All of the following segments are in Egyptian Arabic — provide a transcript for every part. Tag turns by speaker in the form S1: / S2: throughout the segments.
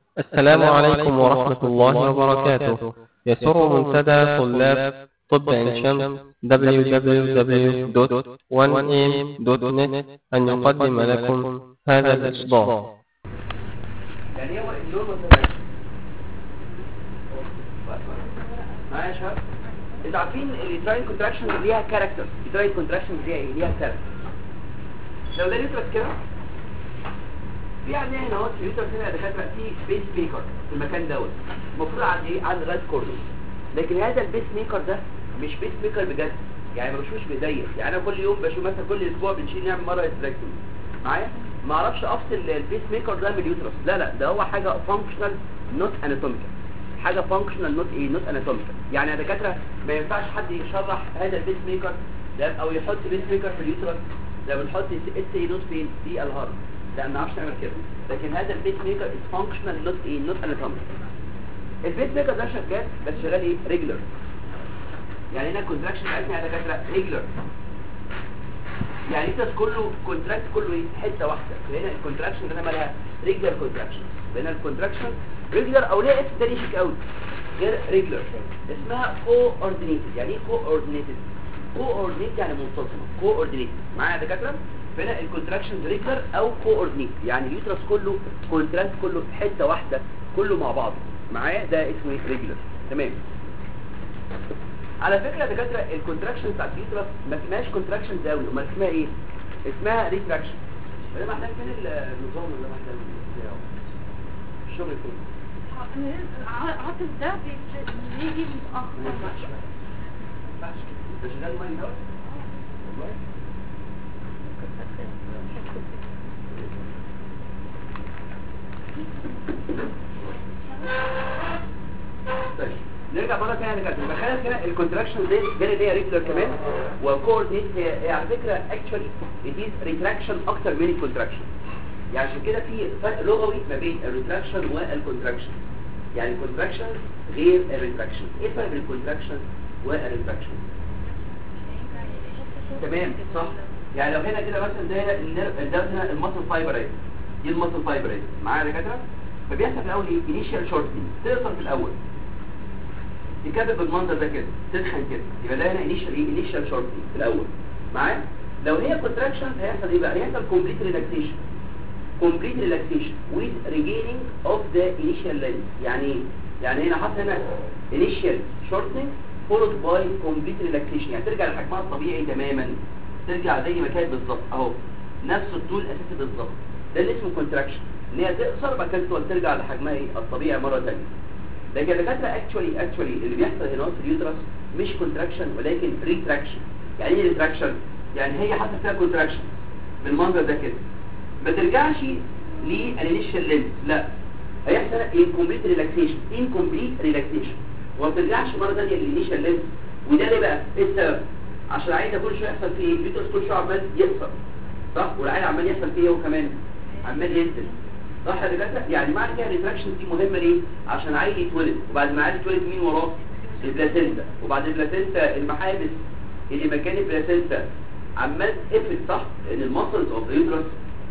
S1: السلام عليكم ورحمة الله وبركاته يسر منتدى طلاب طب عين شمس www.1am.net أن يقدم لكم هذا الإصدار
S2: يعني هو اللون والتمام معايا يا شباب انتوا عارفين اليوتراين كونتراكشن ليها كاركتر اليوتراين كونتراكشن ليها ايه ليها كاركتر لو ده اليوترس كده في عندنا هنا اهو في اليوترس هنا يا دكاتره في بيس ميكر في المكان دوت المفروض عند ايه عند الرايت كورنر لكن هذا البيس ميكر ده مش بيس ميكر بجد يعني ما بشوفش بايديا يعني انا كل يوم بشوف مثلا كل اسبوع بنشيل نعمل مره استراكتومي معايا ما اعرفش افصل البيس ميكر ده من اليوترس لا لا ده هو حاجه فانكشنال نوت اناتوميكال حاجه فانكشنال نوت ايه نوت اناتوميكال يعني يا دكاتره ما ينفعش حد يشرح هذا البيس ميكر ده او يحط بيس ميكر في اليوترس ده بنحط اس اي نوت فين في الهارد لا ما نعرفش نعمل كده لكن هذا البيس ميكر از فانكشنال نوت ايه نوت اناتوميكال البيس ميكر ده شغال بس شغال ايه ريجولر يعني هنا الكونتراكشن بتاعتنا يا دكاتره ريجولر يعني الكتاس كله كونتراكت كله ايه حته واحده هنا الكونتراكشن ده مالها ريجولر كونتراكشن هنا الكونتراكشن ريجولر او ليها اسم تاني شيك قوي غير ريجولر اسمها كو اوردينيتد يعني ايه كو اوردينيتد كو اوردينيتد يعني منتظمه كو اوردينيتد معايا يا دكاتره هنا الكونتراكشن ريجولر او كو اوردينيتد يعني اليوترس كله كونتراكت كله في حته واحده كله مع بعضه معايا ده اسمه ايه ريجولر تمام على فكرة يا دكاترة الكونتراكشن بتاعت اليوترس ما اسمهاش كونتراكشن قوي امال اسمها ايه اسمها ريتراكشن ده محتاج فين النظام اللي محتاج بتاعه الشغل فين
S3: عاطف ده بيجي
S2: ما
S3: متأخر
S2: ينفعش بقى. ما ينفعش ده شغال ماين دوت والله طيب نرجع مره ثانيه لكده تخيل كده الكونتراكشن دي غير اللي هي ريجولار كمان وكوردينيت هي هي على فكره اكشولي اتيز ريتراكشن اكتر من الكونتراكشن يعني عشان كده في فرق لغوي ما بين الريتراكشن والكونتراكشن يعني الكونتراكشن غير الريتراكشن ايه الفرق بين الكونتراكشن والريتراكشن تمام صح يعني لو هنا كده مثلا ده النيرف ده هنا المسل فايبر اهي دي المسل فايبر اهي معايا يا دكاتره فبيحصل في الاول ايه انيشال شورتنج تقصر في الاول تكبب بالمنظر ده كده تدخن كده يبقى ده هنا انيشال ايه انيشال شورتنج في الاول معايا لو هي كونتراكشن هيحصل ايه بقى هيحصل كومبليت ريلاكسيشن كومبليت ريلاكسيشن with regaining of the initial length يعني ايه يعني هنا حاطط هنا initial shortening followed by complete relaxation يعني ترجع لحجمها الطبيعي تماما ترجع زي ما كانت بالظبط اهو نفس الطول الاساسي بالظبط ده اللي اسمه كونتراكشن ان هي تقصر بعد كده تطول ترجع لحجمها ايه الطبيعي مره ثانيه لكن الدكاتره اكشولي اكشولي اللي بيحصل هنا في اليوترس مش كونتراكشن ولكن ريتراكشن يعني ايه ريتراكشن يعني هي حصل فيها كونتراكشن بالمنظر ده كده ما ترجعش للانيشال لينس لا هيحصل انكمبليت ريلاكسيشن انكمبليت ريلاكسيشن وما ترجعش مره ثانيه للانيشال لينس وده ليه بقى ايه السبب عشان العين ده كل شويه يحصل فيه اليوترس كل شويه عمال يكسر صح والعين عمال يحصل فيه هو كمان عمال ينزل صح يا دكاتره يعني معنى كده الريتراكشن دي مهمه ليه عشان عيل يتولد وبعد ما عيل يتولد مين وراه البلاسينتا وبعد البلاسينتا المحابس اللي مكان البلاسينتا عمال تقفل صح لان المسلز اوف اليوترس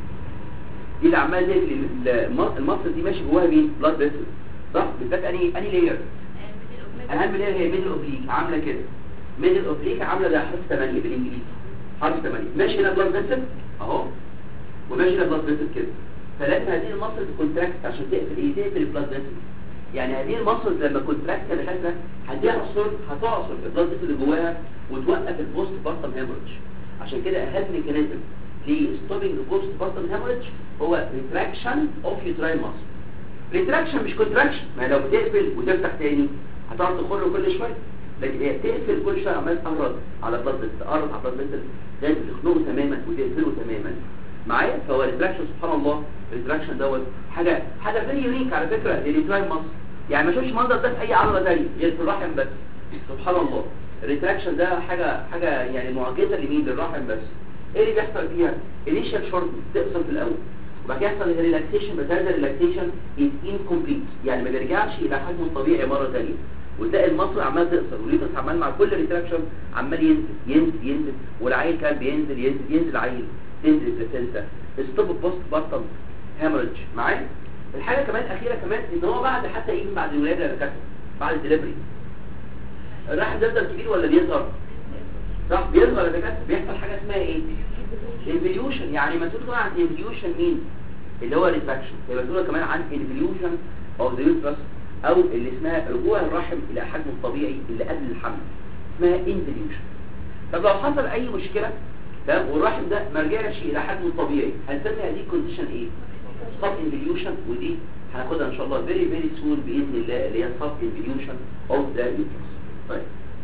S2: دي اللي عمال تقفل المسل دي ماشي جواها مين بلاد فيسل صح بالذات اني اني لاير اهم لاير هي ميدل اوبليك عامله كده ميدل اوبليك عامله زي حرف 8 بالانجليزي حرف 8 ماشي هنا بلاد فيسل اهو وماشي هنا بلاد فيسل كده فلازم هذه المصل تكونتراكت عشان تقفل ايه تقفل البلاد فيسل يعني هذه المصل لما كونتراكت كده دكاتره هتعصر هتعصر البلاد فيسل اللي جواها وتوقف البوست بارتم هيموريدج عشان كده اهم ميكانيزم لستوبنج البوست بارتم هيموريدج هو ريتراكشن اوف يوتراين ماسل ريتراكشن مش كونتراكشن ما لو بتقفل وتفتح تاني هتقعد تخر كل شويه لكن هي تقفل كل شويه عمال تقرب على بلاد فيسل تقرب على بلاد فيسل لازم تخنقه تماما وتقفله تماما معايا فهو الريتراكشن سبحان الله الريتراكشن دوت حاجه حاجه فيري يونيك على فكره للريتراين مصر يعني ما شوفش منظر ده في اي عضله ثانيه غير في الرحم بس سبحان الله الريتراكشن ده حاجه حاجه يعني معجزه لمين للرحم بس ايه اللي بيحصل فيها انيشال شورت تقصر في الاول وبعد كده يحصل ريلاكسيشن بس هذا الريلاكسيشن از انكمبليت يعني ما بيرجعش الى حجمه الطبيعي مره ثانيه وتلاقي المصل عمال تقصر والليتس عمال مع كل ريتراكشن عمال ينزل ينزل ينزل والعيل كان بينزل ينزل ينزل عيل تنزل بلاسنتا ستوب بوست بارتم هامرج معايا الحاجه كمان الاخيره كمان ان هو بعد حتى يجي بعد الولاده يا دكاتره بعد الدليفري الرحم بيفضل كبير ولا بيصغر صح بيصغر يا دكاتره بيحصل حاجه اسمها ايه انفليوشن يعني مسؤول كمان عن انفليوشن مين اللي هو ريتراكشن يبقى مسؤول كمان عن انفليوشن اوف ذا يوترس او اللي اسمها رجوع الرحم الى حجمه الطبيعي اللي قبل الحمل اسمها انفليوشن طب لو حصل اي مشكله تمام والرحم ده ما رجعش الى حجمه الطبيعي هنسمي هذه الكونديشن ايه سب انفليوشن ودي هناخدها ان شاء الله فيري فيري سون باذن الله اللي هي سب انفليوشن اوف ذا يوترس طيب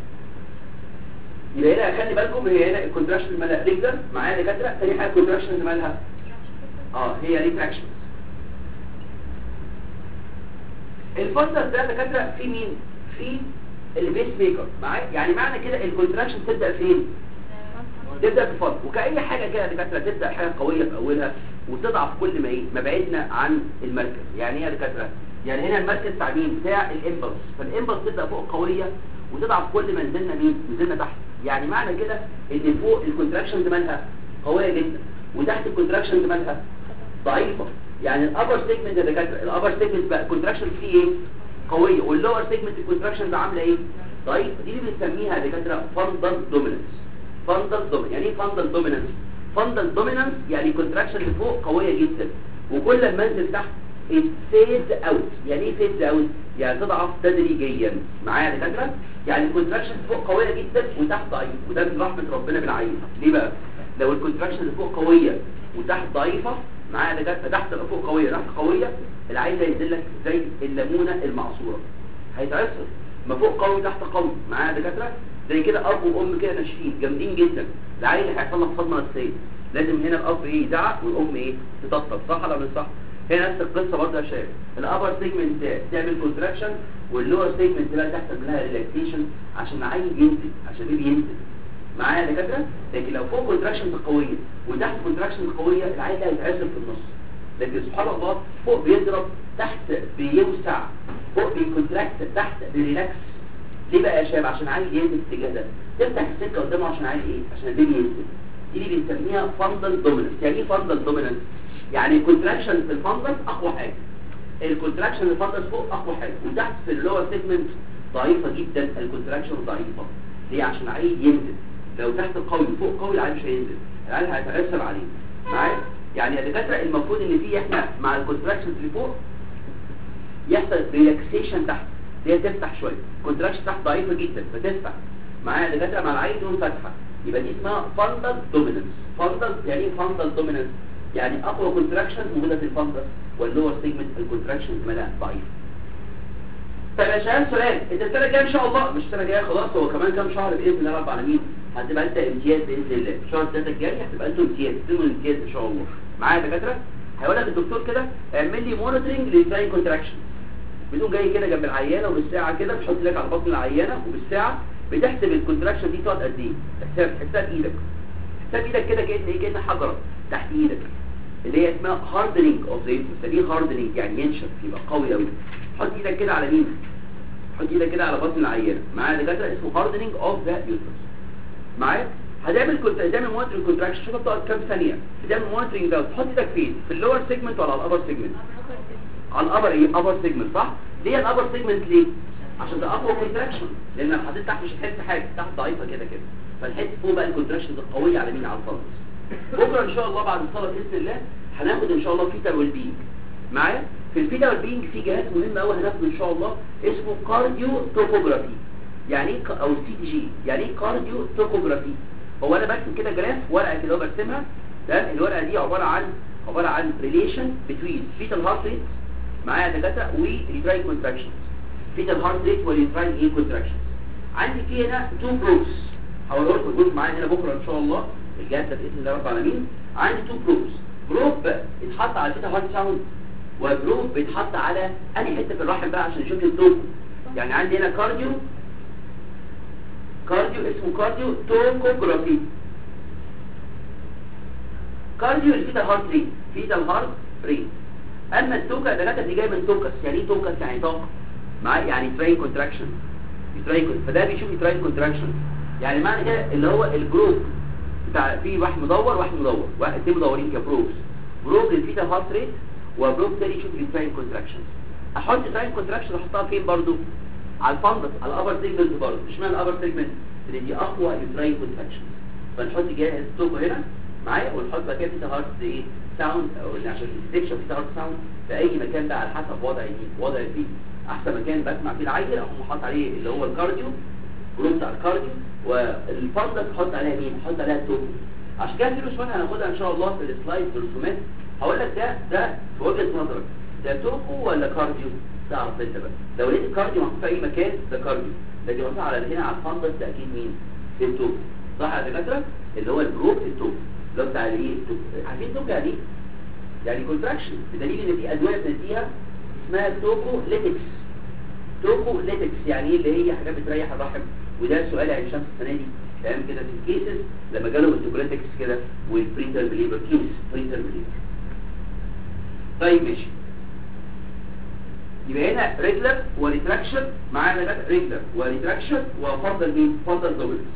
S2: يبقى هنا خلي بالكم هي هنا الكونتراكشن مالها ريجلر معايا دكاتره ثاني حاجه الكونتراكشن مالها اه هي ريتراكشن الفصل ده دكاتره في مين في البيس ميكر معايا يعني معنى كده الكونتراكشن تبدا فين تبدا في الفصل وكاي حاجه كده دكاتره تبدا حاجه قويه في اولها وتضعف كل ما ايه ما بعدنا عن المركز يعني ايه يا دكاتره يعني هنا المركز بتاع مين بتاع الامبلس فالامبلس تبدا فوق قويه وتضعف كل ما نزلنا مين نزلنا تحت يعني معنى كده ان فوق الكونتراكشنز مالها قويه جدا وتحت الكونتراكشنز مالها ضعيفه يعني الابر سيجمنت يا دكاتره الابر سيجمنت بقى الكونتراكشن فيه ايه قويه واللور سيجمنت الكونتراكشنز عامله ايه ضعيفه دي اللي بنسميها يا دكاتره فاندل دوميننس فاندل دوميننس يعني ايه فاندل دوميننس فاندل دوميننس يعني الكونتراكشن اللي فوق قويه جدا وكل ما انزل تحت فيز اوت يعني ايه فيز اوت يعني تضعف تدريجيا معايا يا دكاتره يعني الكونتراكشن فوق قويه جدا وتحت ضعيف وده من رحمه ربنا بالعين ليه بقى لو الكونتراكشن اللي فوق قويه وتحت ضعيفه معايا يا دكاتره تحت فوق قويه تحت قويه العين هينزل لك زي الليمونه المعصوره هيتعصر ما فوق قوي تحت قوي معايا يا دكاتره زي كده اب وام كده ناشفين جامدين جدا العيل هيحصل لك صدمه نفسيه لازم هنا الاب ايه يزعق والام ايه تطبطب صح ولا مش صح هنا نفس القصه برضه يا شباب الابر سيجمنت تعمل كونتراكشن واللور سيجمنت بقى تحصل منها ريلاكسيشن عشان العيل ينزل عشان البيبي ينزل معايا يا دكاتره لكن لو فوق كونتراكشن قويه وتحت كونتراكشن قويه العيل ده هيتعزل في النص لكن سبحان الله فوق بيضرب تحت بيوسع فوق بيكونتراكت تحت بيريلاكس ليه بقى يا شباب عشان عايز ينزل الاتجاه ده تفتح السكه قدامه عشان عايز ايه عشان البيبي ينزل دي اللي بنسميها فاندل دوميننس يعني ايه فاندل دوميننس يعني الكونتراكشن في الفاندل اقوى حاجه الكونتراكشن الفاندل فوق اقوى حاجه وتحت في اللور سيجمنت ضعيفه جدا الكونتراكشن ضعيفه ليه عشان عايز ينزل لو تحت القوي فوق قوي العيل مش هينزل العيل هيتعثر عليه معايا يعني يا دكاتره المفروض ان في احنا مع الكونتراكشن اللي فوق يحصل ريلاكسيشن تحت هي تفتح شويه كونتراكشن تحت ضعيفه جدا فتفتح معايا يا دكاتره مع العين دول فاتحه يبقى دي اسمها فاندل دوميننس فاندل يعني ايه فاندل دوميننس يعني اقوى كونتراكشن موجوده في الفاندل واللور سيجمنت الكونتراكشن مالها ضعيف طيب يا شباب سؤال انت السنه الجايه ان شاء الله مش السنه الجايه خلاص هو كمان كام شهر باذن الله رب العالمين هتبقى انت امتياز باذن الله الشهر الثالث الجاي هتبقى انتوا امتياز تتم الامتياز ان شاء الله معايا يا دكاتره هيقول لك الدكتور كده اعمل لي مونيتورنج للفاين كونتراكشن بتقوم جاي كده جنب العيانه وبالساعه كده بتحط لك على بطن العيانه وبالساعه بتحسب الكونتراكشن دي تقعد قد ايه حساب حساب ايدك حساب ايدك كده كأن ايه كأن حجره تحت ايدك اللي هي اسمها هاردنينج اوف ذا بنسميه هاردنينج يعني ينشف يبقى قوي قوي حط ايدك كده على مين حط ايدك كده على بطن العيانه معايا دكاتره اسمه هاردنينج اوف ذا يوترس معايا هتعمل كنت هتعمل مونيتورنج كونتراكشن شوف بتقعد كام ثانيه بتعمل مونيتورنج ده تحط ايدك فين في اللور سيجمنت ولا على الابر سيجمنت على الابر ايه ابر سيجمنت صح ليه الابر سيجمنت ليه عشان ده اقوى كونتراكشن لان لو حطيت تحت مش هتحس حاجه تحت ضعيفه كده كده فالحته فوق بقى الكونتراكشن القويه على مين على الفرس بكره ان شاء الله بعد الصلاه باذن الله هناخد ان شاء الله فيتا والبينج معايا في الفيتا والبينج في جهاز مهم قوي هناخده ان شاء الله اسمه كارديو توبوجرافي يعني ايه ك- او سي تي جي يعني ايه كارديو توبوجرافي هو انا برسم كده جراف ورقه كده برسمها ده الورقه دي عباره عن عباره عن ريليشن بتوين فيتال هارت ريت معايا دكاتره واليوتراين كونتراكشنز فيتال هارت ريت واليوتراين ايه كونتراكشنز عندي في هنا تو بروفز هقول لكم الجزء معايا هنا بكره ان شاء الله الجهاز ده باذن الله رب العالمين عندي تو بروفز بروف اتحط على الفيتال هارت ساوند وبروف بيتحط على انهي حته في الرحم بقى عشان نشوف الدوب يعني عندي هنا كارديو كارديو اسمه كارديو توكوجرافي كارديو الفيتال هارت ريت فيتال هارت ريت اما التوكا ده كانت دي جايه من توكس يعني ايه توكس يعني طاقه معايا يعني تراين كونتراكشن تراين فده بيشوف تراين كونتراكشن يعني معنى كده اللي هو الجروب بتاع في واحد مدور واحد مدور واحد اتنين مدورين كبروفز جروب للفيتال هارت ريت وبلوك تاني يشوف اليوتراين كونتراكشنز احط اليوتراين كونتراكشن احطها فين برضو على الفندس على الابر سيجمنت برضو اشمعنى الابر سيجمنت لان دي اقوى يوتراين كونتراكشن فنحط جاهز توكو هنا معايا ونحط بقى كده في هارت ايه ساوند او عشان الديكشن في هارت ساوند في اي مكان بقى على حسب وضع ايه وضع فيه احسن مكان بسمع فيه العيل اقوم حاطط عليه اللي هو الكارديو جروب بتاع الكارديو والفندس حط عليها مين حط عليها التوكو عشان كده في رسومات هناخدها ان شاء الله في السلايد والرسومات هقول لك ده ده في وجهه نظرك ده توكو ولا كارديو تعرف انت بقى لو لقيت الكارديو محطوط في اي مكان ده كارديو لكن محطوط على هنا على الفندس ده اكيد مين التوكو صح يا دكاتره اللي هو الجروب التوكو اللي هو بتاع الايه عارفين توكو يعني ايه يعني كونتراكشن بدليل ان في ادويه بنديها اسمها توكو ليتكس توكو ليتكس يعني ايه اللي هي حاجات بتريح الرحم وده سؤال عين شمس السنه دي تمام كده في الكيسز لما جالهم التوكوليتكس كده والبريتر بليبر كيس بريتر بليبر طيب ماشي يبقى هنا ريجلر وريتراكشن معانا بقى ريجلر وريتراكشن وفضل مين فضل دوبلز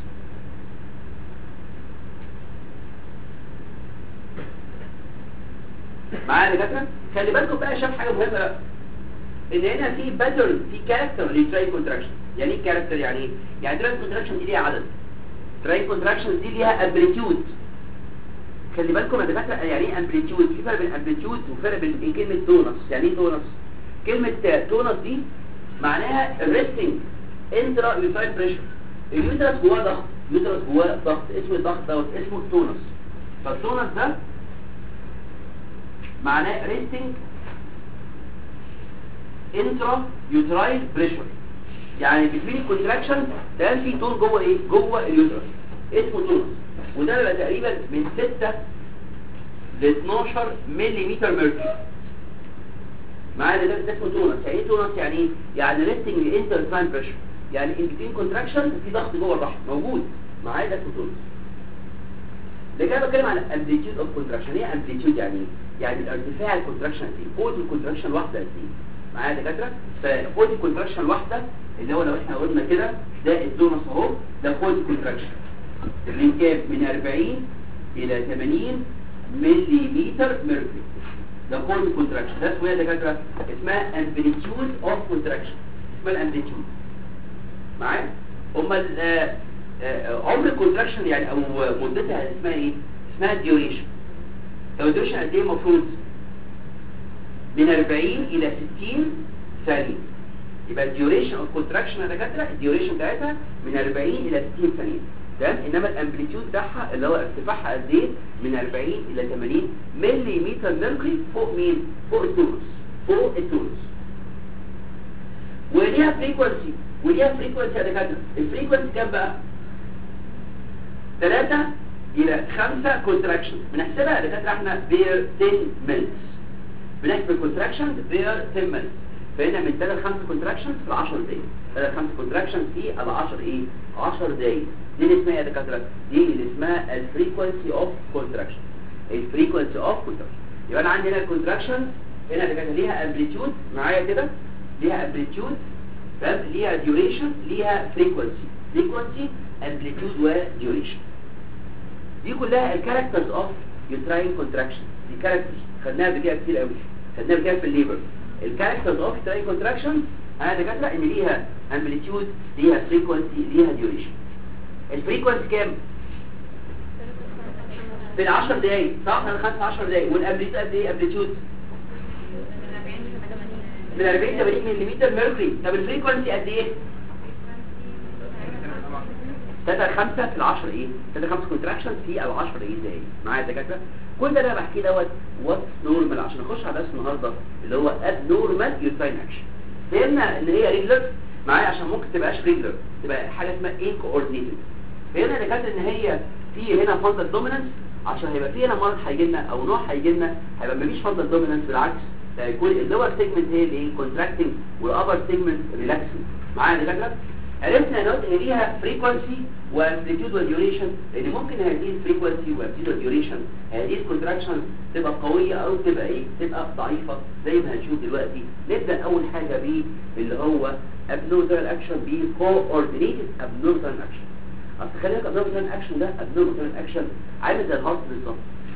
S2: معايا يا دكاتره خلي بالكم بقى شاف حاجه مهمه بقى ان هنا في باترن في كاركتر للتراي كونتراكشن يعني ايه كاركتر يعني ايه يعني تراي كونتراكشن دي ليها عدد تراي كونتراكشن دي ليها امبليتيود خلي بالكم يا دكاتره يعني ايه امبليتيود في فرق بين امبليتيود وفرق بين إيه كلمه تونس يعني ايه تونس كلمه تونس دي معناها ريستنج انترا يوتراين بريشر اليوترس جواه ضغط اليوترس جواه ضغط اسمه الضغط دوت اسمه التونس فالتونس ده معناه ريستنج انترا يوتراين بريشر يعني بتبين الكونتراكشن ده في تون جوه ايه جوه اليوترس اسمه تونس وده بيبقى تقريبا من 6 ل 12 ملم ميركوري معايا ده ده اسمه تونس يعني ايه تونس يعني ايه يعني ريستنج انتر يوتراين بريشر يعني ان بتبين كونتراكشن في ضغط جوه الرحم موجود معايا ده اسمه تونس ده كده بتكلم عن امبليتيود اوف كونتراكشن ايه امبليتيود يعني ايه يعني الارتفاع الكونتراكشن قد ايه قوه الكونتراكشن الواحده قد ايه معايا دكاتره فقوه الكونتراكشن الواحده اللي هو لو احنا قلنا كده ده الدونس اهو ده قوه الكونتراكشن من كام من 40 الى 80 ملي ميركوري ده قوه الكونتراكشن ده اسمه ايه يا دكاتره اسمها امبليتيود اوف كونتراكشن اسمها الامبليتيود معايا امال عمر الكونتراكشن يعني او مدتها اسمها ايه اسمها الديوريشن لو الديوريشن قد ايه المفروض من 40 الى 60 ثانيه يبقى الديوريشن اوف كونتراكشن يا دكاتره الديوريشن بتاعتها من 40 الى 60 ثانيه تمام انما الامبليتيود بتاعها اللي هو ارتفاعها قد ايه من 40 الى 80 ملي متر ميركوري فوق مين فوق التونس فوق التونس وليها فريكوانسي وليها فريكوانسي يا دكاتره الفريكوانسي كام بقى 3 الى 5 كونتراكشن بنحسبها يا دكاتره احنا بير 10 مينتس بنحسب الكونتراكشن بير 10 مينتس فهنا من 3 ل 5 كونتراكشن في 10 دقايق 3 5 كونتراكشن في ال 10 ايه 10 دقايق دي اللي اسمها يا دكاتره دي اللي اسمها الفريكوانسي اوف كونتراكشن الفريكوانسي اوف كونتراكشن يبقى انا عندي هنا الكونتراكشن هنا اللي كانت ليها امبليتيود معايا كده ليها امبليتيود تمام ليها ديوريشن ليها فريكوانسي فريكوانسي امبليتيود وديوريشن دي كلها الكاركترز اوف يوتراين كونتراكشن دي كاركترز خدناها قبل كده كتير قوي خدناها قبل كده في الليبر الكاركترز اوف يوتراين كونتراكشن انا دكاتره ان ليها امبليتيود ليها فريكوانسي ليها ديوريشن الفريكوانسي كام في ال 10 دقايق صح انا خدت 10 دقايق والامبليتيود قد ايه امبليتيود من 40 ل 80 ملم ميركوري طب الفريكوانسي قد ايه 3 5 في ال 10 ايه 3 5 كونتراكشن في ال 10 ايه دقايق معايا يا دكاتره كل ده انا بحكي دوت وات نورمال عشان اخش على درس النهارده اللي هو اب نورمال يوتراين اكشن فهمنا ان هي ريجلر معايا عشان ممكن تبقاش ريجلر تبقى حاجه اسمها ايه كوردينيتد فهمنا يا دكاتره ان هي في هنا فاندل دومينانس عشان هيبقى في هنا مرض هيجي لنا او نوع هيجي لنا هيبقى مفيش فاندل دومينانس بالعكس هيكون اللور سيجمنت هي اللي ايه كونتراكتنج والابر سيجمنت ريلاكسنج معايا يا دكاتره عرفنا نوت ان ليها فريكوانسي وامبليتيود وديوريشن لان ممكن هذه الفريكوانسي وامبليتيود وديوريشن هذه الكونتراكشن تبقى قويه او تبقى ايه تبقى ضعيفه زي ما هنشوف دلوقتي نبدا اول حاجه ب اللي هو ابنورمال اكشن ب كوردينيتد ابنورمال اكشن اصل خلي بالك ابنورمال اكشن ده ابنورمال اكشن عامل زي الهارت بالظبط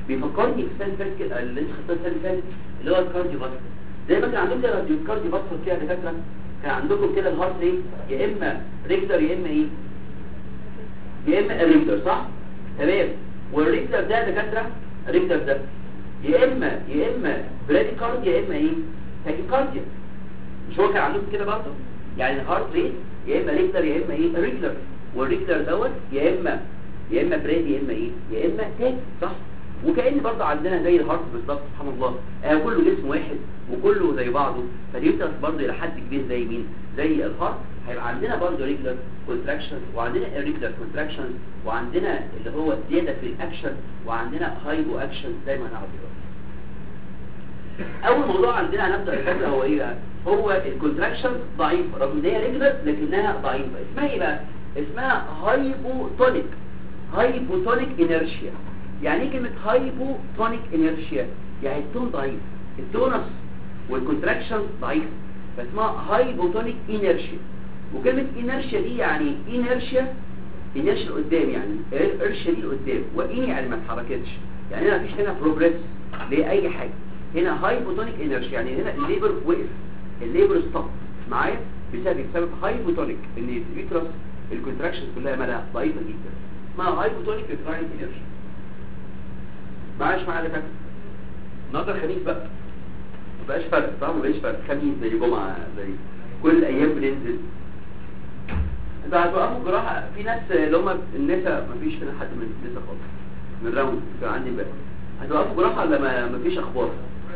S2: بيفكرني في السنه اللي فاتت كده- اللي انت خدتها السنه اللي فاتت اللي هو الكارديو فاسكولار زي ما كان عندكم كده الكارديو فاسكولار فيها دكاتره كان عندكم كده الهارت ريت يا اما ريكتر يا اما ايه يا اما الريكتر صح تمام والريكتر ده دكاتره الريكتر ده يا اما يا اما براديكارد يا اما ايه تاكيكارديا مش هو كان عندكم كده برضه يعني الهارت ريت يا اما ريكتر يا اما ايه ريكتر والريكتر دوت يا اما يا اما براد يا اما ايه يا اما تاك صح وكأن برضه عندنا زي الهارت بالظبط سبحان الله آه كله جسم واحد وكله زي بعضه فاليوترس برضه الى حد كبير زي مين زي الهارت هيبقى عندنا برضه ريجلر كونتراكشن وعندنا irregular كونتراكشن وعندنا اللي هو زياده في الاكشن وعندنا هايبو اكشن زي ما نعرف دلوقتي اول موضوع عندنا هنبدا الفكره هو ايه بقى هو الكونتراكشن ضعيفه رغم ان هي ريجلر لكنها ضعيفه اسمها ايه بقى اسمها هايبوتونيك هايبوتونيك انيرشيا يعني ايه كلمه هايبوتونيك انيرشيا يعني التون ضعيف التونس والكونتراكشن ضعيف فاسمها هايبوتونيك انيرشيا وكلمه انيرشيا دي يعني انيرشيا انيرشيا لقدام يعني الارشيا دي لقدام واني يعني ما اتحركتش يعني هنا مفيش هنا بروجريس لاي حاجه هنا هايبوتونيك انيرشيا يعني هنا الليبر وقف الليبر ستوب معايا بسبب بسبب هايبوتونيك ان اليوترس الكونتراكشن كلها مالها ضعيفه جدا اسمها هايبوتونيك يوتراين انيرشيا معاش معايا فاكر النهارده الخميس بقى ما بقاش فرق طبعا ما بقاش فرق خميس زي جمعه زي كل الايام بننزل انت هتوقفوا جراحه في ناس اللي هم النساء ما فيش هنا حد من النساء خالص من راوند كان عندي بقى هتوقفوا جراحه ولا ما ما فيش اخبار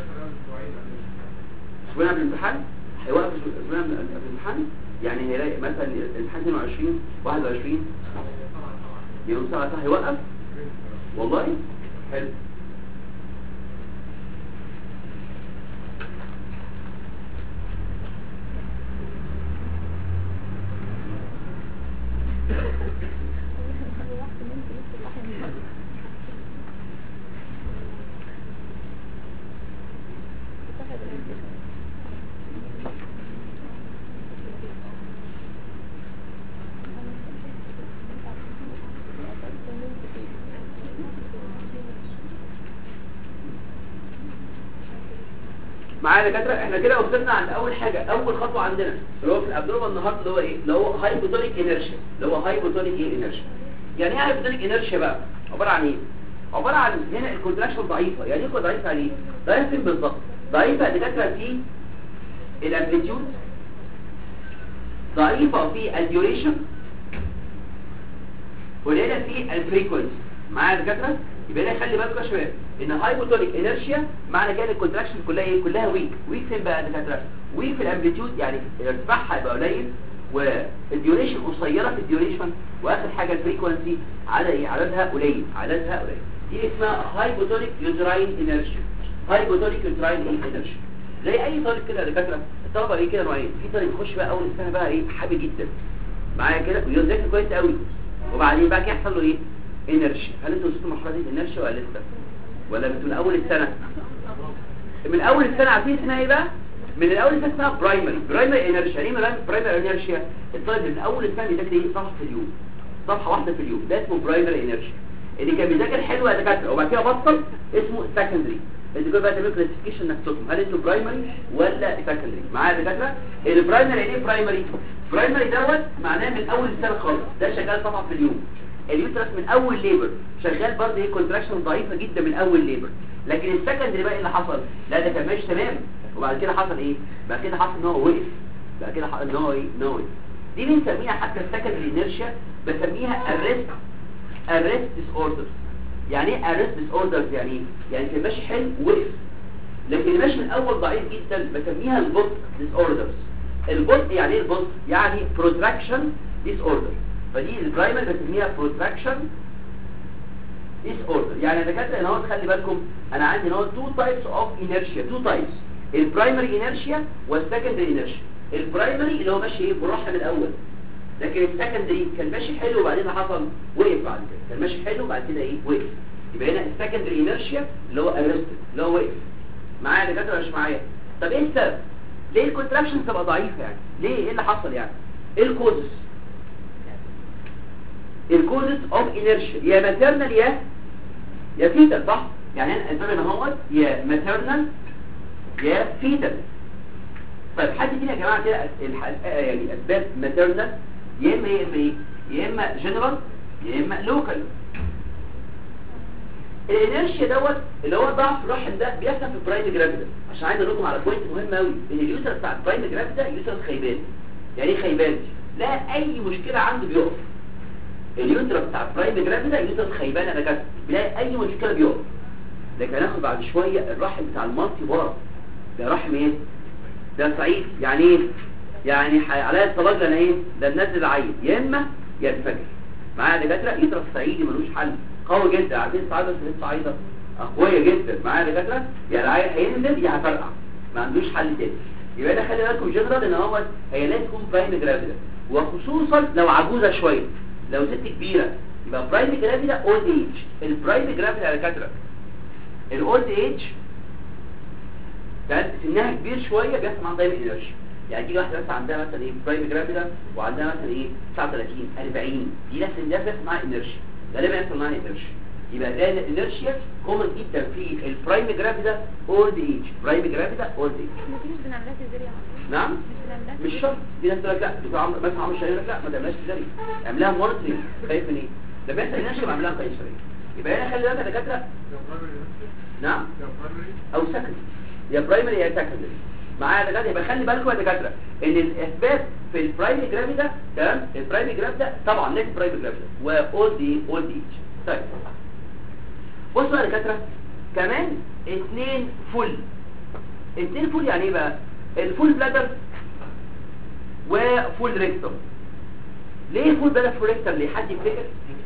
S2: اسبوعين قبل الامتحان هيوقف اسبوعين قبل قبل الامتحان يعني هيلاقي مثلا الامتحان 22 21 يوم سبعة صح هيوقف والله حلو معايا يا دكاتره احنا كده وصلنا عند اول حاجه اول خطوه عندنا اللي هو في الابدومن النهارده اللي هو ايه اللي هو هايبوتونيك انيرشيا اللي هو هايبوتونيك ايه انيرشيا يعني ايه هايبوتونيك انيرشيا بقى عباره عن ايه عباره عن هنا الكونتراكشن ضعيفه يعني ايه ضعيفه يعني ايه ضعيفه فين بالظبط ضعيفه يا دكاتره في الامبليتيود ضعيفه في الديوريشن قليله في الفريكونسي معايا يا دكاتره يبقى هنا خلي بالكم يا شباب ان هايبوتونيك انيرشيا معنى كده الكونتراكشن كلها ايه كلها ويك ويك فين بقى يا دكاتره ويك في الامبليتيود يعني ارتفاعها يبقى قليل والديوريشن قصيره في الديوريشن واخر حاجه الفريكونسي على ايه عددها قليل عددها قليل دي اسمها هايبوتونيك يوتراين انيرشيا هايبوتونيك يوتراين ايه انيرشيا زي اي طالب كده يا دكاتره الطلبه ايه كده نوعين في طالب يخش بقى اول سنه بقى ايه حابب جدا معايا كده ويذاكر كويس قوي وبعدين بقى كده يحصل له ايه انرشيا هل انتوا وصلتوا مرحله الانرشيا ولا لسه ولا من اول السنه من اول السنه عارفين اسمها ايه بقى من الاول السنه اسمها برايمري برايمري انرشيا يعني ايه برايمري انرشيا الطالب من اول السنه بيذاكر ايه صفحه في اليوم صفحه واحده في اليوم ده اسمه برايمري انرشيا اللي كان بيذاكر حلو يا دكاتره وبعد كده بطل اسمه سكندري انتوا كده بقى تعملوا كلاسيفيكيشن نفسكم هل انتوا برايمري ولا سكندري معايا يا دكاتره البرايمري يعني ايه برايمري برايمري دوت معناه من اول السنه خالص ده شغال صفحه في اليوم اليوترس من اول ليبر شغال برضه ايه كونتراكشن ضعيفه جدا من اول ليبر لكن السكندري بقى إيه اللي حصل لا ده كان ماشي تمام وبعد كده حصل ايه بعد كده حصل ان هو وقف بعد كده حصل ان هو ايه ان هو وقف دي بنسميها حتى السكندري انيرشيا بسميها arrest arrest disorders يعني ايه arrest disorders يعني ايه يعني كان ماشي حلو وقف لكن اللي ماشي من اول ضعيف جدا بسميها البوت disorders البوت يعني ايه البوت يعني protraction disorder فدي البرايمر بسميها protraction disorder يعني انا كاتب هنا خلي بالكم انا عندي هنا تو تايبس اوف inertia تو تايبس البرايمري inertia والسكندري inertia البرايمري اللي هو ماشي ايه بالراحه من الاول لكن السكندري كان ماشي حلو وبعدين حصل وقف بعد كده كان ماشي حلو وبعد كده ايه وقف يبقى هنا السكندري inertia اللي هو arrested اللي هو وقف معايا يا دكاتره مش معايا طب ايه السبب ليه الكونتراكشن تبقى ضعيفه يعني ليه ايه اللي حصل يعني ايه الكوزس الكوزس اوف انيرشيا يا ماتيرنال يا يا فيتال صح يعني هنا الاسباب ان هو يا ماتيرنال يا فيتال طيب حد فينا يا جماعه كده الح- آه يعني اسباب ماتيرنال يا اما يا اما ايه يا اما جنرال يا اما لوكال الانرشيا دوت اللي هو ضعف الرحم ده بيحصل في البرايم جرافيدا عشان عايز اقول لكم على بوينت مهم قوي ان اليوتر بتاع البرايم جرافيدا يوتر خيبان يعني ايه خيبان لا اي مشكله عنده بيقف اليوتر بتاع البرايم جرافيدا يوتر خيبان انا كاتب بلاقي اي مشكله بيقف لكن هناخد بعد شويه الرحم بتاع المالتي بارا ده رحم ايه ده صعيد يعني ايه يعني ح- عليا الطلاق انا ايه ده ننزل عيل يا اما ينفجر معايا دكاتره يترك صعيدي ملوش حل قوي جدا عارفين الصعيده بس الصعيده قويه جدا معايا دكاتره يعني العيل هينزل يا هفرقع ما عندوش حل تاني يبقى ده خلي بالكم جنرال ان هو هي لا تكون برايم جرافيدا وخصوصا لو عجوزه شويه لو ست كبيره يبقى برايم جرافيدا اولد ايج البرايم جرافيدا يا دكاتره الاولد ايج ده سنها كبير شويه بيحصل معاها دايما انرجي يعني دي واحده بس عندها مثلا ايه برايم جرافيدا وعندها مثلا ايه 39 40 دي نفس ده بيحصل معاها انرجي غالبا يحصل معاها انرجي يبقى ده الانرشيا كومن جدا في البرايم جرافيدا اولد ايج برايم جرافيدا اولد ايج
S3: ما فيش بنعملها سيزيريان
S2: نعم
S3: مش بنعملها
S2: مش شرط في ناس تقول لك لا دكتور عمرو مثلا عمرو الشهير لك لا ما تعملهاش سيزاري اعملها مونترنج خايف من ايه لما يحصل انرشيا بعملها قيصريه يبقى هنا خلي بالك يا دكاتره نعم او سكندري يا برايمري يا سكندري معايا يا دكاتره يبقى خلي بالكم يا دكاتره ان الاسباب في البرايمري جرافيدا تمام البرايمري جرافيدا طبعا لازم برايمري جرافيدا واول دي اول دي طيب بصوا يا دكاتره كمان اثنين فل اثنين فل يعني ايه بقى الفول بلادر وفول ريكتوم ليه فول بلادر فول ريكتوم ليه حد يفتكر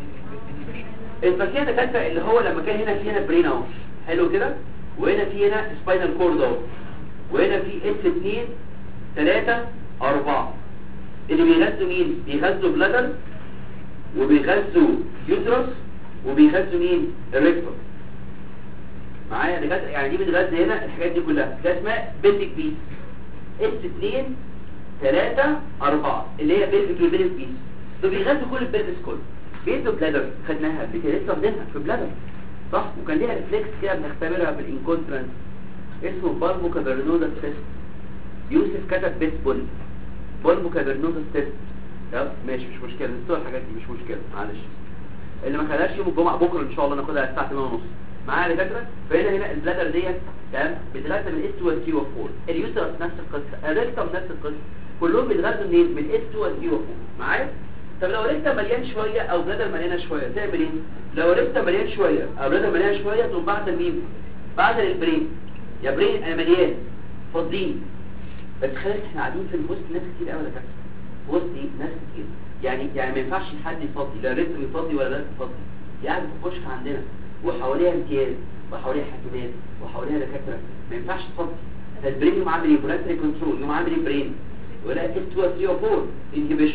S2: الفاكيه دكاتره اللي هو لما كان هنا في هنا برين اهو حلو كده وهنا في هنا سباينال كورد اهو وهنا في اس 2 3 4 اللي بيغذوا مين بيغذوا بلادر وبيغذوا يوترس وبيغذوا مين الريكتوم معايا دكاتره يعني دي بتغذي هنا الحاجات دي كلها ده اسمها بيلفيك بيس اس 2 3 4 اللي هي بيلفيك بيلفيك بيس دول بيغذوا كل البيلفيس كله بيدوا بلادر خدناها قبل كده لسه واخدينها في بلادر صح وكان ليها ريفلكس كده بنختبرها بالانكونترنس اسمه بالمو كابرنوزا تيست يوسف كتب بيت بول بالمو كابرنوزا تيست طب ماشي مش مشكله نسوا الحاجات دي مش مشكله معلش اللي ما خدهاش يوم الجمعه بكره ان شاء الله ناخدها الساعه 8:30 معايا يا دكاتره فهنا هنا البلادر ديت تمام بتتغذى من اس 2 و 3 و 4 اليوترس نفس القصه الريكتم نفس القصه كلهم بيتغذوا منين من اس 2 و 3 و 4 معايا طب لو ريكتم مليان شويه او بلادر مليانه شويه تعمل ايه لو ريكتم مليان شويه او بلادر مليانه شويه تقوم بعد مين بعد البرين يا برين انا مليان فاضيين بس خلي بالك احنا قاعدين في الوسط ناس كتير قوي يا دكاتره وسط إيه؟ ناس كتير يعني يعني ما ينفعش حد يفضي لا ريكتم يفضي ولا بلاد يفضي يعني في الكشك عندنا وحواليها امتياز وحواليها حكومات وحواليها دكاتره ما ينفعش تفضي فالبرين يقوم عامل ايه فولانتري كنترول يقوم عامل ايه برين ولا اس 2 3 و 4 انهبيشن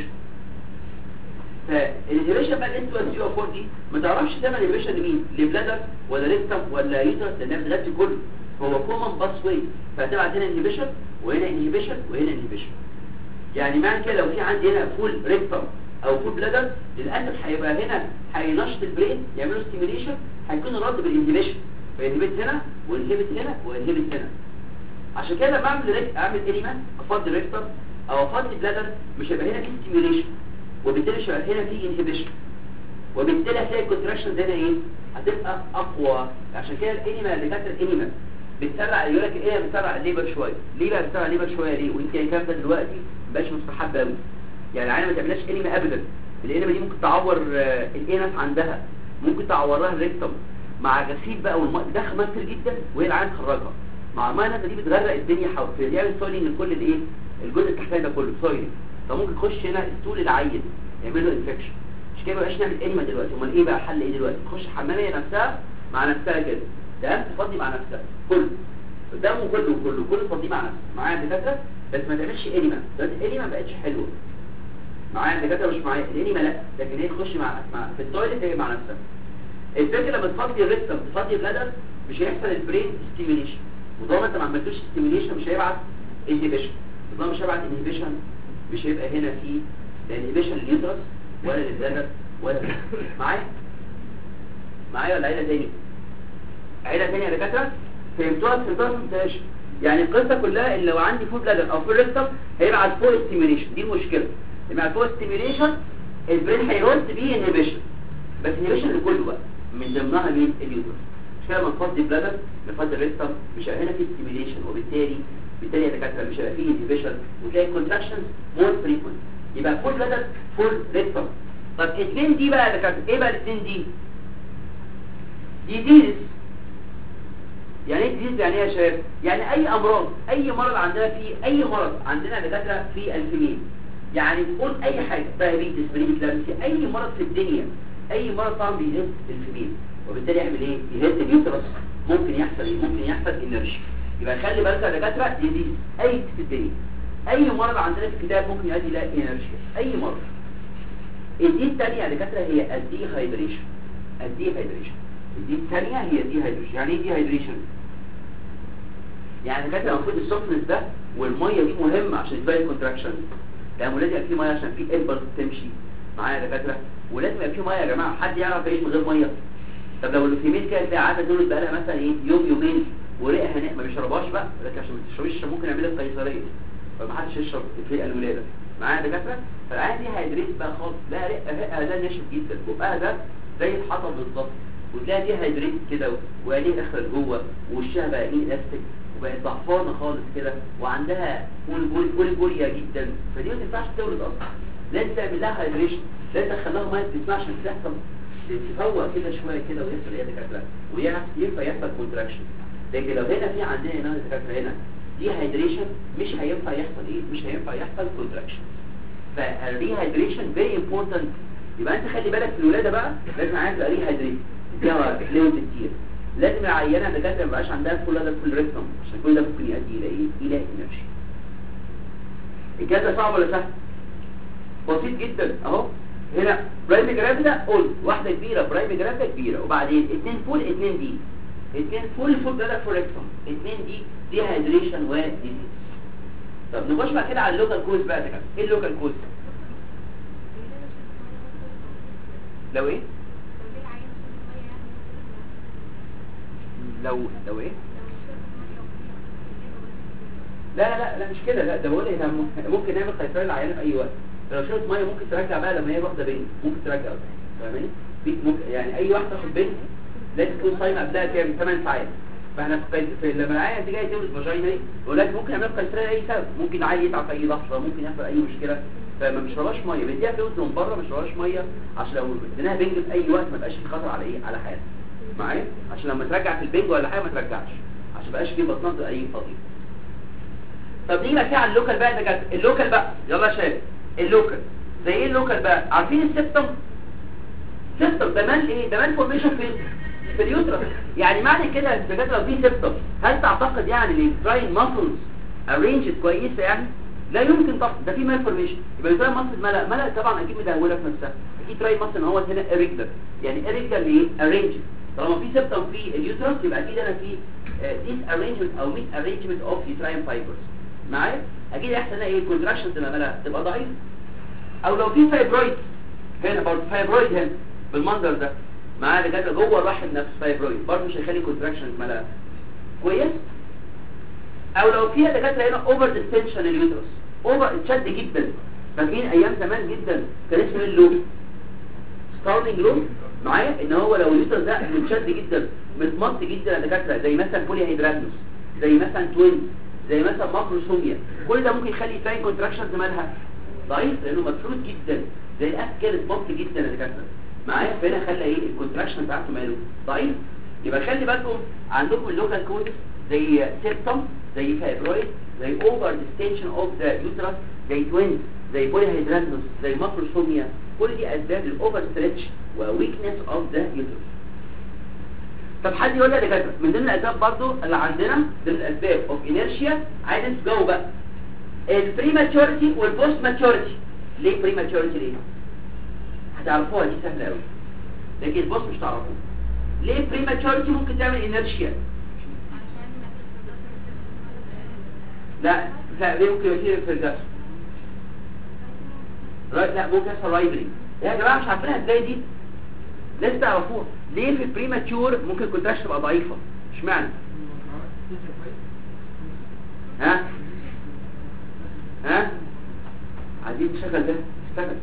S2: فالانهبيشن بقى الاس 2 3 و 4 دي ما تعرفش تعمل انهبيشن لمين لبلادر ولا ريكتم ولا يوترس لانها بتغذي كله هو كومن باس واي فهتبقى هنا انهبيشن وهنا انهبيشن وهنا انهبيشن يعني معنى كده لو في عندي هنا فول ريكتم او فول بلادر للاسف هيبقى هنا هينشط البرين يعملوا ستيميليشن هيكون الرد بالانهبيشن فينهبت هنا وينهبت هنا وينهبت هنا عشان كده لما اعمل ريك اعمل انيما افضي ريكتم او افضي بلادر مش هيبقى هنا في ستيميليشن وبالتالي مش هيبقى هنا في انهبيشن وبالتالي هتلاقي الكونتراكشن هنا ايه هتبقى اقوى عشان كده الانيما اللي كانت الانيما بتسرع يقول لك ايه بتسرع الليبر شويه ليه بقى بتسرع الليبر شويه ليه وانت الكلام ده دلوقتي مبقاش مستحب قوي يعني العينه ما تعملهاش انيما ابدا الانيما دي ممكن تعور آه، الانف عندها ممكن تعور لها الريكتم مع غسيل بقى والماء ده خمسر جدا وهي العين تخرجها مع الماء النازله دي بتغرق الدنيا حوالي بيعمل سويلنج لكل الايه الجزء التحتاني ده كله سويلنج فممكن يخش هنا الستول العين يعمل له انفكشن مش كده بقاش نعمل انيما دلوقتي امال ايه بقى حل ايه دلوقتي تخش حماميه نفسها مع نفسها كده ده تفضي مع نفسها كله قدامه كله كله كله تفضيه مع نفسها معايا الدكاتره بس ما تعملش انيما دلوقتي الانيما ما بقتش حلوه معايا الدكاتره مش معايا الانيما لا لكن هي تخش مع مع في التويلت هي مع نفسها الفكره لما تفضي الريكتم تفضي البلدر مش هيحصل البرين ستيميليشن وطالما انت ما عملتوش ستيميليشن مش هيبعت انهبيشن وطالما مش هيبعت انهبيشن مش هيبقى هنا في لا انهبيشن لليوترس ولا للبلدر ولا لل- معايا معايا ولا عيله تاني عيله ثانيه يا دكاتره فهمتوها فهمتوها ما فهمتهاش يعني القصه كلها ان لو عندي فود بلادر او فول ريكتم هيبقى فول ستيميوليشن دي المشكله لما فول ستيميوليشن البرين هيرد بيه انهبيشن بس انهبيشن لكله بقى من ضمنها مين اليوترس مش كده من فضل البلادر من فضل الريكتم مش هيبقى هنا في ستيميوليشن وبالتالي بالتالي يا دكاتره مش هيبقى فيه انهبيشن وتلاقي كونتراكشنز مور فريكوينت يبقى فول بلادر فول ريكتم طب اتنين دي بقى يا دكاتره ايه بقى الاتنين دي ديزيز يعني ايه ديزيز يعني ايه يا شباب يعني اي امراض اي مرض عندنا فيه اي مرض عندنا دكاتره في الفيميل يعني تقول اي حاجه دايابيتس بريكلامسي اي مرض في الدنيا اي مرض طبعا بيهز الفيميل وبالتالي يعمل ايه يهز اليوترس ممكن يحصل ايه ممكن يحصل انرجي يبقى خلي بالك يا دكاتره ديزيز اي في الدنيا اي مرض عندنا في الكتاب ممكن يؤدي الى انرجي اي مرض الدي الثانيه يا دكاتره هي الدي هايدريشن الدي هايدريشن الدي الثانيه هي الدي هايدريشن يعني ايه دي هايدريشن يعني دكاتره المفروض السخنس ده والميه دي مهمه عشان تبين الكونتراكشن لازم لازم يبقى في ميه عشان في امبلس تمشي معايا يا دكاتره ولازم يبقى في ميه يا جماعه حد يعرف يعيش من غير ميه طب لو الفيميل كده تلاقي عاده دول بقى لها مثلا ايه يوم يومين وريقها هناء ما بيشربهاش بقى لكن عشان ما تشربيش ممكن يعمل لك قيصريه فما حدش يشرب في الولاده معايا يا دكاتره فالعيان دي هيدريس بقى خالص لا ريقها ده ناشف جدا وبقى ده زي الحطب بالظبط وتلاقي دي هيدريت كده وعينيه داخله لجوه ووشها بقى ايه الاستيك وبقت ضعفانه خالص كده وعندها بوليبوريا جدا فدي ما تنفعش تولد اصلا لازم تعمل لها هايدريشن لازم تخليها ميه تسمع عشان تحصل تتفوق كده شويه كده ويحصل ايه دكاتره وينفع يحصل كونتراكشن لكن لو هنا في عندنا هنا دكاتره هنا دي هايدريشن مش هينفع يحصل ايه مش هينفع يحصل كونتراكشن فالريهايدريشن فيري امبورتنت يبقى انت خلي بالك في الولاده بقى لازم عايز تبقى ريهايدريت تديها فلويد كتير لازم العيانه الدكاتره ما يبقاش عندها كل هذا كل ريتم عشان كل ده ممكن يؤدي الى ايه الى انرجي الجهاز ده صعب ولا سهل بسيط جدا اهو هنا برايم جرافيدا قلت واحده كبيره برايم جرافيدا كبيره وبعدين اتنين فول اتنين دي اتنين فول فول ده فول ريكتوم اتنين دي دي هايدريشن وديزيز طب نخش بقى كده على اللوكال كوز بقى ده كده ايه اللوكال كوز لو ايه لو لو ايه لا لا لا لا مش كده لا ده بقول ايه ممكن نعمل قيصريه للعيان في اي وقت لو شربت ميه ممكن ترجع بقى لما هي واخده بنج ممكن ترجع فاهماني ممكن يعني اي واحده تاخد بنج لازم تكون صايمه قبلها كام 8 ساعات فاحنا في, في لما العيان دي جايه تولد فاجينا دي يقول لك ممكن نعمل قيصريه لاي سبب ممكن عيل يتعب في اي لحظه ممكن يحصل اي مشكله فما بنشربهاش ميه بديها فلوس من بره ما بنشربهاش ميه عشان لو اديناها بنج في اي وقت ما يبقاش في خطر على ايه على حياتها معايا عشان لما ترجع في البنج ولا حاجه ما ترجعش عشان ما يبقاش في بطنها اي فضيل طب نيجي بقى على اللوكال بقى ده اللوكال بقى يلا يا شباب اللوكال زي ايه اللوكال بقى عارفين السيستم سيستم ده مال ايه ده مال فورميشن فين في اليوترس يعني معنى كده بجد لو في سيستم هل تعتقد يعني ان التراين ماسلز ارينجد كويسه يعني لا يمكن طبعا ده في مال فورميشن يبقى التراين ماسل ملا ملا طبعا اكيد مدهوله في نفسها اكيد تراين ماسل هو هنا اريجلر يعني اريجلر ايه ارينجد طالما في سيستم في اليوترس يبقى اكيد انا في ديس ارينجمنت او ميس ارينجمنت اوف يوتراين فايبرز معايا اكيد هيحصل ايه الكونتراكشنز لما ملا تبقى ضعيف او لو في فايبرويد هنا برضه فايبرويد هنا بالمنظر ده معاه دكاتره جوه الرحم نفسه فايبرويد برضه مش هيخلي كونتراكشنز ملا كويس او لو فيها دكاتره هنا اوفر ديستنشن اليوترس اوفر اتشد جدا فاكرين ايام زمان جدا كان اسمه اللوب ستارلينج لوب معايا ان هو لو اليوترس ده متشد جدا متمط جدا يا دكاتره زي مثلا بولي هيدراتوس زي مثلا توينز زي مثلا ماكروسوميا كل ده ممكن يخلي تراين كونتراكشنز مالها ضعيف لانه مفروض جدا زي الاكل كده مط جدا يا دكاتره معايا فهنا خلى ايه الكونتراكشن بتاعته ماله ضعيف يبقى خلي بالكم عندكم اللوكال كود زي سيبتوم زي فايبرويد زي اوفر ديستنشن اوف ذا يوترس زي توينز زي بولي هيدراتوس زي ماكروسوميا كل دي اسباب الاوفر ستريتش وويكنس اوف ذا يوترس طب حد يقول لي يا دكاتره من ضمن الاسباب برضو اللي عندنا ضمن الاسباب اوف انيرشيا عايز تجاوب بقى البريماتوريتي والبوست ماتوريتي ليه بريماتوريتي ليه هتعرفوها دي سهله قوي لكن البوست مش تعرفوها ليه بريماتوريتي ممكن تعمل انيرشيا لا لا ليه ممكن يصير في الجسم لا ممكن يحصل رايبلينج يا جماعه مش عارفينها ازاي دي لازم تعرفوها ليه في البريماتور ممكن الكونتراكشن تبقى ضعيفه اشمعنى ها ها عايزين الشكل ده اشتغل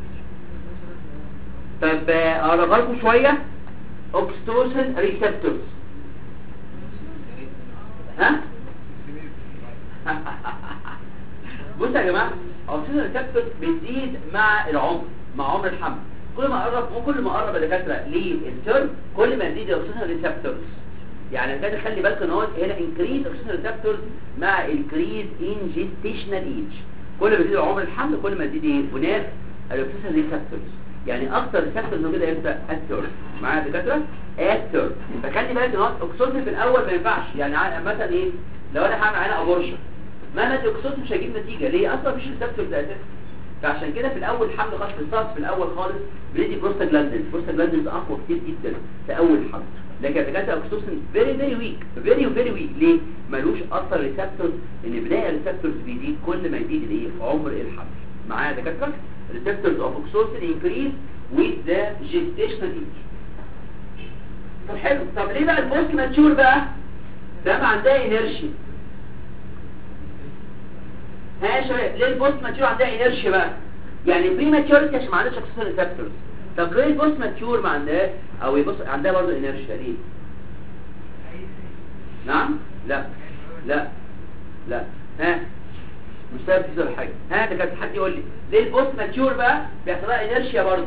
S2: طب آه، اقربها لكم شويه اوكستوسن ريسبتورز ها بصوا يا جماعه اوكسيجين ريسبتورز بتزيد مع العمر مع عمر الحمل كل ما قرب كل ما قرب الدكاتره للترم كل ما يزيد الاوكسيجين ريسبتورز يعني كده خلي بالك ان هو هنا انكريز اوكسيجين ريسبتورز مع انكريز ان جيستيشنال ايج كل ما يزيد عمر الحمل كل ما يزيد ايه هناك الاوكسيجين ريسبتورز يعني اكتر ريسبتورز موجوده امتى الترم معايا يا دكاتره الترم فخلي بالك ان هو الاكسوتين في الاول ما ينفعش يعني ع- مثلا ايه لو انا هعمل عينه ابورشن مهما الاكسوتين مش هيجيب نتيجه ليه اصلا مفيش ريسبتورز اساسا فعشان كده في الاول حمل خاص في الصاص في الاول خالص بندي بروستاجلاندين بروستاجلاندين اقوى كتير جدا في اول حمل لكن الدكاتره اوكسيتوسين فيري فيري ويك فيري فيري ويك ليه ملوش اثر ريسبتورز ان بناء الريسبتورز بيزيد كل ما يزيد الايه عمر الحمل معايا يا دكاتره receptors of oxytocin increase with the gestational age طب حلو طب ليه بقى البوست ماتشور بقى ده ما عندها انرشيا ها يا شباب ليه البوست ماتشور عندها انرشيا بقى يعني بري ماتشورتي عشان ما عندهاش اوكسيتوسين ريسبتورز طب ليه البوست ماتشور ما عندهاش او يبص عندها برضه انرشيا ليه نعم لا لا لا ها مش سبب تزول حاجه ها ده كان حد يقول لي ليه البوست ماتشور بقى بيحصل لها انرشيا برضه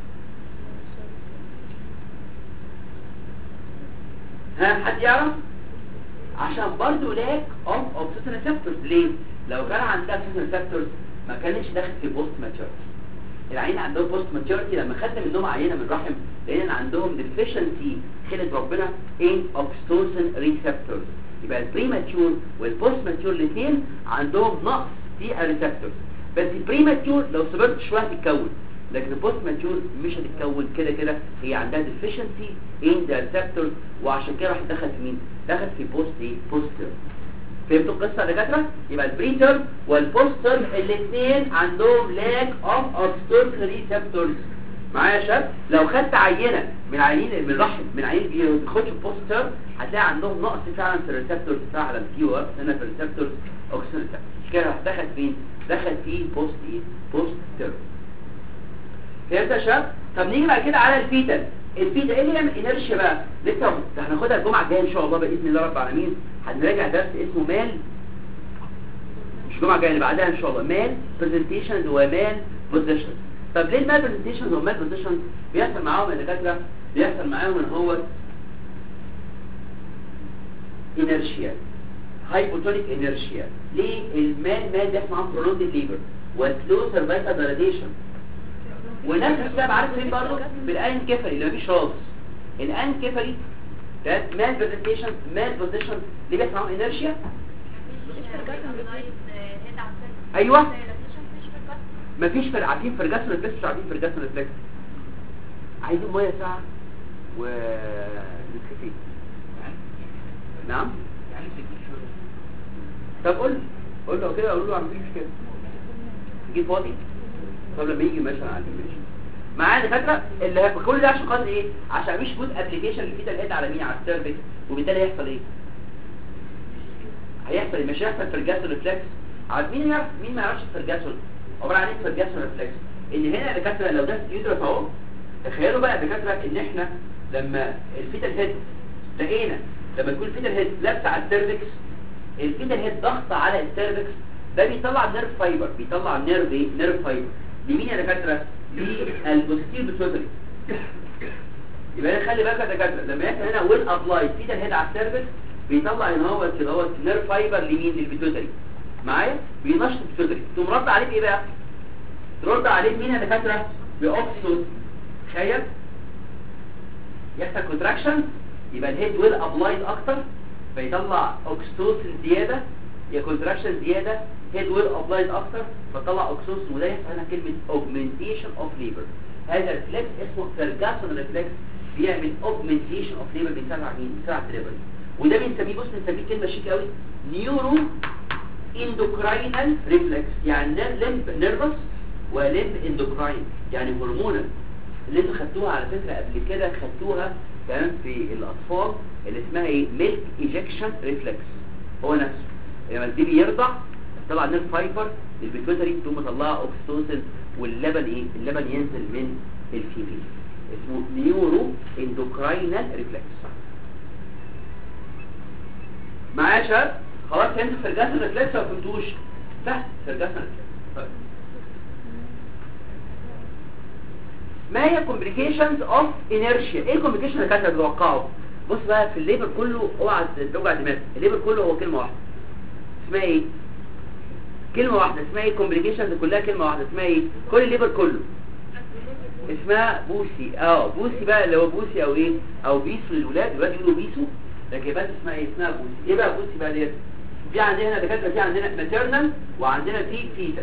S2: ها حد يعرف عشان برضه لاك اوف اوكسيتين ريسبتورز ليه لو كان عندها اوكسيتين ريسبتورز ما كانش داخل في بوست ماتشورتي العين عندهم بوست ماتشورتي لما خدنا منهم عينه من الرحم لقينا ان عندهم ديفيشنسي خلت ربنا ان اوكسيتوسين ريسبتورز يبقى البري ماتشور والبوست ماتشور الاثنين عندهم نقص في الريسبتورز بس البري ماتشور لو صبرت شويه هتتكون لكن البوست ماتشور مش هتتكون كده كده هي عندها ديفيشنسي ان ذا ريسبتورز وعشان كده راح دخل في مين دخل في بوست ايه بوست فهمتوا القصه يا دكاتره يبقى البري تيرم والبوست تيرم الاثنين عندهم لاك اوف اوكسيتوسين ريسبتورز معايا يا شباب لو خدت عينه من عينين من رحم من عينين بيخشوا بوست تيرم هتلاقي عندهم نقص فعلا في الريسبتورز فعلا في ورق هنا في الريسبتورز اوكسيتوسين ريسبتورز كده راح دخل فين دخل في بوست ايه بوست تيرم فهمت يا شباب طب نيجي بعد كده على الفيتال الفيتال ايه اللي يعمل انرشيا بقى لسه ده هناخدها الجمعه الجايه ان شاء الله باذن الله رب العالمين هنراجع درس اسمه مال مش الجمعه الجايه اللي بعدها ان شاء الله مال برزنتيشنز ومال بوزيشن طب ليه المال برزنتيشنز ومال بوزيشن بيحصل معاهم يا دكاتره بيحصل معاهم ان هو انرشيا هايبوتونيك انرشيا ليه المال مال بيحصل معاهم برولوند ليبر وسلو سيرفايكال دايليشن ونفس السبب عارف مين برضه بالان كفري اللي مفيش راس الان كفري ده مال برزنتيشن مال بوزيشن اللي بيحصل معاهم انرشيا ايوه مفيش فرق عارفين فرجاسون ريفلكس مش عارفين فرجاسون ريفلكس عايزين ميه ساعه و نسكافيه نعم طب قول قول له كده قول له عم مش كده جيب فاضي طب لما يجي مثلا على ماشي معايا دكاتره اللي هي كل ده عشان خاطر ايه عشان مش جود ابلكيشن اللي فيه الهيد على مين على السيرفيس وبالتالي هيحصل ايه هيحصل إيه؟ مش هيحصل فرجاسون ريفلكس عارف مين يعرف مين ما يعرفش فرجاسون عباره عن ايه فرجاسون ريفلكس ان هنا يا دكاتره لو ده يدرس اهو تخيلوا بقى يا دكاتره ان احنا لما الفيتال هيد لقينا لما يكون الفيتال هيد لابسه على السيرفكس الفيتال هيد ضغط على السيرفكس ده بيطلع نيرف فايبر بيطلع نيرف ايه نيرف فايبر لمين يا دكاتره للبوستير بيتوتري يبقى انا خلي بالك يا دكاتره لما يحصل هنا ويل ابلاي فيتال هيد على السيرفكس بيطلع ان هو كده هو نيرف فايبر لمين للبيتوتري معايا بينشط البيتوتري تقوم رد عليك ايه بقى ترد عليك مين يا دكاتره باوكسيتوسين تخيل يحصل كونتراكشن يبقى الهيد ويل ابلايد اكتر فيطلع اوكسيتوسين زياده يا كونتراكشن زياده هيد ويل ابلايد اكتر فتطلع اوكسيتوسين وده يحصل هنا كلمه اوجمنتيشن اوف ليبر هذا الريفلكس اسمه فيرجاسون ريفلكس بيعمل اوجمنتيشن اوف ليبر بيساعد على مين بيساعد على الليبر وده بنسميه بص بنسميه كلمه شيك قوي نيورو اندوكراينال ريفلكس يعني لمب نيرفس ولمب اندوكراين يعني هرمونال اللي انتوا خدتوها على فكره قبل كده خدتوها تمام في الاطفال اللي اسمها ايه ميلك ايجكشن ريفلكس هو نفسه لما البيبي يرضع طبعا نير فايبر البيتوتري تقوم مطلعه اوكسيتوسين واللبن ايه اللبن ينزل من الفيميل اسمه نيورو اندوكراينال ريفلكس معايا يا شباب خلاص فهمتوا فرجاس الريفلكس ولا فهمتوش سهل فرجاس الريفلكس طيب. ما هي complications of inertia ايه complications اللي كانت تتوقعه بص بقى في الليبر كله اوعى توجع دماغك الليبر كله هو كلمه واحده اسمها ايه كلمه واحده اسمها ايه complications كلها كلمه واحده اسمها ايه كل الليبر كله اسمها بوسي اه بوسي بقى اللي هو بوسي او ايه او بيسو للولاد الولاد يقولوا بيسو لكن بس اسمها ايه اسمها بوسي ايه بقى بوسي بقى ديت في عندنا دكاتره في عندنا ماتيرنال وعندنا في فيتال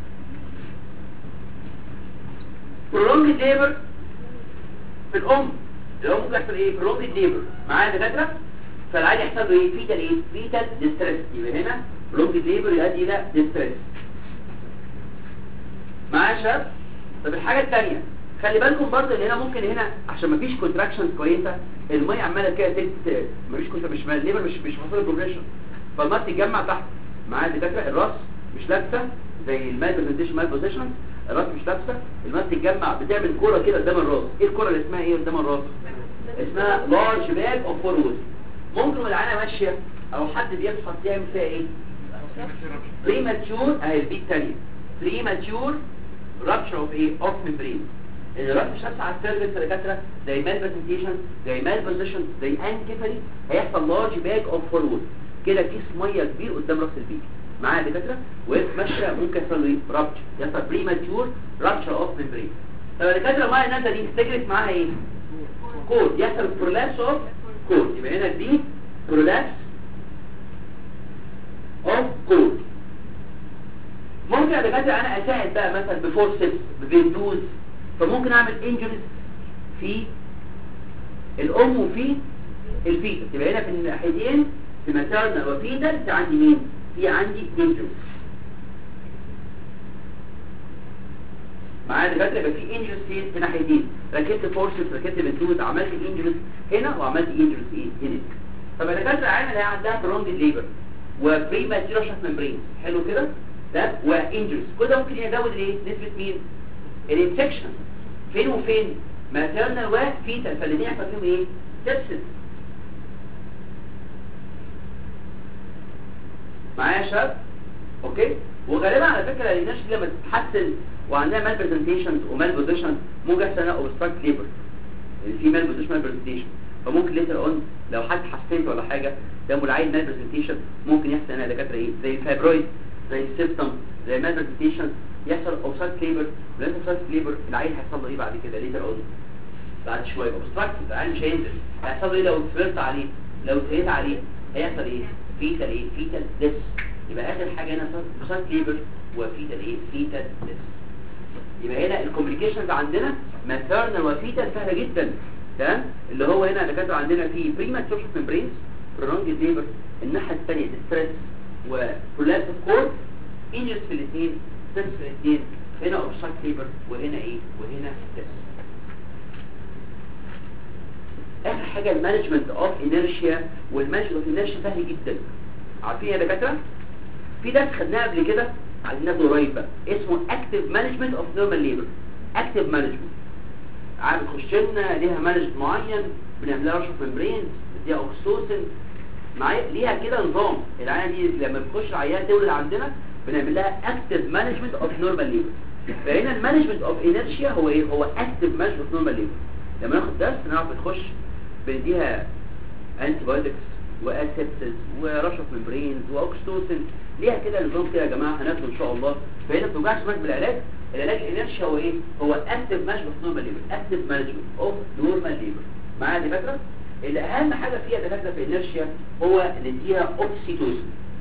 S2: prolonged labor في الام الام ممكن يحصل ايه prolonged labor معايا دكاتره فالعادي يحصل له ايه فيتال ايه فيتال ديستريس يبقى هنا prolonged labor يؤدي الى ديستريس معايا يا شباب طب الحاجه الثانيه خلي بالكم برضه ان هنا ممكن هنا عشان مفيش كونتراكشنز كويسه الميه عماله كده تلت مفيش كونتر مش الليبر مش مش حاصل بروجريشن فالميه بتتجمع تحت معايا دكاتره الراس مش لابسه زي المال برزنتيشن مال بوزيشن الراس مش لابسه الميه بتتجمع بتعمل كوره كده قدام الراس ايه الكوره اللي اسمها ايه قدام الراس اسمها لارج باك اوف فورورد ممكن والعينه ماشيه او حد بيفحص يعمل فيها ايه بريماتيور اهي البيت الثانيه بريماتيور رابشر اوف ايه اوف ميمبرين الراس مش لابسه على السيرفيس يا دكاتره زي مال برزنتيشن زي مال بوزيشن زي انكفالي هيحصل لارج باك اوف فورورد كده كيس ميه كبير قدام راس البيبي معايا يا دكاتره وهي ماشيه ممكن يحصل له ايه رابتشر يحصل بريماتيور رابتشر اوف ميمبرين طب يا دكاتره الميه النازله دي تجري معاها ايه كود يحصل برولابس اوف كود يبقى هنا دي برولابس اوف كود ممكن يا دكاتره انا اساعد بقى مثلا بفورسبس بفيندوز فممكن اعمل انجريز في الام وفي الفيتس يبقى هنا في الناحيتين في ماتيرنال وفيتال في عندي مين في عندي انجريز معايا دكاتره يبقى في انجريز فين في ناحيتين ركبت فورسبس ركبت فيندوز عملت انجريز هنا وعملت انجريز ايه هنا طب الدكاتره عامل هي عندها برونج ليبر وبريماتيور شاف ممبرين حلو كده ده وانجريز كل ده ممكن يزود ايه نسبه مين الانفكشن فين وفين ماتيرنال وفيتال فالاثنين يحصل فيهم ايه سبسس معايا يا شباب اوكي وغالبا على فكره الناس دي لما تتحسن وعندها مال برزنتيشنز ومال بوزيشن ممكن يحصل هنا اوبستراكت ليبر في مال بوزيشن مال برزنتيشن فممكن ليتر اون لو حد حسنت ولا حاجه ده العين مال برزنتيشن ممكن يحصل هنا دكاتره ايه زي الفايبرويد زي السيبتم زي المال برزنتيشن يحصل اوبستراكت ليبر ولما اوبستراكت ليبر العين هيحصل له ايه بعد كده ليتر اون بعد شويه اوبستراكت العين مش هينزل هيحصل له ايه لو اتفرت عليه لو اتهيت عليه هيحصل ايه فيتال ايه فيتال ديس يبقى اخر حاجه هنا اوبستراكت ليبر وفيتال ايه فيتال ديس يبقى هنا الكوميونيكيشنز عندنا ماتيرنال وفيتال سهله جدا تمام اللي هو هنا دكاتره عندنا في بريماتور ميمبرينز برونج ليبر الناحيه الثانيه ستريس وبرولابس كورد انجز في الاثنين ستريس في الاثنين هنا اوبستراكت ليبر وهنا ايه وهنا ديس اخر حاجه المانجمنت اوف انيرشيا والمانجمنت اوف انيرشيا سهل جدا عارفين يا دكاتره في درس خدناه قبل كده عايزين ناخده قريب بقى اسمه اكتيف مانجمنت اوف نورمال ليبر اكتيف مانجمنت عارف تخش لنا ليها مانجمنت معين بنعمل لها رشف ممبرين نديها اوكسوسين معايا ليها كده نظام العيانه دي لما بتخش العيان تولد عندنا بنعمل لها اكتيف مانجمنت اوف نورمال ليبر فهنا المانجمنت اوف انيرشيا هو ايه هو اكتيف مانجمنت اوف نورمال ليبر لما ناخد درس نعرف بتخش بنديها انتي بايوتكس واسيبسس ورشف ممبرينز واوكستوسين ليها كده نظام كده يا جماعه هناخده ان شاء الله فهنا ما بتوجعش دماغك بالعلاج العلاج الانيرشيا هو ايه هو اكتيف مانجمنت اوف نورمال ليبر اكتيف مانجمنت اوف نورمال ليبر معايا دي فكره اللي اهم حاجه فيها دكاتره في الانيرشيا هو نديها اوكسيتوسين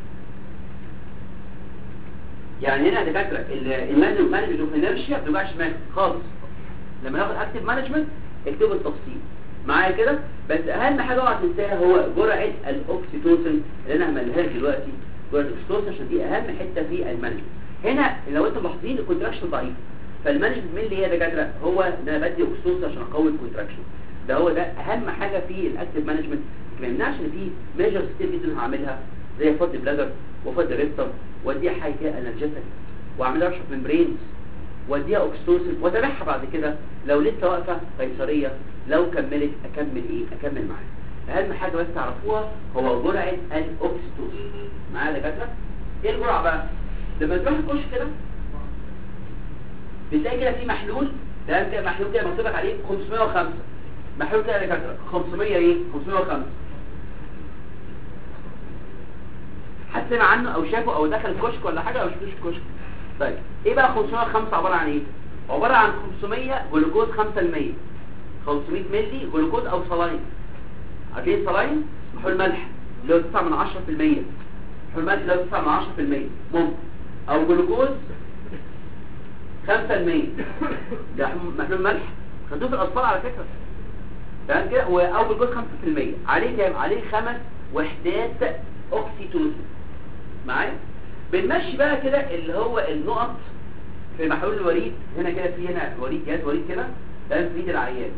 S2: يعني هنا دكاتره المانجمنت اوف انيرشيا ما بتوجعش دماغك خالص لما ناخد اكتيف مانجمنت اكتبوا التفصيل معايا كده بس اهم حاجه اوعى تنساها هو جرعه الاوكسيتوسين اللي انا هعملها لك دلوقتي جرعه الاوكسيتوسين عشان دي اهم حته في المانجمنت هنا لو انتم ملاحظين الكونتراكشن ضعيف فالمانجمنت مين اللي هي دكاتره هو ان انا بدي اوكسيتوسين عشان اقوي الكونتراكشن ده هو ده اهم حاجه في الاكتيف مانجمنت ما يمنعش ان في ميجرز كتير جدا هعملها زي فض بلادر وفض ريكتم واديها حاجه كده انرجيتك واعملها ارشف ممبرينز واديها اوكستوسن واتابعها بعد كده لو لسه واقفه قيصريه لو كملت اكمل ايه اكمل معاها اهم حاجه بس تعرفوها هو جرعه الاوكستوسن معايا يا دكاتره ايه الجرعه بقى لما تروح تخش كده بتلاقي كده في محلول ده كده محلول كده مكتوب لك عليه 505 محلول كده يا دكاتره 500 ايه 505 حد سمع عنه او شافه او دخل الكشك ولا حاجه او شفتوش الكشك طيب ايه بقى 505 عباره عن ايه عباره عن 500 جلوكوز 5% 500 مللي جلوكوز او صلاين عارفين صلاين محلول ملح اللي هو 9 من 10% محلول ملح اللي هو 9 من 10% ممكن او جلوكوز 5% ده محلول ملح خدوه في الاطفال على فكره تمام كده واول جزء 5% عليه كام عليه خمس وحدات اوكسيتوسين معايا بنمشي بقى كده اللي هو النقط في محلول الوريد هنا كده في هنا وريد جهاز وريد كده ده في ايد العيان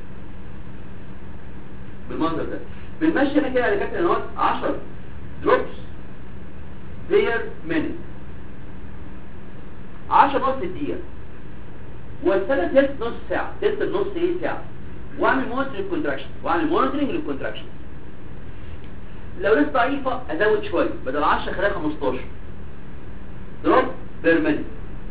S2: بالمنظر ده بنمشي هنا كده لكابتن النقط 10 دروبس بير مينيت 10 نص الدقيقه والثلاث تلت نص ساعه تلت النص ايه ساعه واعمل مونيتورنج كونتراكشن واعمل مونيتورنج للكونتراكشن لو لسه ضعيفه ازود شويه بدل 10 خليها 15 دروب بير مينيت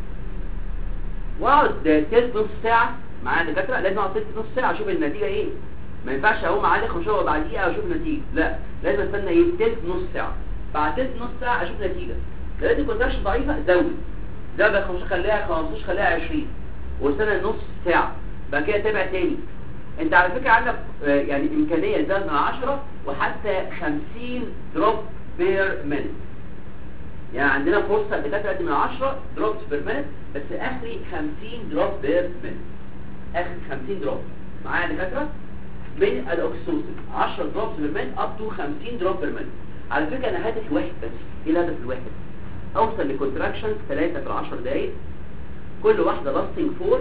S2: واقعد تلت نص ساعه مع الدكاتره لازم اقعد تلت نص ساعه اشوف النتيجه ايه ما ينفعش اقوم اعلق واشوف بعد دقيقه واشوف النتيجه لا لازم استنى ايه تلت نص ساعه بعد تلت نص ساعه اشوف نتيجه لو لقيت الكونتراكشن ضعيفه زود ده بقى 15 خليها 15 خليها 20 واستنى نص ساعه بعد كده تابع تاني انت على فكره عندك آه، يعني امكانيه تزود من 10 وحتى 50 دروب بير مينيت يعني عندنا فرصه الدكاتره قد من 10 دروبس بير مينيت بس اخري 50 دروب بير مينيت اخر 50 دروب معايا يا دكاتره من الاكسوسين 10 دروبس بير مينيت اب تو 50 دروب بير مينيت على فكره انا هدفي واحد بس ايه الهدف الواحد اوصل لكونتراكشن 3 في 10 دقائق كل واحده لاستنج 4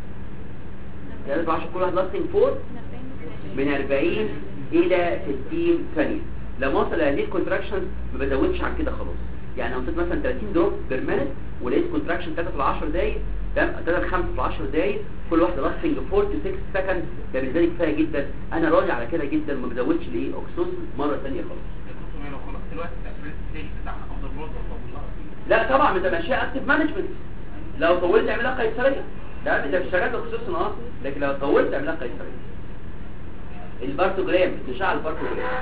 S2: 3 في 10 كل واحده لاستنج 4 من 40 الى 60 ثانيه لما اوصل لهذه الكونتراكشن ما بزودش عن كده خلاص يعني لو وصلت مثلا 30 دروب بير مينيت ولقيت كونتراكشن 3 في 10 دقايق تمام 3 ل 5 في 10 دقايق كل واحده لاستنج 4 to 6 سكند ده بالنسبه لي كفايه جدا انا راضي على كده جدا ما بزودش ليه اوكسوس مره ثانيه خالص
S4: لو خلصت الوقت التأثير ستيج بتاعها افضل برضه ولا
S2: لا طبعا انت ماشيه اكتف مانجمنت لو طولت اعملها قيصريه لا انت مش شغال بخصوص اه لكن لو طولت اعملها قيصريه البارتوجرام بتشعل البارتوجرام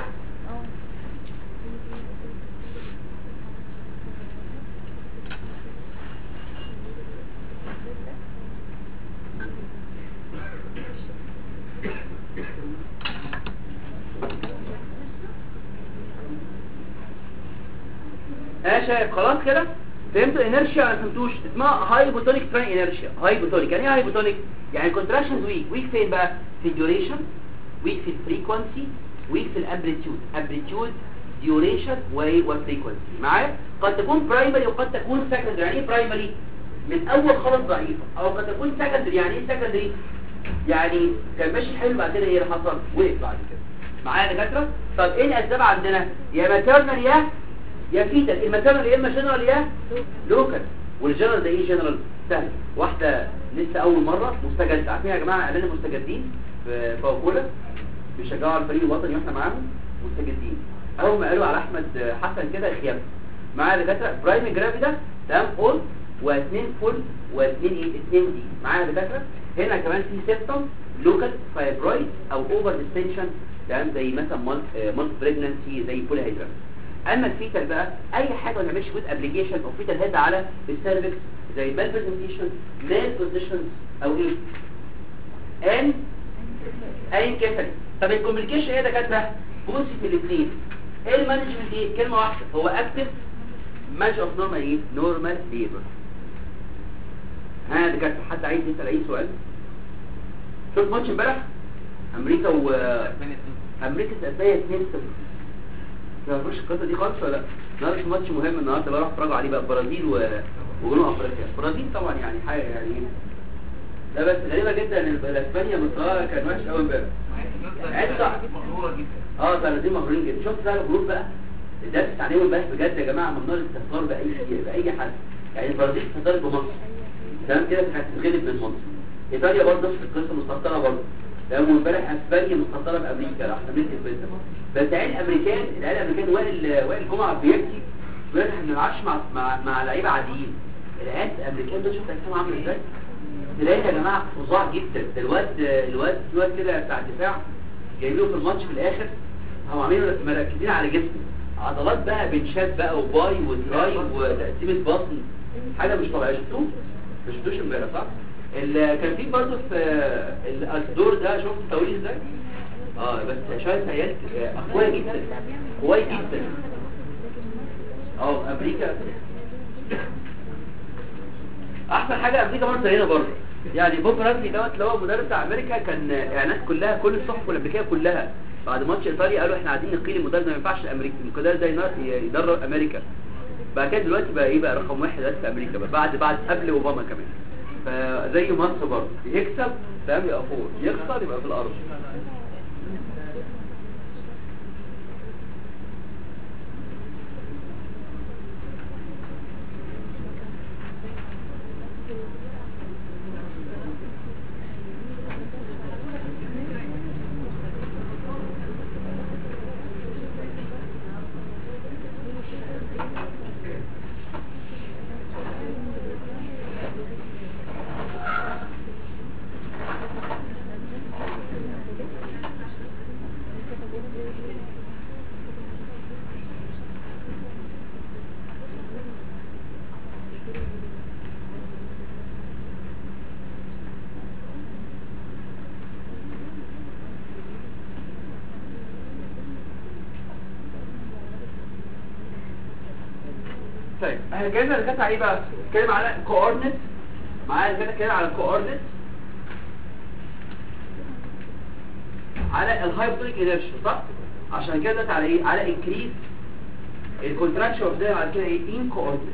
S2: ها يا شباب خلاص كده فهمتوا الانرشيا ولا ما فهمتوش اسمها هايبوتونيك تران انرشيا هايبوتونيك يعني ايه هايبوتونيك يعني كونتراكشنز ويك ويك فين بقى في الديوريشن ويك في الفريكوانسي ويك في الامبليتيود امبليتيود ديوريشن وفريكوانسي معايا قد تكون برايمري وقد تكون سكندري يعني ايه برايمري من اول خالص ضعيفه او قد تكون سكندري يعني ايه سكندري يعني كان ماشي حلو بعد كده ايه اللي حصل وقف بعد كده معايا يا دكاتره طب ايه الاسباب عندنا يا ماتيرنال يا يا فيتال الماتيرنال يا اما جنرال يا لوكال والجنرال ده ايه جنرال سهل واحده لسه اول مره مستجد عارفين يا جماعه اعلان المستجدين في فوكولا بيشجعوا على الفريق الوطني واحنا معاهم مستجدين اول ما قالوا على احمد حسن كده خياب معايا دكاتره برايم جرافي ده تمام فول واثنين فول واثنين ايه اثنين دي معايا دكاتره هنا كمان في سيبتوم لوكال فايبرويد او اوفر ديستنشن تمام زي مثلا مالت بريجنانسي زي بول هيدرا اما الفيتال بقى اي حاجه ما نعملش ويز ابليكيشن او فيتال هيد على السيرفكس زي مال برزنتيشن مال بوزيشنز او ايه ان اي كفري طب الكوميونيكيشن ايه ده كاتبه بصي في الاثنين ايه المانجمنت ايه كلمه واحده هو اكتف مانج اوف نورمال ايه نورمال ليبر ها ده كاتب حد عايز يسال اي سؤال شفت ماتش امبارح امريكا و امريكا اسبانيا 2 0 ما فيش القصه دي خالص ولا لا النهارده في ماتش مهم النهارده بروح اتفرج عليه بقى البرازيل و... وجنوب افريقيا البرازيل طبعا يعني حاجه يعني لا بس غريبه جدا ان اسبانيا مستواها كان وحش قوي امبارح عدة.
S4: مغروره جدا
S2: اه سنتين مهورين جدا شفت بقى الجروب بقى الدرس التعليمي امبارح بجد يا جماعه ممنوع الاستهتار باي شيء باي حد يعني البرازيل استهترت بمصر تمام كده هتتغلب من مصر ايطاليا برضه نفس القصه مستهتره برضه تمام وامبارح اسبانيا مستهتره بامريكا راح امريكا البيتزا بس العيال الامريكان العيال الامريكان وائل وائل جمعه بيبكي بيقول احنا ما بنلعبش مع مع, مع لعيبه عاديين العيال الامريكان دول شفت اجسامهم عامله ازاي تلاقي يا جماعه فظاع جدا ده الواد الواد الواد كده بتاع الدفاع جايبينه في الماتش في الاخر هم عاملين مركزين على جسمه عضلات بقى بنشات بقى وباي وتراي وتقسيمه بطن حاجه مش طبيعيه شفتوه ما شفتوش امبارح صح ال- كان في برضه في الدور ده شفت التوريث ازاي اه بس شويه عيال اقوياء جدا قوي جدا اه امريكا احسن حاجه امريكا برضه هنا برضه يعني بوب راسلي دوت اللي هو مدرب بتاع امريكا كان اعلانات كلها كل الصحف الامريكيه كلها بعد ماتش ايطاليا قالوا احنا عايزين نقيل المدرب ده ما ينفعش الامريكي المدرب ده ينر- يدرب امريكا بقى كده دلوقتي بقى ايه بقى رقم واحد دلوقتي في امريكا بقى بعد بعد قبل اوباما كمان فزي مصر برضه يكسب فاهم يبقى فوق يخسر يبقى في الارض طيب احنا اتكلمنا اللي كانت على ايه بقى اتكلم على كوردينيت معايا اللي كانت اتكلم على الكوردينيت على الهايبوتونيك انرشيا صح عشان كده دلوقتي على ايه على انكريز الكونتراكشن اوف ده على كده ايه ان كوردينيت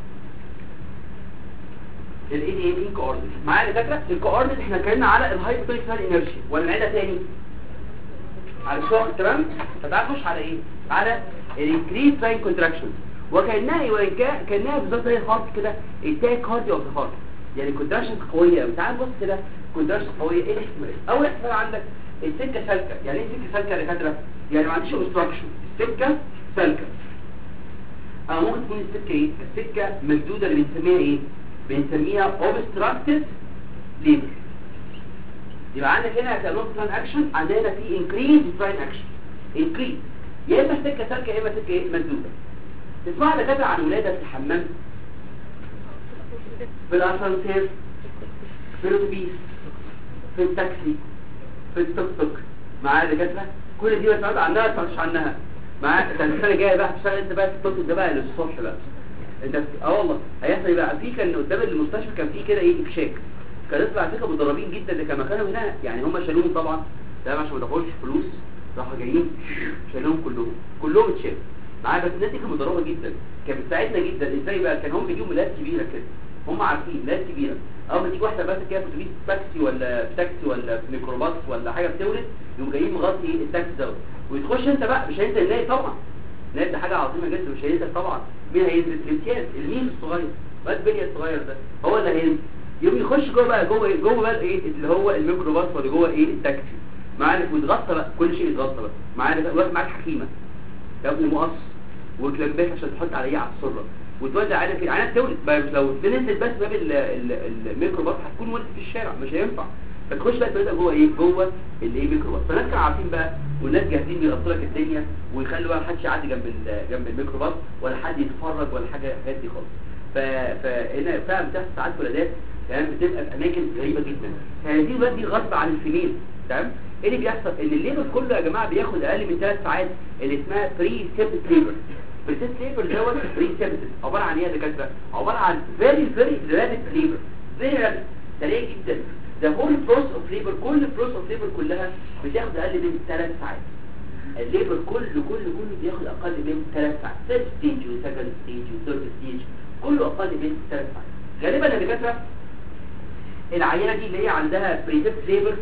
S2: الايه ايه ان كوردينيت معايا اللي فاكره الكوردينيت احنا اتكلمنا على الهايبوتونيك انرشيا ولا نعيدها تاني على الشغل تمام فتعال نخش على ايه على الانكريز باين كونتراكشن وكانها ايه وان كان كانها بالظبط زي الهارت كده التاك كارديو اوف الهارت يعني كونتراكشن قويه قوي تعال بص كده كونتراكشن قويه ايه الاحتمال اول احتمال عندك السكه سالكه يعني ايه سكه سالكه يا دكاتره يعني ما عنديش اوبستراكشن السكه سالكه اه ممكن تكون السكه ايه السكه مسدوده اللي بنسميها ايه بنسميها اوبستراكتد ليبر يبقى عندك هنا كالون بلان اكشن عندنا هنا في انكريز بلان اكشن انكريز يا اما سكه سالكه يا اما سكه ايه مسدوده تسمع دكاتره عن ولاده في الحمام في الاسانسير في الاتوبيس في التاكسي في التوك توك معايا دكاتره كل دي بسمعت عنها ما تسمعش عنها معايا ده السنه الجايه بقى هتشتغل انت بقى في التوك توك ده بقى للصبح بقى انت اه والله هيحصل ايه بقى في كان قدام المستشفى كان في كده ايه افشاك كان يطلع على فكره مدربين جدا اللي كانوا كانوا هنا يعني هم شالوهم طبعا تمام عشان ما دفعوش فلوس راحوا جايين شالوهم كلهم كلهم اتشالوا معايا بس الناس دي كانت مدربه جدا كانت بتساعدنا جدا ازاي بقى كان هم بيجيبوا ملايات كبيره كده هم عارفين ملايات كبيره اول ما تيجي واحده بس كده في اتوبيس تاكسي ولا في تاكسي ولا في ميكروباص ولا حاجه بتولد يقوموا جايين مغطي ايه التاكسي دوت وتخش انت بقى مش هينزل الناي طبعا الناي ده حاجه عظيمه جدا مش هينزل طبعا مين هينزل الامتياز المين الصغير واد بني الصغير ده هو اللي هينزل يقوم يخش جوه بقى جوه إيه؟ جوه بقى ايه اللي هو الميكروباص ولا جوه ايه التاكسي معاك ويتغطى بقى كل شيء يتغطى بقى معاك واقف معاك حكيمه يا ابني مقص وكلامبات عشان تحط عليه على السره وتوزع عليها كده عينات تولد بقى لو نزلت بس باب ال- ال- الميكروباص هتكون ولدت في الشارع مش هينفع فتخش بقى تبدا جوه ايه جوه الايه ميكروباص فالناس كانوا عارفين بقى والناس جاهزين بيغطوا لك الدنيا ويخلوا بقى محدش يعدي جنب ال- جنب الميكروباص ولا حد يتفرج ولا حاجه الحاجات دي خالص ف- فهنا فعلا بتحصل ساعات ولادات تمام بتبقى في اماكن غريبه جدا هذه الولاد دي غصب عن الفيميل تمام ايه اللي بيحصل ان الليبر كله يا جماعه بياخد اقل من 3 ساعات اللي اسمها بري سيبت ليبر بريسيت ليبر دوت بري سيبت عباره عن ايه يا دكاتره عباره عن فيري فيري رابيد ليبر فيري رابيد سريع جدا ده هول بروس اوف ليبر كل بروس اوف ليبر كلها بتاخد اقل من 3 ساعات الليبر كله كله كله بياخد اقل من 3 ساعات ثيرد ستيج وسكند ستيج وثيرد ستيج كله اقل من 3 ساعات غالبا يا دكاتره العينه دي اللي هي عندها بريسيبت ليبر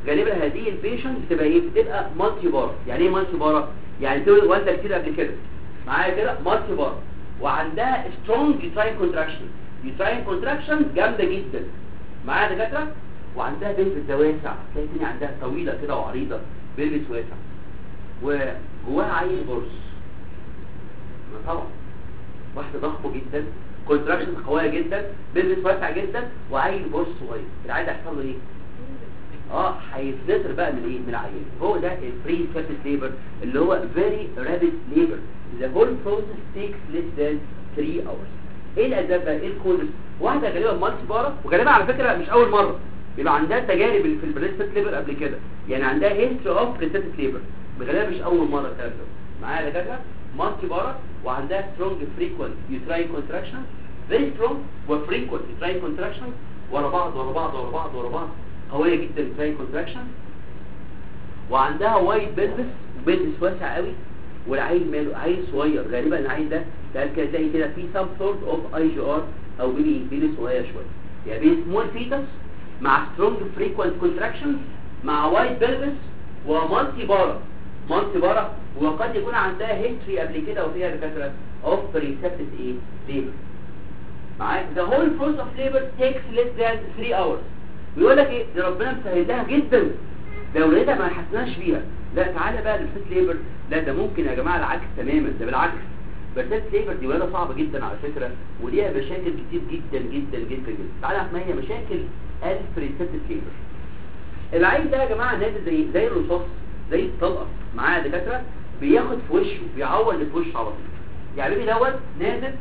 S2: غالبا هذه البيشنت بتبقى ايه بتبقى مالتي بارا يعني ايه مالتي بارا يعني تولد والده كتير قبل كده معايا كده مالتي بارا وعندها سترونج يوتراين كونتراكشن يوتراين كونتراكشن جامده جدا معايا دكاتره وعندها بلبس ده واسع تلاقي الدنيا عندها طويله كده وعريضه بلبس واسع وجواها عيل برص ما طبعا واحده ضخمه جدا كونتراكشن قويه جدا بلبس واسع جدا وعيل برص صغير العيل ده هيحصل له ايه اه هيتنطر بقى من ايه من العيان هو ده البري سيرفيس ليبر اللي هو very rapid labor the whole process takes less than 3 hours ايه الاسباب بقى ايه الكوزز واحده غالبا مالتي بارا وغالبا على فكره مش اول مره بيبقى عندها تجارب في البريستات ليبر قبل كده يعني عندها هيستوري اوف بريستات ليبر غالبا مش اول مره الكلام ده معايا دكاتره مالتي بارا وعندها سترونج فريكوينت يوتراين كونتراكشن فيري سترونج وفريكوينت يوتراين كونتراكشن ورا بعض ورا بعض ورا بعض ورا بعض قويه جدا يوتراين كونتراكشن وعندها وايد بلبس بلبس واسع قوي والعيل ماله عيل صغير غالبا العيل ده ده كده تلاقي كده في سب سورت اوف اي جي ار او بيبي بيبي صغير شويه يعني بيبي سمول فيتس مع سترونج فريكوينت كونتراكشن مع وايد بلبس ومالتي بارا مالتي بارا وقد يكون عندها هيستوري قبل كده وفيها دكاتره اوف بريسبتس ايه ليبر معاك the whole process of labor takes less than 3 hours بيقول لك ايه ده ربنا مسهل لها جدا ده ولادها ما حسناش بيها لا تعالى بقى للفيت ليبر لا ده ممكن يا جماعه العكس تماما ده بالعكس برسات ليبر دي ولاده صعبه جدا على فكره وليها مشاكل كتير جدا جدا جدا جدا تعالى ما هي مشاكل الفريسيتس ليبر العين ده يا جماعه نازل زي زي الرصاص زي الطلقه معاه دكاتره بياخد في وشه بيعور اللي في وشه على طول يعني بيبي دوت نازل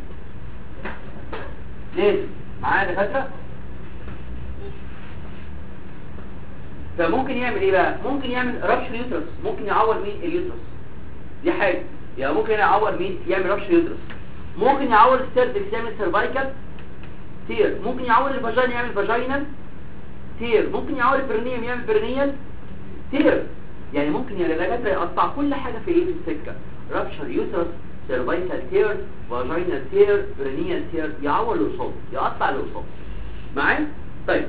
S2: نازل معاه دكاتره فممكن يعمل ايه بقى ممكن يعمل رابشر يوترس ممكن يعور مين اليوترس دي حاجه يعني ممكن يعور مين يعمل رابشر يوترس ممكن يعور السيرفكس يعمل سيرفايكال تير ممكن يعور الفاجين يعمل فاجينال تير ممكن يعور البرنيوم يعمل برنيال تير يعني ممكن يعني الدكاتره يقطع كل حاجه في ايه في السكه رابشر يوترس سيرفايكال تير فاجينال تير برنيال تير يعور الاصابع يقطع الاصابع معايا طيب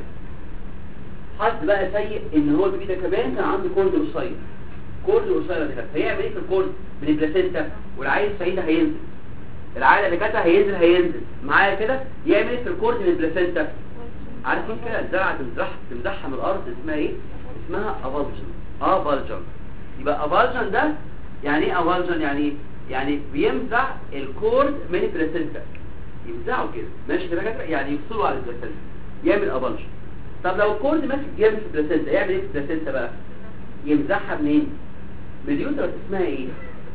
S2: حد بقى سيء ان هو البيبي ده كمان كان عنده كورد قصير كورد قصير ده هيعمل ايه في الكورد من البلاسينتا والعيل السعيد هينزل العيل اللي كانت هينزل هينزل معايا كده يعمل ايه في الكورد من البلاسينتا عارفين كده الزرعه تمزح تمزحها من الارض اسمها ايه اسمها افالجن افالجن يبقى افالجن ده يعني ايه افالجن يعني ايه يعني بيمزع الكورد من البلاسينتا يمزعه كده ماشي كده كده يعني يفصلوا على البلاسينتا يعمل افالجن طب لو الكورد ماسك جامد في البلاسينتا يعمل ايه في البلاسينتا بقى يمزحها منين من اليوترس اسمها ايه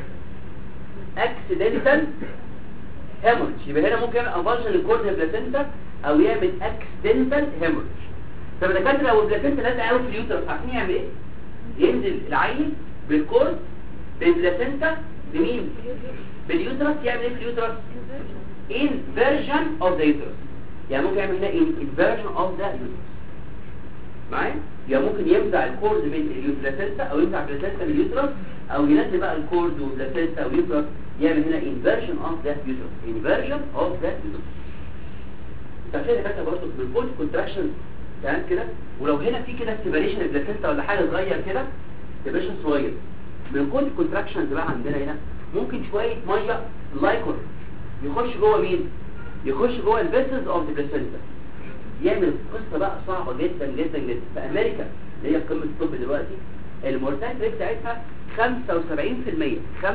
S2: اكسيدنتال هيموريج يبقى هنا ممكن يعمل افالجن للكورد البلاسينتا او يعمل اكسيدنتال هيموريج طب ده كان لو البلاسينتا لازقه قوي في اليوترس عارفين يعمل ايه ينزل العيل بالكورد بالبلاسينتا بمين باليوترس يعمل ايه في اليوترس inversion of the uterus يعني ممكن يعمل هنا inversion of the uterus معايا يعني ممكن يمزع الكورد من البلاسينتا او يمزع البلاسينتا من اليوترس او ينزل بقى الكورد والبلاسينتا واليوترس يعمل هنا inversion of the uterus inversion of the uterus عشان كده برضه بالبولت كونتراكشن تمام كده ولو هنا في كده سيبريشن البلاسينتا ولا حاجه صغير كده سيبريشن صغير من كل الكونتراكشنز بقى عندنا هنا ممكن شويه ميه لايكور يخش جوه مين يخش جوه الفيسلز اوف ذا بلاسينتا يعمل قصه بقى صعبه جدا جدا جدا في امريكا اللي هي قمه الطب دلوقتي المورتاليتي ريت بتاعتها 75% 75%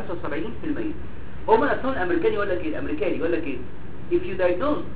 S2: هم نفسهم الامريكان يقول لك ايه الامريكاني يقول لك ايه if you diagnose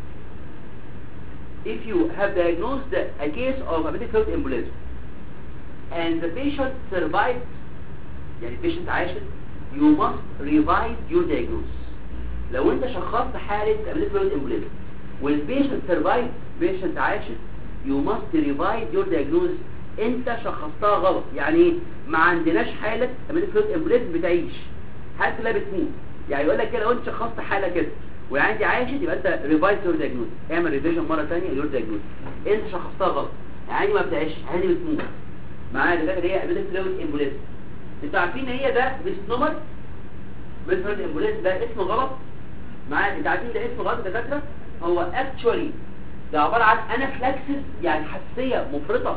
S2: if you have diagnosed a case of aortic fluid embolism and the patient survived يعني patient عاشت you must revise your diagnosis لو انت شخصت حالة aortic fluid embolism والبيشنت سرفايف بيشنت عاشت يو ماست ريفايد يور diagnosis انت شخصتها غلط يعني ما عندناش حالة aortic fluid embolism بتعيش حالة لا بتموت يعني يقول لك كده لو انت شخصت حالة كده وعندي عاشت يبقى انت ريفايز يور diagnosis اعمل ريفيجن مرة ثانيه يور diagnosis انت شخصتها غلط يعني ما بتعيش عادي بتموت معايا ده هي aortic fluid embolism انتوا عارفين ان هي ده مسنمر aortic fluid embolism ده اسمه غلط معايا انت عارفين ده اسمه غلط يا دكاتره هو actually ده عبارة عن انافلاكسس يعني حساسية مفرطة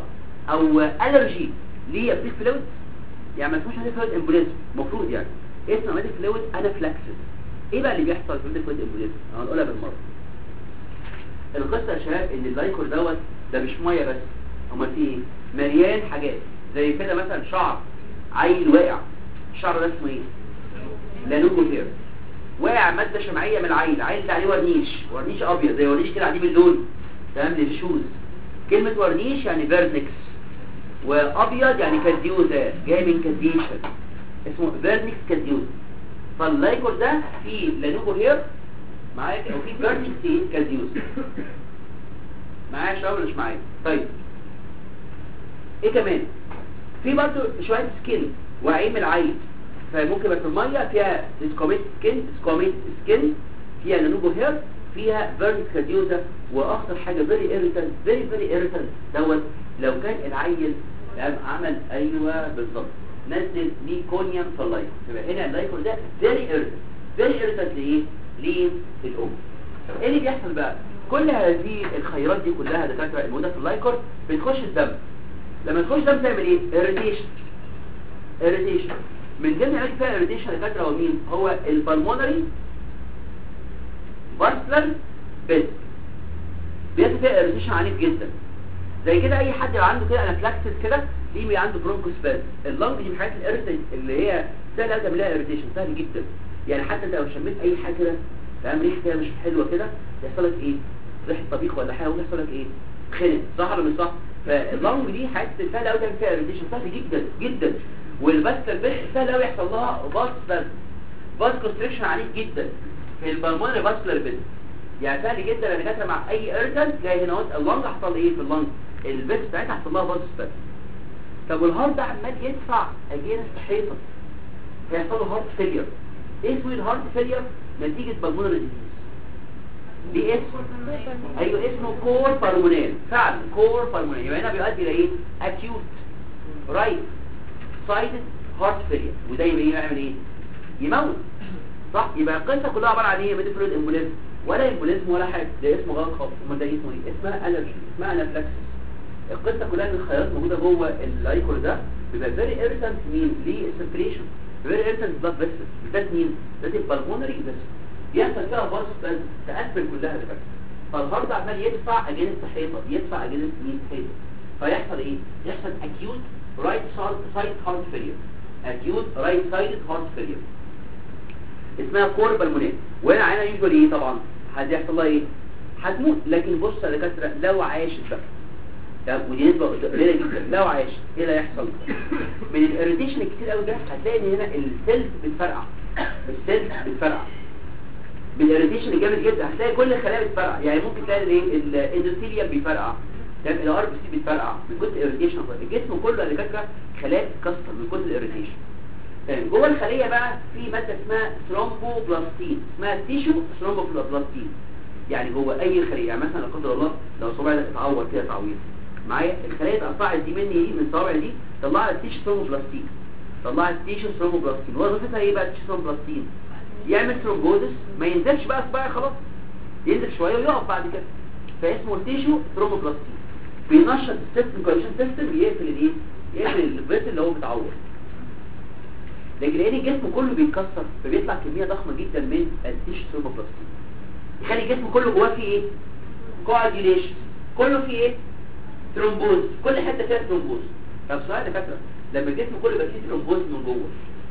S2: او الرجي ليه بيك فلويد يعني ما اسموش هذا فلويد امبوليزم المفروض يعني اسمه ميديك فلويد انافلاكسس ايه بقى اللي بيحصل في ميديك فلويد امبوليزم هنقولها بالمره القصه يا شباب ان اللايكور دوت ده مش ميه بس امال فيه ايه مليان حاجات زي كده مثلا شعر عيل واقع الشعر ده اسمه ايه لانوجو هير واقع ماده شمعيه من العيل عيل ده عليه ورنيش ورنيش ابيض زي ورنيش كده عديم اللون تمام للشوز كلمه ورنيش يعني فيرنكس وابيض يعني كاديوزا جاي من كاديشن اسمه فيرنكس كاديوزا فاللايكور ده فيه لانوجو هير معايا كده وفي فيرنكس ايه كاديوزا معايا يا شباب ولا مش معايا طيب ايه كمان في برضه شويه سكين واقعين من العين فممكن يبقى في الميه فيها سكوميت سكين سكوميت سكين فيها نانوجو هير فيها فيرنكس كاديوزا واخطر حاجه فيري ايريتنت فيري فيري ايريتنت دوت لو كان العيل عمل ايوه بالظبط نزل ميكونيوم في اللايكور يبقى هنا اللايكور ده فيري ايريتنت فيري ايريتنت لايه؟ للام ايه اللي بيحصل بقى؟ كل هذه الخيرات دي كلها دكاتره الموجوده في اللايكور بتخش الدم لما تخش الدم تعمل ايه؟ اريتيشن اريتيشن من ضمن علاج فيها اريتيشن دكاتره هو مين؟ هو البلمونري فاسلر بيت بيحصل فيها اريتيشن عنيف جدا زي كده اي حد لو عنده كده انافلاكسس كده ليه بيبقى عنده برونكوسباز اللنج دي من الحاجات الاريتيشن اللي هي سهله قوي تعمل لها اريتيشن سهل جدا يعني حتى انت لو شميت اي حاجه كده فاهم ريحه كده مش حلوه كده يحصل لك ايه ريحه طبيخ ولا حاجه ويحصل لك ايه خنق صح ولا مش صح فاللنج دي حاجه سهله قوي تعمل فيها اريتيشن سهل جدا جدا والباسكال بيت سهل قوي يحصل لها باس باس كونستريكشن عنيف جدا في البلمونري فاسكولار بيت يعني سهل جدا لما جت مع اي ارتن تلاقي هنا اهوت اللنج حصل ايه في اللنج البيت بتاعتها حصل لها باس سباس طب والهارت ده عمال يدفع اجينست حيطه هيحصل له هارت فيلير ايه اسمه الهارت فيلير نتيجه بالمونري ديزيز دي اسم ايوه اسمه كور بالمونال فعلا كور بالمونال يبقى هنا بيؤدي الى ايه اكيوت رايت سايدد هارت فيلير وده يبقى ايه يعمل ايه يموت صح يبقى القصه كلها عباره عن ايه ميدي فلويد امبوليزم ولا امبوليزم ولا حاجه ده اسمه غلط خالص امال ده اسمه ايه اسمها الرجي اسمها انافلاكسس القصه كلها ان الخيارات موجوده جوه اللايكور ده بيبقى فيري ايرتنت مين للسيركيليشن فيري ايرتنت بلاد فيسل بالذات مين ده البلمونري فيسل يحصل فيها باص تقفل كلها بقى فالهارد عمال يدفع اجنس حيطه يدفع اجنس مين حيطه فيحصل ايه يحصل اكيوت رايت سايد هارت فيلير اكيوت رايت سايد هارت فيلير اسمها كور بالمونات وهنا عينها يوجوالي ايه طبعا هيحصل لها ايه هتموت لكن بص يا دكاتره لو عاشت بقى طب ودي نسبه قليله جدا لو عاشت ايه اللي هيحصل من الاريتيشن الكتير قوي ده هتلاقي ان هنا السيلز بتفرقع السيلز بتفرقع بالاريتيشن الجامد جدا هتلاقي كل الخلايا بتفرقع يعني ممكن تلاقي الايه الاندوثيليوم بيفرقع تمام الار بي سي بيتفرقع من كتر الاريتيشن الجسم كله على فكره خلايا بتتكسر من كتر الاريتيشن تمام جوه الخليه بقى في ماده اسمها ثرومبوبلاستين اسمها تيشو ثرومبوبلاستين يعني جوه اي خليه يعني مثلا لا قدر الله لو صباعي ده اتعور كده تعويض معايا الخلايا اتقطعت دي مني دي من صوابعي دي طلعت تيشو ثرومبوبلاستين طلعت تيشو ثرومبوبلاستين وظيفتها ايه بقى التيشو ثرومبوبلاستين يعمل ثرومبوزس ما ينزلش بقى صباعي خلاص ينزل شويه ويقف بعد كده فاسمه تيشو ثرومبوبلاستين بينشط السيستم كونديشن سيستم يقفل الايه يقفل البيت اللي هو متعور لكن لان الجسم كله بيتكسر فبيطلع كميه ضخمه جدا من التيشو ثرومبوبلاستين يخلي الجسم كله جواه فيه ايه كواجيليشن كله فيه ايه ترومبوز كل حته فيها ترومبوز طب سؤال يا دكاتره لما الجسم كله يبقى فيه ترومبوز من جوه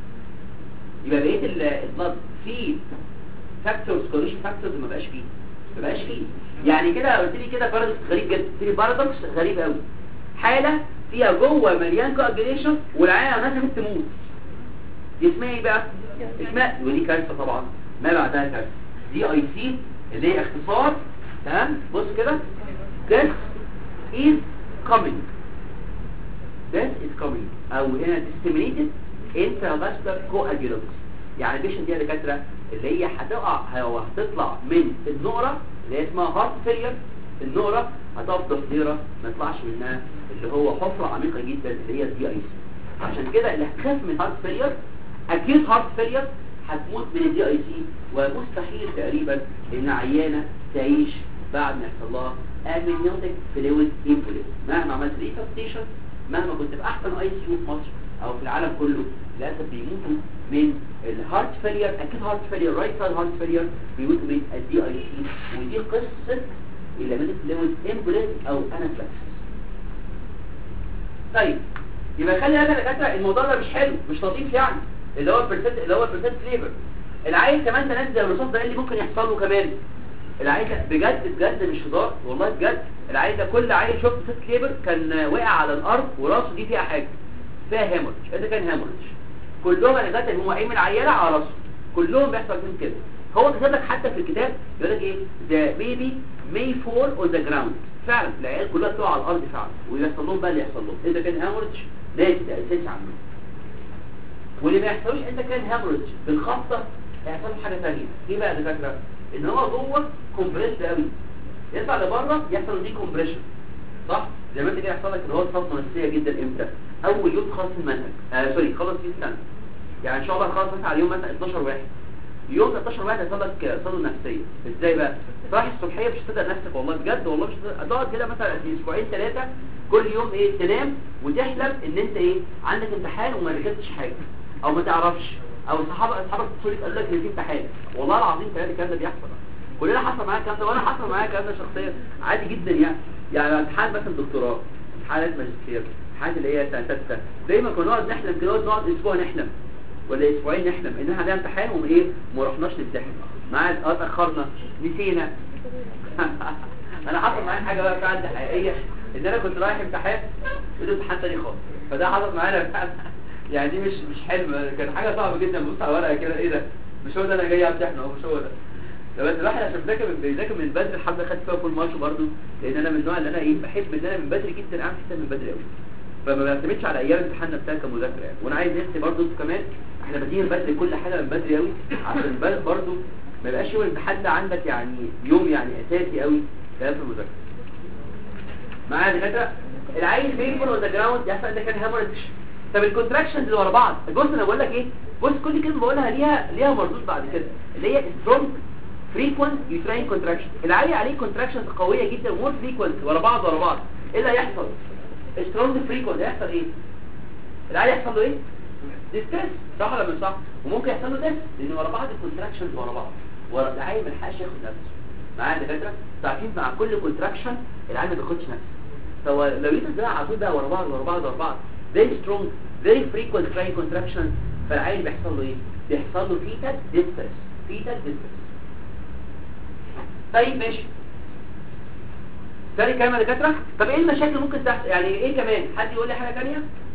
S2: يبقى بقيه البلد فيه فاكتورز كوريشن فاكتورز ما بقاش فيه ما بقاش فيه يعني كده قلت لي كده بارادوكس غريب جدا في بارادوكس غريب قوي حاله فيها جوه مليان كواجيليشن والعيال ناس تموت دي اسمها ايه بقى اسمها ودي كارثه طبعا ما بعدها كارثه دي اي سي اللي هي اختصار تمام بص كده this is coming this is coming او هنا disseminated intravascular coagulants يعني البيشن دي يا دكاتره اللي هي هتقع او هتطلع من النقره اللي هي اسمها هارت فيلير النقره هتفضل ضفيره ما يطلعش منها اللي هو حفره عميقه جدا اللي هي الدي اي سي عشان كده اللي هتخاف من هارت فيلير اكيد هارت فيلير هتموت من الدي اي سي ومستحيل تقريبا ان عيانه تعيش بعد ما يحصل لها امنيوتيك فلويد امبوليس مهما عملت ريسبتيشن مهما كنت في احسن اي سي يو في مصر او في العالم كله للاسف بيموتوا من الهارت فيلير اكيد هارت فيلير رايت سايد هارت فيلير بيموتوا من الدي اي سي ودي قصه الليميتد فلويد امبوليس او انافلاكسس طيب يبقى خلي بالك يا دكاتره الموضوع ده مش حلو مش لطيف يعني اللي هو البرسنت اللي هو البرسنت فليفر العيل كمان ده نازل الرصاص ده إيه اللي ممكن يحصل له كمان العيل ده بجد بجد مش هزار والله بجد العيل ده كل عيل شفت ست كليبر كان واقع على الارض وراسه دي فيها حاجه فيها هيمورج ده كان هيمورج كلهم انا جت هم واقعين من العياله على راسه كلهم بيحصل فيهم كده هو كتب لك حتى في الكتاب يقول لك ايه ذا بيبي may fall on the ground فعلا العيال كلها بتقع على الارض فعلا ويحصل لهم بقى اللي يحصل لهم اذا كان هيمورج لازم ده اساسي عنه واللي ما يحصلوش انت كان هيمورج بالخبطه هيحصل له حاجه ثانيه ايه بقى يا دكاتره ان هو جوه كومبريس قوي يطلع لبره يحصل دي كومبريشن صح زي ما انت كده يحصل لك اللي هو صدمه نفسيه جدا امتى اول يوم تخلص المنهج آه سوري خلص فيه السنه يعني ان شاء الله خلاص مثلا على اليوم مثلا 12 واحد يوم 13 واحد هيحصل لك صدمه نفسيه ازاي بقى رايح الصبحيه مش هتصدق نفسك والله بجد والله مش هتصدق تقعد كده مثلا اسبوعين ثلاثه كل يوم ايه تنام وتحلم ان انت ايه عندك امتحان وما ذاكرتش حاجه او ما تعرفش او صحابك اصحابك اتصلوا لك قالوا لك ان في امتحان والله العظيم ثلاثه الكلام ده بيحصل كلنا حصل معايا الكلام ده وانا حصل معايا الكلام ده شخصيا عادي جدا يعني يعني امتحان مثلا دكتوراه امتحانات ماجستير امتحانات اللي هي سنه ثالثه دايما كنا نقعد نحلم كده نقعد اسبوع نحلم ولا اسبوعين نحلم ان احنا هنعمل امتحان وما ايه ما رحناش نمتحن معايا اه اتاخرنا نسينا انا حصل معايا حاجه بقى فعلا حقيقيه ان انا كنت رايح امتحان وده امتحان تاني خالص فده حصل معايا فعلا يعني دي مش مش حلم كان حاجه صعبه جدا بص على ورقه كده ايه ده مش هو ده انا جاي امتحنه هو مش هو ده طب بس الواحد عشان بيذاكر بيذاكر من بدري الحمد لله خدت فيها فول مارش برضه لان انا من النوع اللي انا ايه بحب ان انا من بدري جدا اعمل حساب من بدري قوي فما بعتمدش على ايام الامتحان نفسها كمذاكره يعني وانا عايز نفسي برضه انتوا كمان احنا بادئين بدري كل حاجه من بدري قوي عشان برضه ما يبقاش يوم الامتحان ده عندك يعني يوم يعني اساسي قوي كلام في المذاكره معايا دكاتره العيل بيكبر اون ذا جراوند يحصل ده كان هيموريدج طب الكونتراكشنز اللي ورا بعض بص انا بقول لك ايه بص كل كلمه بقولها ليها ليها مردود بعد كده اللي هي سترونج فريكوينت يوتراين كونتراكشن العالي عليه كونتراكشنز قويه جدا ومور فريكوينت ورا بعض ورا بعض ايه اللي هيحصل سترونج فريكوينت هيحصل ايه العالي يحصل له ايه ديستريس صح ولا مش صح وممكن يحصل له ديس لان ورا بعض الكونتراكشنز ورا بعض ورا العالي ما لحقش ياخد نفسه معايا دكاتره تعرفين مع كل كونتراكشن العالي ما بياخدش نفسه فهو لو يدرس ده على طول بقى ورا بعض ورا بعض ورا بعض very strong very frequent crying contraction فالعيل بيحصل له ايه بيحصل له fetal distress fetal distress طيب ماشي تاني كلام يا دكاتره طب ايه المشاكل اللي ممكن تحصل يعني ايه كمان حد يقول لي حاجه ثانيه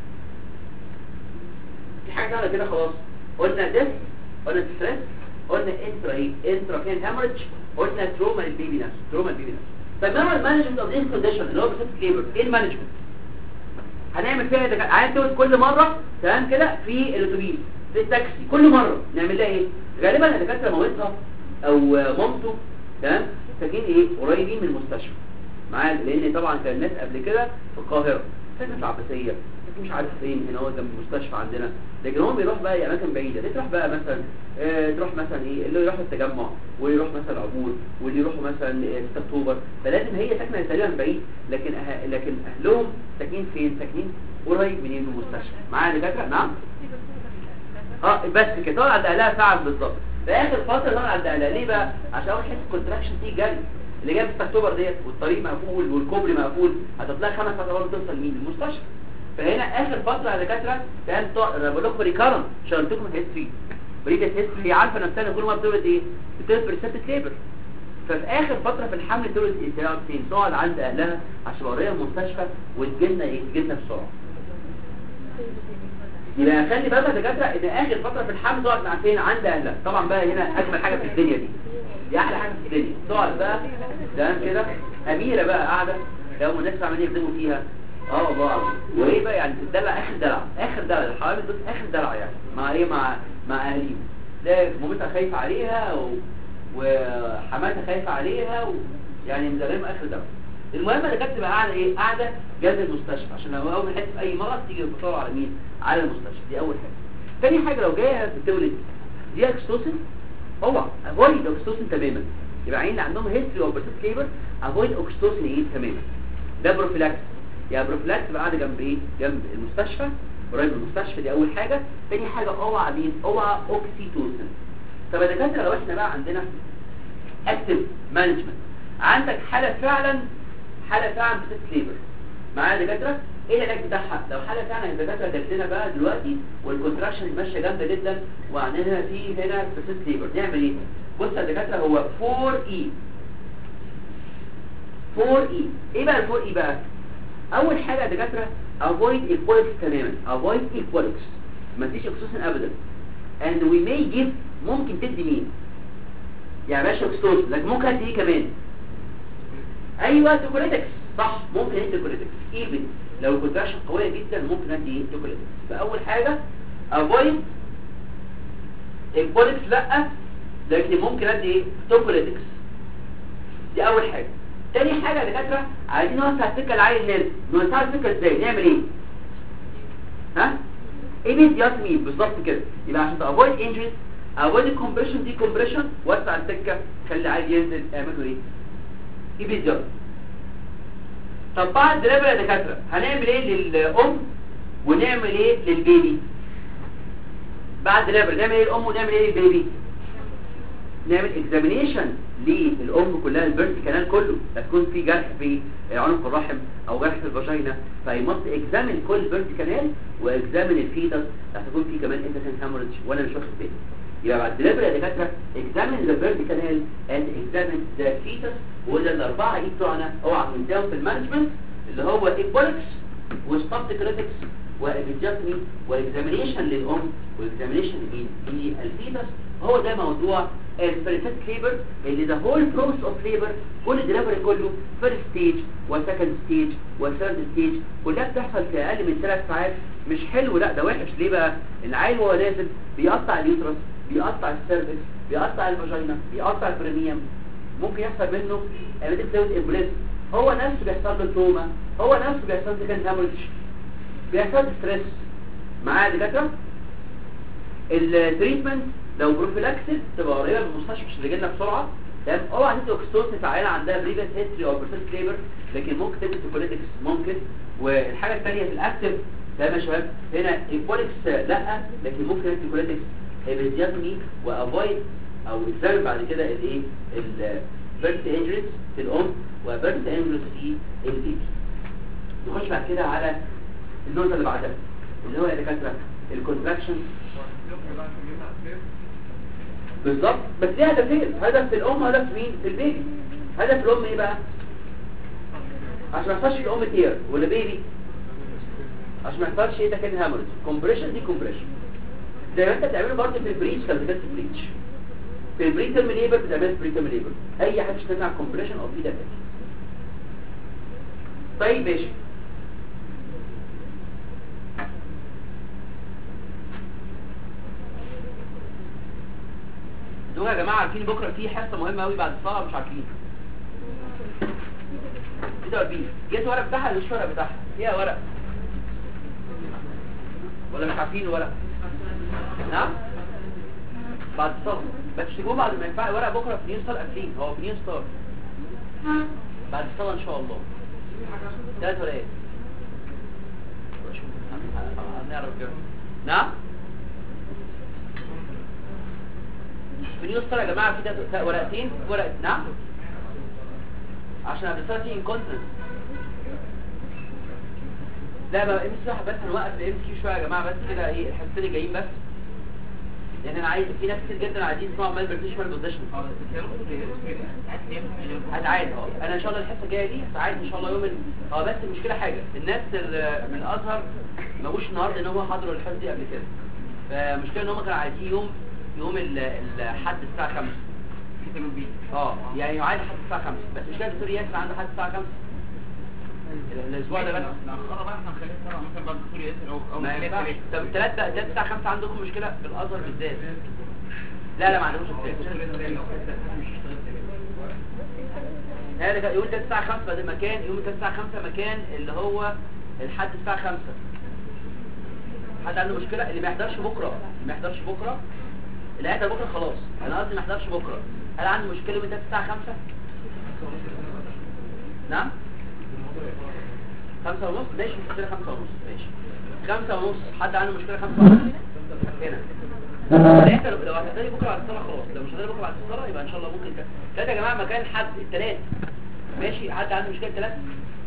S2: في حاجه ثانيه كده خلاص قلنا ديس قلنا ستريس قلنا انترا ايه انترا كان هامرج قلنا تروما للبيبي نفسه تروما للبيبي نفسه طب ما هو المانجمنت اوف ذيس كونديشن اللي هو بسيط ليبر ايه المانجمنت هنعمل فيها دكاتره عايز تقول كل مره تمام كده في الاتوبيس في التاكسي كل مره نعمل لها ايه غالبا الدكاتره مامتها او مامته تمام ساكنين ايه قريبين من المستشفى معايا لان طبعا كان الناس قبل كده في القاهره ساكن في العباسيه مش عارف فين هنا هو جنب المستشفى عندنا لكن هو بيروح بقى اماكن بعيده ليه تروح بقى مثلا اه تروح مثلا ايه اللي يروح التجمع واللي يروح مثلا العبور واللي يروحوا مثلا 6 اكتوبر فلازم هي ساكنه تقريبا بعيد لكن أه... لكن اهلهم ساكنين فين ساكنين قريب منين من المستشفى معايا دكاتره نعم اه بس كده طبعا عند اهلها فعلا بالظبط في اخر فتره طبعا عند اهلها ليه بقى عشان اول حته الكونتراكشن دي جري اللي جاي في 6 اكتوبر ديت والطريق مقفول والكوبري مقفول هتطلع خمس ساعات توصل مين المستشفى فهنا اخر فتره يا دكاتره كان انا بقول لكم ريكارنت شرحت لكم الهيستوري بريفيس هيستوري هي عارفه نفسها كل ما بتولد ايه بتولد بريسبت ليبر ففي اخر فتره في الحمل تولد ايه تقعد فين تقعد عند اهلها عشان قريبه من المستشفى وتجيلنا ايه تجيلنا بسرعه يبقى خلي بالك يا دكاتره ان اخر فتره في الحمل تقعد مع فين عند اهلها طبعا بقى هنا اجمل حاجه في الدنيا دي دي احلى حاجه في الدنيا تقعد بقى تمام كده اميره بقى قاعده لو الناس عمالين يخدموا فيها اه والله العظيم وايه بقى يعني تدلع اخر دلع اخر دلع الحوامل دول اخر دلع يعني مع ايه مع مع اهاليهم تلاقي مامتها خايفه عليها و... وحماتها خايفه عليها و... يعني مدربهم اخر دلع المهم انا كنت بقى قاعده ايه قاعده جنب المستشفى عشان لو اول حته في اي مرض تيجي تدور على مين على المستشفى دي اول حاجه تاني حاجه لو جايه بتولد دي اكستوسن اوعى افويد اوكستوسن تماما يبقى عين اللي عندهم هيستوري اوف بيرسيت ليبر افويد اوكستوسن ايه تماما ده بروفيلاكس يعني بروفلاكس تبقى قاعده جنب ايه جنب المستشفى قريب من المستشفى دي اول حاجه تاني حاجه اوعى مين اوعى اوكسيتوسن طب يا دكاتره لو احنا بقى عندنا اكتف مانجمنت عندك حاله فعلا حاله فعلا بتست ليبر معايا يا دكاتره ايه العلاج بتاعها لو حاله فعلا الدكاتره جات لنا بقى دلوقتي والكونتراكشن ماشيه جامده جدا وعندنا في هنا بتست ليبر نعمل ايه بص يا دكاتره هو 4 اي 4 اي ايه بقى ال 4 اي بقى اول حاجه يا دكاتره avoid equalics تماما avoid equalics ما تديش اكسوسن ابدا and we may give ممكن تدي مين يعني باشا اكسوسن لكن ممكن ادي ايه كمان ايوه توكوليتكس صح ممكن ادي توكوليتكس ايفن لو الكونتراكشن قويه جدا ممكن ادي ايه توكوليتكس فاول حاجه avoid equalics لا لكن ممكن ادي ايه توكوليتكس دي اول حاجه تاني حاجة يا دكاترة عايزين نوسع السكة العالي الناس نوسع السكة ازاي نعمل ايه ها ايه بيز ياسمين بالظبط كده يبقى عشان تافويد انجريز افويد الكومبريشن دي كومبريشن وسع السكة خلي عادي ينزل اعملوا ايه ايه بيز ياسمين طب بعد دليفري يا دكاترة هنعمل ايه للام ونعمل ايه للبيبي بعد دليفري نعمل ايه للام ونعمل ايه للبيبي نعمل اكزامينيشن للام كلها البيرث كانال كله لا تكون في جرح في عنق الرحم او جرح في الفاجينا فيمص اكزامين كل بيرث كانال واكزامين الفيتس لا تكون في كمان انترسن هاموريدج وانا مش واخد بالي يبقى بعد دليفري يا دكاتره اكزامين ذا بيرث كانال اند اكزامين ذا فيتس وده الاربعه ايه بتوعنا اوعى تنساهم في المانجمنت اللي هو ايكوالكس وستوب كريتكس وابيجاتمي واكزامينيشن للام واكزامينيشن لمين للفيتس هو ده موضوع الفيرست ليبر اللي ده هول بروسس اوف ليبر كل الدليفري كله فيرست ستيج وسكند ستيج وثيرد ستيج كلها بتحصل في اقل من ثلاث ساعات مش حلو لا ده وحش ليه بقى العيل وهو نازل بيقطع اليوترس بيقطع السيرفكس بيقطع الفاجينا بيقطع البريميوم ممكن يحصل منه اميتك فلويد امبوليس هو نفسه بيحصل له تروما هو نفسه بيحصل له كان هاموريدج بيحصل ستريس معايا دكاتره التريتمنت لو بروفيلاكسيس تبقى قريبه من المستشفى مش اللي لنا بسرعه تمام اوعى تدي اوكسيتوسن في عيله عندها بريفيس هيستوري او بيرسنت ليبر لكن ممكن تدي توكوليتكس ممكن والحاجه الثانيه في الاكتف تمام يا شباب هنا ايكوليكس لا لكن ممكن تدي توكوليتكس هيبيزياتومي وافويد او اكزامن بعد كده الايه البيرث انجريز في الام وبيرث انجريز في البيبي نخش بعد كده على النقطه اللي بعدها اللي هو يا دكاتره الكونتراكشن بالظبط بس ليه هدفين هدف في الام هدف مين في البيبي هدف الام ايه بقى عشان ما يحصلش الام تير ولا بيبي عشان ما يحصلش ايه ده كان هامرز كومبريشن دي كومبريشن زي ما انت بتعمله برضه في البريتش لو بتعمل بريتش في البريترم ليبر بتعمل بريترم ليبر اي حاجه تمنع كومبريشن او في ده طيب ماشي دول يا جماعه عارفين بكره في حصه مهمه قوي بعد الصلاه مش عارفين كده عارفين جت ورق بتاعها ولا مش ورق بتاعها فيها ورق ولا مش عارفين الورق نعم بعد الصلاه بس تجيبوه بعد ما ينفع ورق بكره في نيو ستار قافلين هو في نيو ستار بعد الصلاه ان شاء الله ثلاث ورقات هنعرف كده نعم في نيو ستار يا جماعه في ده ورقتين ورقه نعم عشان الرساله دي انكونتنس لا بقى ام سي بس هنوقف الام كيو شويه يا جماعه بس كده ايه الحصتين اللي جايين بس لان انا عايز في ناس كتير جدا عايزين يسمعوا مال بريتش مال بوزيشن هتعاد اه انا ان شاء الله الحصه الجايه دي هتعاد ان شاء الله يوم ال... اه بس المشكله حاجه الناس ال- من الازهر ما جوش النهارده ان هم حضروا الحصه دي قبل كده فالمشكله ان هم كانوا عايزين يوم يوم ال- الحد الساعه 5 اه يعني يعاد حد الساعه 5 بس مش كده الدكتور ياسر عنده حد الساعه 5 الاسبوع ده بس
S4: نأخرها بقى احنا نخليها سبعة مثلا بعد الدكتور ياسر او او
S2: ما
S4: نخليها
S2: ينفعش
S4: تلاتة.
S2: طب الثلاث بقى الثلاث الساعه 5 عندكم مشكله في الازهر بالذات لا لا ما عندهمش
S4: الدكتور
S2: الثلاث
S4: ياسر قال لو كده مش هيشتغل تلاتة.
S2: هذا كان يوم الثلاث الساعه 5 ده مكان يوم الثلاث الساعه 5 مكان اللي هو الحد الساعه 5 حد عنده مشكله اللي ما يحضرش بكره اللي ما يحضرش بكره اللي هيحضر بكره خلاص انا قصدي ما يحضرش بكره هل عنده مشكله يوم الثلاث الساعه 5 نعم 5 خمسة ونص ماشي مشكلة خمسة ونص ماشي خمسة ونص حد عنده مشكلة خمسة ونص هنا لا انت لو لو هتقدري بكرة بعد الصلاة خلاص لو مش هتقدري بكرة بعد الصلاة يبقى ان شاء الله ممكن ت- تلاتة يا جماعة مكان حد التلات ماشي حد عنده مشكلة تلات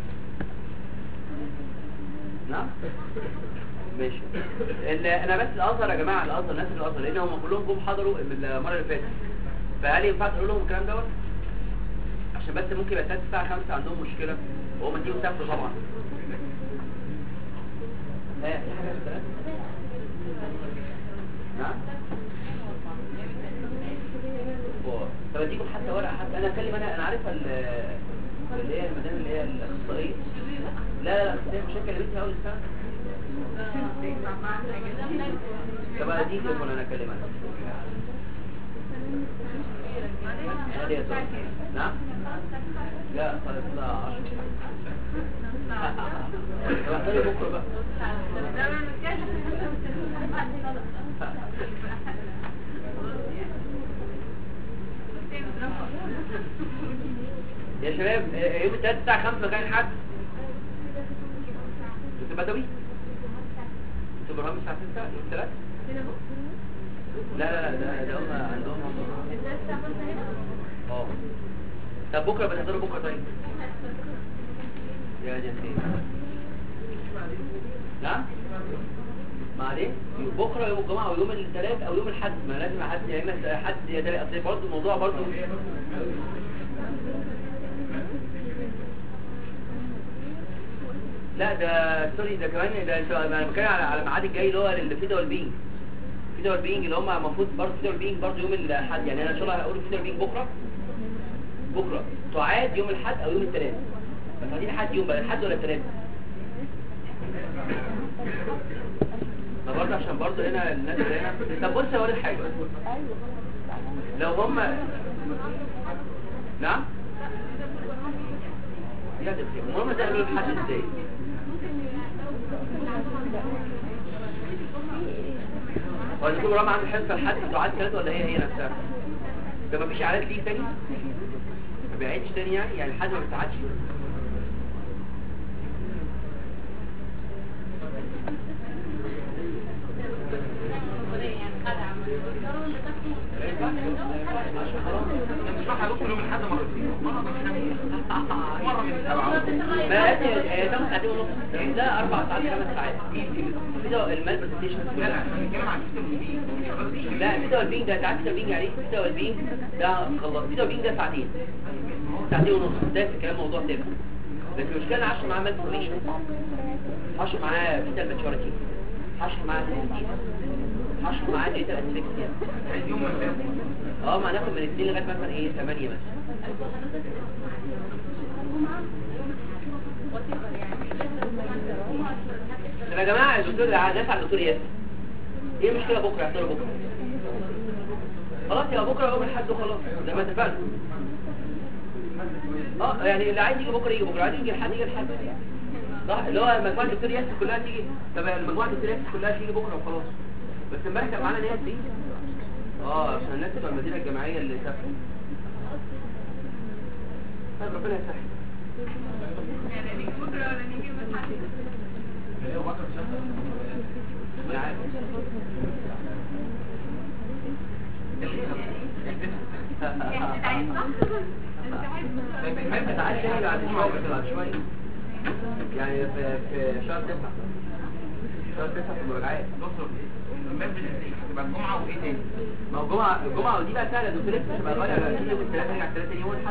S2: نعم ماشي ال- انا بس الازهر يا جماعه الازهر الناس اللي الازهر لان هم كلهم جم حضروا المره اللي فاتت فهل ينفع تقول لهم الكلام دوت عشان بس ممكن يبقى ساعه الساعه 5 عندهم مشكله وهم دي مسافر طبعا ها في حاجه في الثلاث نعم أوه. طب اديكم حتى ورقه حتى انا اتكلم انا انا عارفه ال- اللي هي المدام اللي هي الاخصائيه لا لا لا الاخصائيه مش هي كلمتني اول السنه طب اديك وانا انا اكلمها هذه يا ترى. نعم لا طيب لا 10 طب احضري بكره بقى يا شباب آه، يوم الثلاث الساعة 5 مكان حد دكتور بدوي دكتور برهام الساعة 6 يوم الثلاث لا لا لا ده ده هم عندهم اه طب بكرة بتحضروا بكرة طيب يا دي خير نعم ما عليه بكرة يوم الجمعة او يوم الثلاث او يوم الحد ما لازم حد يا اما حد يا تلاقي اصل برضه الموضوع برضه لا ده سوري ده كمان ده انت انا بتكلم على على الميعاد الجاي اللي هو الفيدا والبينج فيدا والبينج اللي هم المفروض برضه فيدا والبينج برضه يوم الاحد يعني انا ان شاء الله هقول فيدا والبينج بكره بكره تعاد يوم الاحد او يوم الثلاث بس عايزين حد يوم بقى الحد ولا الثلاث ما برضه عشان برضه هنا الناس اللي هنا طب بص اوريك حاجه لو هم نعم يا دكتور المهم ده قالوا الحد ازاي هو الدكتور رام عامل حصه لحد دعاء ثلاثه ولا هي هي نفسها ده مفيش اعلانات ليه تاني ما بيعيدش تاني يعني يعني الحد ما بيتعادش
S4: مش راح ادخل يوم الاحد مرتين مره من مره من السبعه
S2: ما هي تاخد ساعتين ونص ده اربع ساعات خمس ساعات كده المال برزنتيشن
S4: لا لا احنا بنتكلم عن السيستم الجديد مش شغال بيه
S2: لا فيتا والبينج ده تعرف فيتا والبينج يعني ايه فيتا والبينج ده خلاص فيتا والبينج ده ساعتين ساعتين ونص ده في كلام موضوع تاني لكن المشكله انا عشان معاه مالفورميشن عشان معاه فيتا الماتشوريتي عشان معاه سيستين عشان معاه ديتا اسفكسيا
S4: عايز يوم من ده
S2: اه ما هناخد من اثنين لغايه مثلا ايه 8 مثلا طب يا جماعه الدكتور الناس على الدكتور ياسر ايه المشكله بكره يحضروا بكره خلاص يبقى بكره يوم الاحد وخلاص زي ما اتفقنا اه يعني اللي عايز يجي بكره يجي بكره عايز يجي الحد يجي الحد صح اللي هو مجموعه الدكتور ياسر كلها تيجي طب المجموعه الدكتور ياسر كلها تيجي بكره وخلاص بس امبارح كان معانا ناس دي اه عشان الناس بتوع المدينه الجامعيه اللي سافروا طيب ربنا يسهل انا عارف ما تعالش تاني بعد شويه بعد شويه يعني في في شهر تسعة شهر تسعة في المراجعات
S4: دكتور المال هتبقى الجمعه وايه تاني
S2: ما هو الجمعة الجمعة ودي بقى سهلة دكتور لسه مش هبقى غالي على يوم الثلاثة نرجع الثلاثة يوم الحد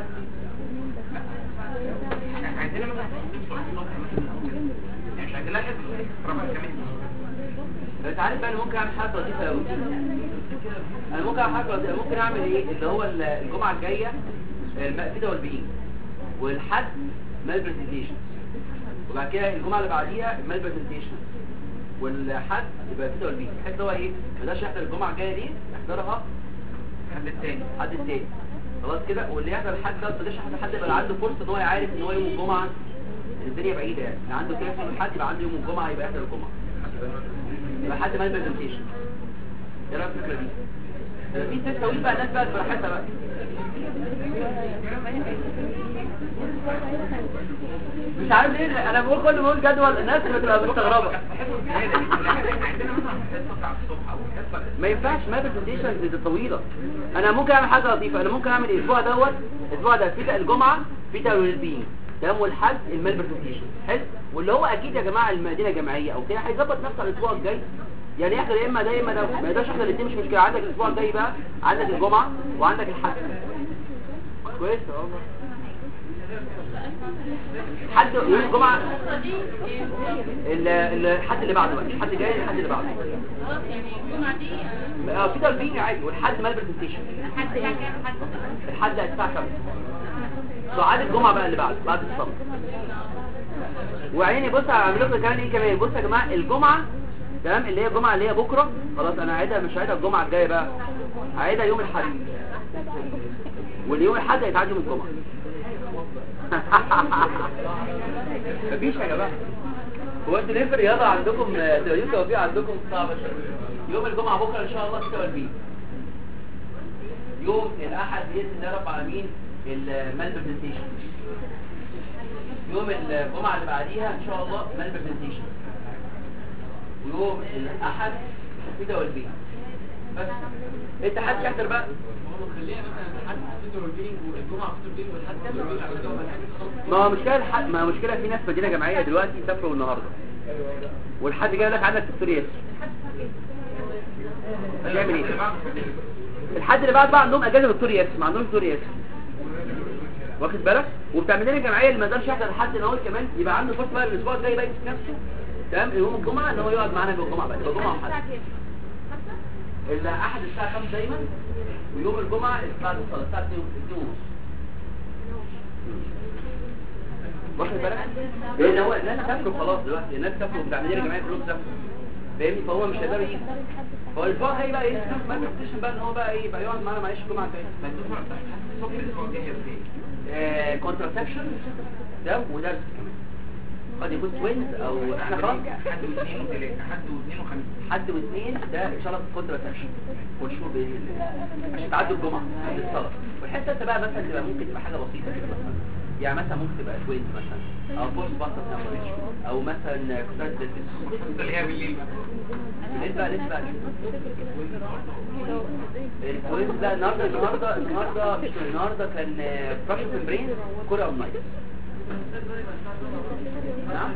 S4: احنا عايزين مثلا دكتور الصبح مثلا يعني مش عايزين لها حته ربع كمان
S2: انت عارف بقى انا ممكن اعمل حاجة لطيفة قوي انا ممكن اعمل حاجة لطيفة ممكن اعمل ايه اللي هو ال- الجمعة الجاية المقفدة والبيين والحد مال برزنتيشن وبعد كده الجمعة اللي بعديها مال برزنتيشن والحد يبقى كده والبيين بحيث هو ايه ما يقدرش يحضر الجمعة الجاية دي يحضرها
S4: الحد التاني
S2: حد التاني خلاص كده واللي يحضر الحد ده ما يقدرش يحضر حد يبقى عنده فرصه ان هو يعرف ان هو يوم الجمعه الدنيا بعيده يعني اللي عنده كده يوم الحد يبقى عنده يوم الجمعه يبقى يحضر الجمعه يبقى حد مال برزنتيشن ايه رايك في الفكره دي في ست تويل بقى الناس بقى براحتها بقى مش عارف ليه انا بقول كل ما بقول جدول الناس بتبقى مستغربه
S4: عندنا مثلا حصه بتاع الصبح او حصه
S2: ما ينفعش ما برزنتيشن دي طويله انا ممكن اعمل حاجه لطيفه انا ممكن اعمل الاسبوع دوت الاسبوع ده في الجمعه في تلوين تمام والحد المال برزنتيشن حلو واللي هو اكيد يا جماعه المدينه جامعيه او كده هيظبط نفسه على الاسبوع الجاي يعني يحضر يا اما ده يا اما ده ما يقدرش يحضر الاثنين مش مشكله عندك الاسبوع الجاي بقى عندك الجمعه وعندك الحد كويس اه حد يوم الجمعه ال- ال- الحد اللي بعده بقى الحد الجاي الحد اللي بعده
S3: خلاص يعني الجمعة دي آه،
S2: اه في تلبين عادي والحد مال برزنتيشن
S3: لحد كام حد
S2: الحد الساعه 5 سعاد الجمعه بقى اللي بعد بعد الصلاه وعيني بص هعمل لكم كمان ايه كمان بص يا جماعه الجمعه تمام اللي هي الجمعه اللي هي بكره خلاص انا هعيدها مش هعيدها الجمعه الجايه بقى هعيدها يوم الاحد واليوم الاحد هيتعاد يوم الجمعه مفيش يا جماعه هو انتوا ليه في الرياضه عندكم تقريبا توفيق عندكم صعبه شويه يوم الجمعه بكره ان شاء الله 46 يوم الاحد باذن الله رب العالمين المال برزنتيشن يوم الجمعه اللي بعديها ان شاء الله مال برزنتيشن ويوم الاحد كده والبيت بس انت حد يحضر بقى
S4: خلينا مثلا حد في البينج والجمعه في البينج والحد
S2: ما هو مشكله الحد ما هو مشكله في ناس مدينه جامعيه دلوقتي سافروا النهارده والحد جاي لك عندك دكتور ياسر هتعمل ايه الحد اللي بعد بقى عندهم اجازه دكتور ياسر ما عندهمش دكتور ياسر واخد بالك وبتاع المدينه الجامعيه اللي ما قدرش يحضر لحد ان هو كمان يبقى عنده فرصه بقى الاسبوع الجاي بقى يمسك نفسه تمام يوم الجمعه ان هو يقعد معانا يوم الجمعه بقى يبقى جمعه وحد الاحد الساعه 5 دايما ويوم الجمعه بعد الصلاه الساعه 2 ونص واخد بالك لان هو الناس سافروا خلاص دلوقتي الناس سافروا بتاع المدينه الجامعيه كلهم سافروا فاهمني فهو مش هيقدر يجي هو الاسبوع هي بقى ايه ما تكتشف بقى ان هو بقى ايه يبقى يقعد معانا معلش الجمعه الجايه
S4: ما الدكتور بتاع الصبح الاسبوع الجاي هيبقى
S2: كونتراسبشن ده ودرس كمان قد يكون توينز او احنا خلاص
S4: حد واثنين وثلاثه حد واثنين وخميس
S2: حد واثنين ده ان شاء الله كونتراسبشن كل شهور باذن الله عشان تعدوا الجمعه قبل الصلاه والحته انت بقى مثلا تبقى ممكن تبقى حاجه بسيطه كده مثلا يعني مثلا ممكن تبقى توينز مثلا او بوست باستر او مثلا كونتراسبشن
S4: اللي هي بالليل بقى
S2: لسه لسه الكويز ده النهارده النهارده النهارده مش النهارده كان فراشن في البرين كورة اون نايت نعم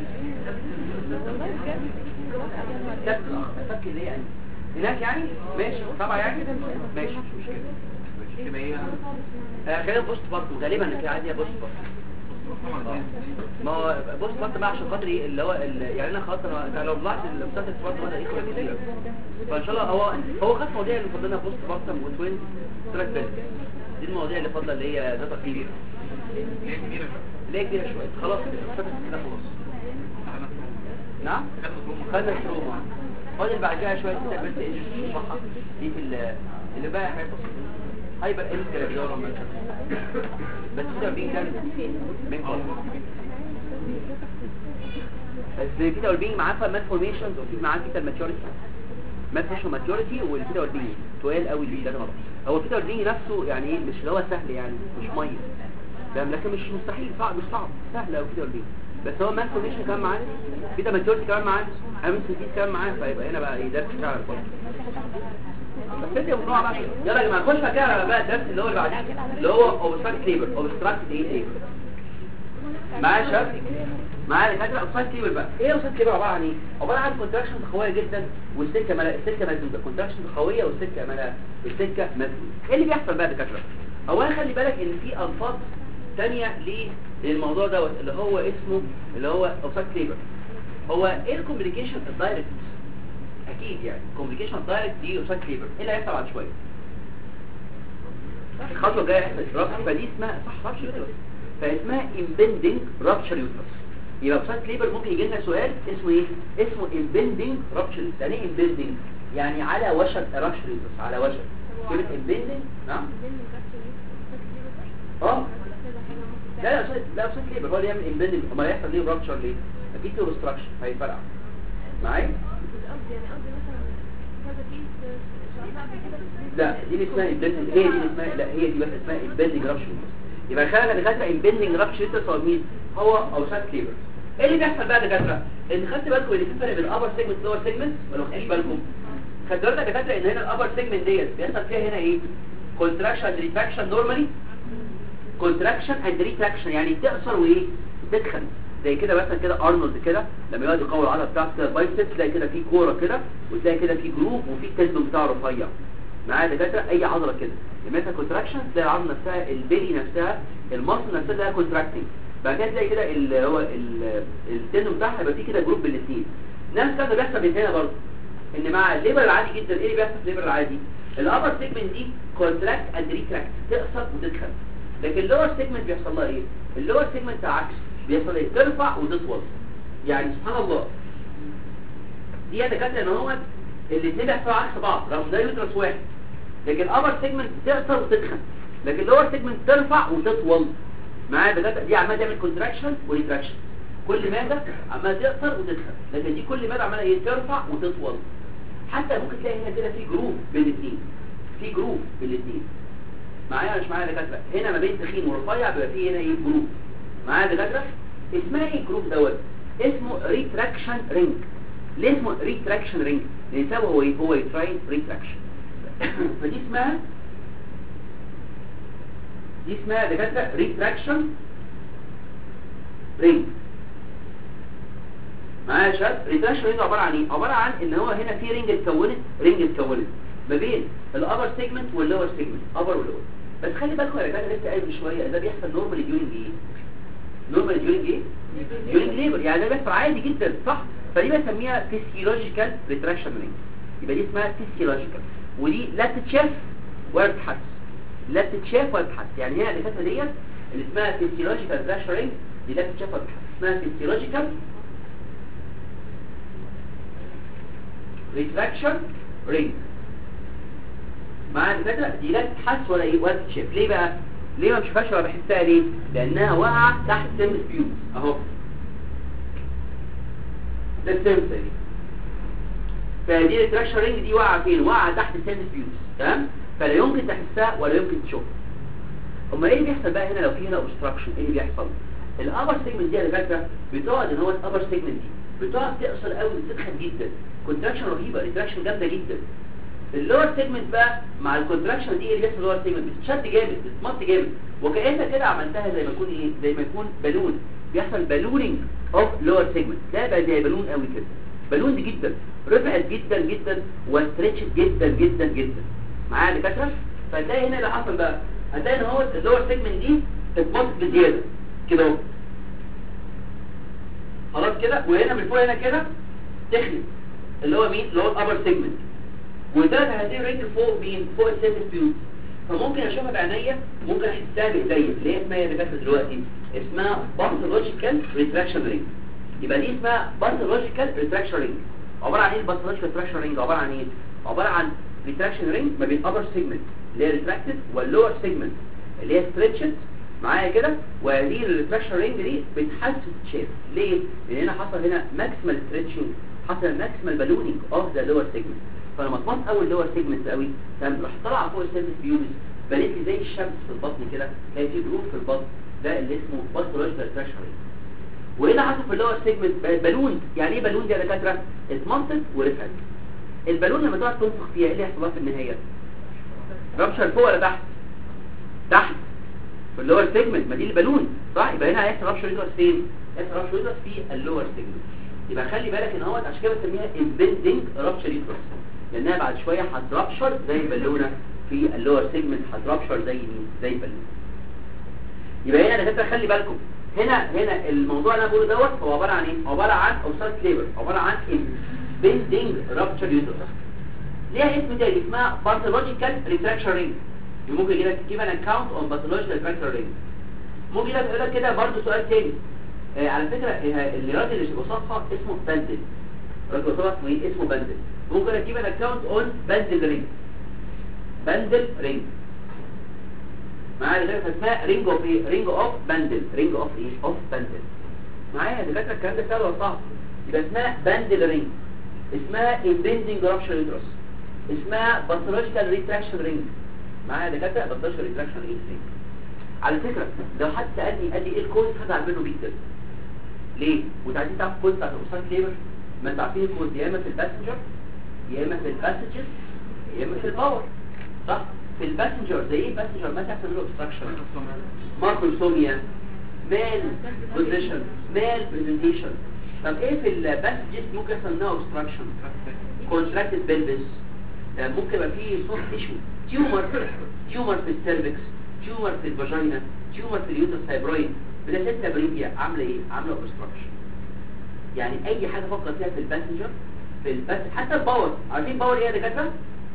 S2: سبت سبت ليه يعني هناك يعني ماشي طبعا يعني ماشي مش مشكله
S4: كده ايه
S2: آه، خلينا بوست برضه غالبا كده عادي بوست برضه ما هو بص برضه بقى عشان خاطر ايه اللي هو ال- يعني انا خلاص انا أنا لو طلعت المسلسل برضه بدا يخرج كتير فان شاء الله هو هو خد مواضيع اللي فضلنا بوست بارتم وتوين تراك بيلد دي المواضيع اللي فاضله اللي هي داتا كبيره
S4: ليه كبيره
S2: اللي هي كبيره شويه خلاص كده المسلسل كده خلاص نعم خدنا التروما فاضل بعد كده شويه كده بس ايه نشرحها دي في ال- اللي بقى حاجات بسيطه هايبر انترفيور بس كده بين كان بين بس كده والبينج معاه فمات فورميشنز وفي معاه كده الماتيوريتي مات فيشن ماتيوريتي والكده والبينج تقال قوي البينج ده غلط هو كده والبينج نفسه يعني ايه مش اللي هو سهل يعني مش ميه فاهم لكن مش مستحيل صعب مش صعب سهل قوي كده والبينج بس هو مات فورميشن كمان معاه كده ماتيوريتي كمان معاه امن سيتيز كمان معاه فيبقى هنا بقى ايه درس فعلا برضه بس انت ممنوع بقى يلا يا جماعه نخش بقى كده بقى الدرس اللي هو اللي بعديه اللي هو اوبستراكت ليبر اوبستراكت ايه ليبر معايا يا شباب معايا دكاتره اوبستراكت ليبر بقى ايه اوبستراكت ليبر عباره عن ايه عباره عن كونتراكشن قويه جدا والسكه ملا السكه مسدوده كونتراكشن قويه والسكه ملا السكه مسدوده ايه اللي بيحصل بقى يا دكاتره اولا خلي بالك ان في الفاظ ثانيه للموضوع دوت اللي هو اسمه اللي هو اوبستراكت ليبر هو ايه الكومبليكيشن الدايركت اكيد يعني كومبليكيشن دايركت دي اوبستراكت ليبر ايه اللي هيحصل بعد شويه الخطوه الجايه هيحصل رابشر فدي اسمها صح رابشر يوترس فاسمها impending rupture uterus يبقى بسات ليبر ممكن يجي لنا سؤال اسمه ايه اسمه impending rupture uterus يعني ايه impending يعني على وشك rupture uterus على وشك كلمه impending نعم اه لا لا بسات لا بسات ليبر هو اللي يعمل impending امال هيحصل ليه rupture ليه اكيد في obstruction هيفرقع معايا لا دي اللي اسمها impending هي دي اللي اسمها لا هي دي بس اسمها impending rupture uterus يبقى خلق دكاتره امبندنج رابشر يوترس هو مين هو اوسات كليبر ايه اللي بيحصل بقى دكاتره ان خدت بالكم ان في فرق بين الابر سيجمنت واللور سيجمنت ولا ما خدتش بالكم خدت بالك يا دكاتره ان هنا الابر سيجمنت ديت بيحصل فيها هنا ايه كونتراكشن اند ريتراكشن نورمالي كونتراكشن اند ريتراكشن يعني تقصر وايه تدخل زي كده مثلا كده ارنولد كده لما يقعد يقوي العضله بتاعته كده البايسبس تلاقي كده في كوره كده وتلاقي كده في جروب وفي التندون بتاعه رفيع معايا يا دكاتره اي عضله كده لما يحصل كونتراكشن تلاقي العضله نفسها البيلي نفسها المصل نفسها تلاقيها كونتراكتنج بعد كده تلاقي كده اللي هو ال- التندون بتاعها يبقى فيه كده جروب بين الاثنين نفس الكلام ده بيحصل من هنا برضه ان مع الليبر العادي جدا ايه اللي بيحصل في الليبر العادي الابر سيجمنت دي كونتراكت اند ريتراكت تقصر وتدخل لكن اللور سيجمنت بيحصل لها ايه اللور سيجمنت عكس بيحصل ايه ترفع وتطول يعني سبحان الله دي يا دكاتره ان هو الاثنين بيحصلوا عكس بعض رغم ده يدرس واحد لكن الابر سيجمنت تقصر وتدخل لكن اللور سيجمنت ترفع وتطول معايا دكاتره دي عماله تعمل كونتراكشن وريتراكشن كل ماده عماله تقصر وتدخل لكن دي كل ماده عماله ايه ترفع وتطول حتى ممكن تلاقي هنا كده في جروب بين الاثنين في جروب بين الاثنين معايا ولا مش معايا يا دكاتره هنا ما بين تخين ورفيع بيبقى في هنا ايه جروب معايا يا دكاتره اسمها ايه الجروب دوت اسمه ريتراكشن رينج ليه اسمه ريتراكشن رينج لان سببه هو ايه هو يتراين ريتراكشن فدي اسمها دي اسمها يا دكاتره ريتراكشن رينج معايا يا شباب ريتراكشن رينج عباره عن ايه عباره عن ان هو هنا في رينج اتكونت رينج اتكونت ما بين الابر سيجمنت واللور سيجمنت ابر واللور بس خلي بالكم يا جماعه لسه قايل من شويه ده بيحصل نورمالي ديورنج ايه نورمالي ديورنج ايه ديورنج ليبر يعني ده بيحصل عادي جدا صح فدي بنسميها فيسيولوجيكال ريتراكشن رينج يبقى دي اسمها فيسيولوجيكال ودي لا تتشاف ولا تتحس لا تتشاف ولا تتحس يعني هي الدكاتره ديت اللي اسمها فيسيولوجيكال ريتراكشن رينج دي لا تتشاف ولا تتحس اسمها فيسيولوجيكال ريتراكشن رينج مع الدكاتره دي لا تتحس ولا ايه ولا تتشاف ليه بقى ليه ما بشوفهاش ولا بحسها ليه لانها واقعه تحت سم البيوت اهو ده السم دي فدي الريتراكشن رينج دي واقعه فين واقعه تحت سم البيوت تمام فلا يمكن تحسها ولا يمكن تشوفها امال ايه اللي بيحصل بقى هنا لو في هنا اوبستراكشن ايه اللي بيحصل الابر سيجمنت دي يا دكاتره بتقعد ان هو الابر سيجمنت دي بتقعد تقصر قوي وتدخل جدا كونتراكشن رهيبه ريتراكشن جامده جدا اللور سيجمنت بقى مع الكونتراكشن دي اللي بيحصل اللور سيجمنت بتشد جامد بتمط جامد وكانك كده عملتها زي ما يكون ايه زي ما يكون بالون بيحصل بالونينج اوف لور سيجمنت ده بقى زي بالون قوي كده بالون دي جدا رفعت جدا جدا وستريتشت جدا جدا جدا معايا يا دكاتره فتلاقي هنا اللي حصل بقى هتلاقي ان هو اللور سيجمنت دي اتمط بزياده كده اهو خلاص كده وهنا من فوق هنا كده تخلي اللي هو مين اللي هو الابر سيجمنت وده هذه الرينج فوق مين فوق السيرفس بيوت فممكن اشوفها بعينيا ممكن احسها بايديا اللي هي اسمها اللي فاتت دلوقتي اسمها باثولوجيكال ريتراكشن رينج يبقى دي اسمها باثولوجيكال ريتراكشن رينج عباره عن ايه الباثولوجيكال ريتراكشن رينج عباره عن ايه عباره عن ريتراكشن رينج ما بين ابر سيجمنت اللي هي ريتراكتد واللور سيجمنت اللي هي ستريتشد معايا كده وهذه الريتراكشن رينج دي بتحسس الشيب ليه لان هنا حصل هنا ماكسيمال ستريتشنج حصل ماكسيمال بالونينج اوف ذا لور سيجمنت فلما اتمط اول اللور سيجمنت قوي تمام راح طلع فوق السيرفس بيوبس بنيت لي زي الشمس في البطن كده كان في جروب في البطن ده اللي اسمه باثولوجيكال ريتراكشن رينج وهنا حصل في اللور سيجمنت بالون يعني ايه بالون دي يا دكاتره اتمطت ورفعت البالون لما تقعد تنفخ فيها ايه اللي هيحصل لها في النهايه رابشر فوق ولا تحت تحت في اللور سيجمنت ما دي البالون صح يبقى هنا هيحصل رابشر يدرس فين هيحصل رابشر يدرس في اللور سيجمنت يبقى خلي بالك ان هو عشان كده بنسميها امبندنج رابشر يدرس لانها بعد شويه هترابشر زي البالونه في اللور سيجمنت هترابشر زي مين زي البالونه يبقى هنا دكاتره خلي بالكم هنا هنا الموضوع اللي انا بقوله دوت هو عباره عن ايه عباره عن اوسايت ليبر عباره عن امبندنج رابشر يدرس ليها اسم تاني اسمها باثولوجيكال ريتراكشن رينج ممكن يجي لك كيف ان اكونت اون باثولوجيكال ريتراكشن رينج ممكن يجي لك كده برضه سؤال تاني آه على فكره آه الراجل اللي وصفها اسمه بندل الراجل وصفها اسمه ايه اسمه بندل ممكن اجيب ان اكونت اون بندل رينج بندل رينج معايا دلوقتي اسمها رينج اوف ايه رينج اوف بندل رينج اوف ايه اوف بندل معايا دلوقتي الكلام ده سهل ولا صعب يبقى اسمها بندل رينج اسمها امبندنج رابشر يدرس اسمها باثولوجيكال ريتراكشن رينج معايا دكاتره باثولوجيكال ريتراكشن رينج على فكره لو حد سالني قال لي ايه الكوز هزعل منه جدا ليه وانتوا عايزين تعرفوا الكوز بتاعت الاوسايد ليبر ما انتوا عارفين الكوز يا اما في الباسنجر يا اما في الباسجز يا اما في الباور صح في الباسنجر زي ايه الباسنجر ما تحصل له اوبستراكشن ماركوسوميا مال بوزيشن مال برزنتيشن طب ايه في الباسجز ممكن يحصل منها اوبستراكشن كونتراكتد بلبس ممكن يبقى فيه صوت تيشو تيومر تيومر في السيرفكس تيومر في الفاجينا تيومر في اليوترس فايبرويد بلاسيتا بريديا عامله ايه عامله اوبستراكشن يعني اي حاجه فكر فيها في الباسنجر في الباس حتى الباور عارفين باور ايه يا دكاتره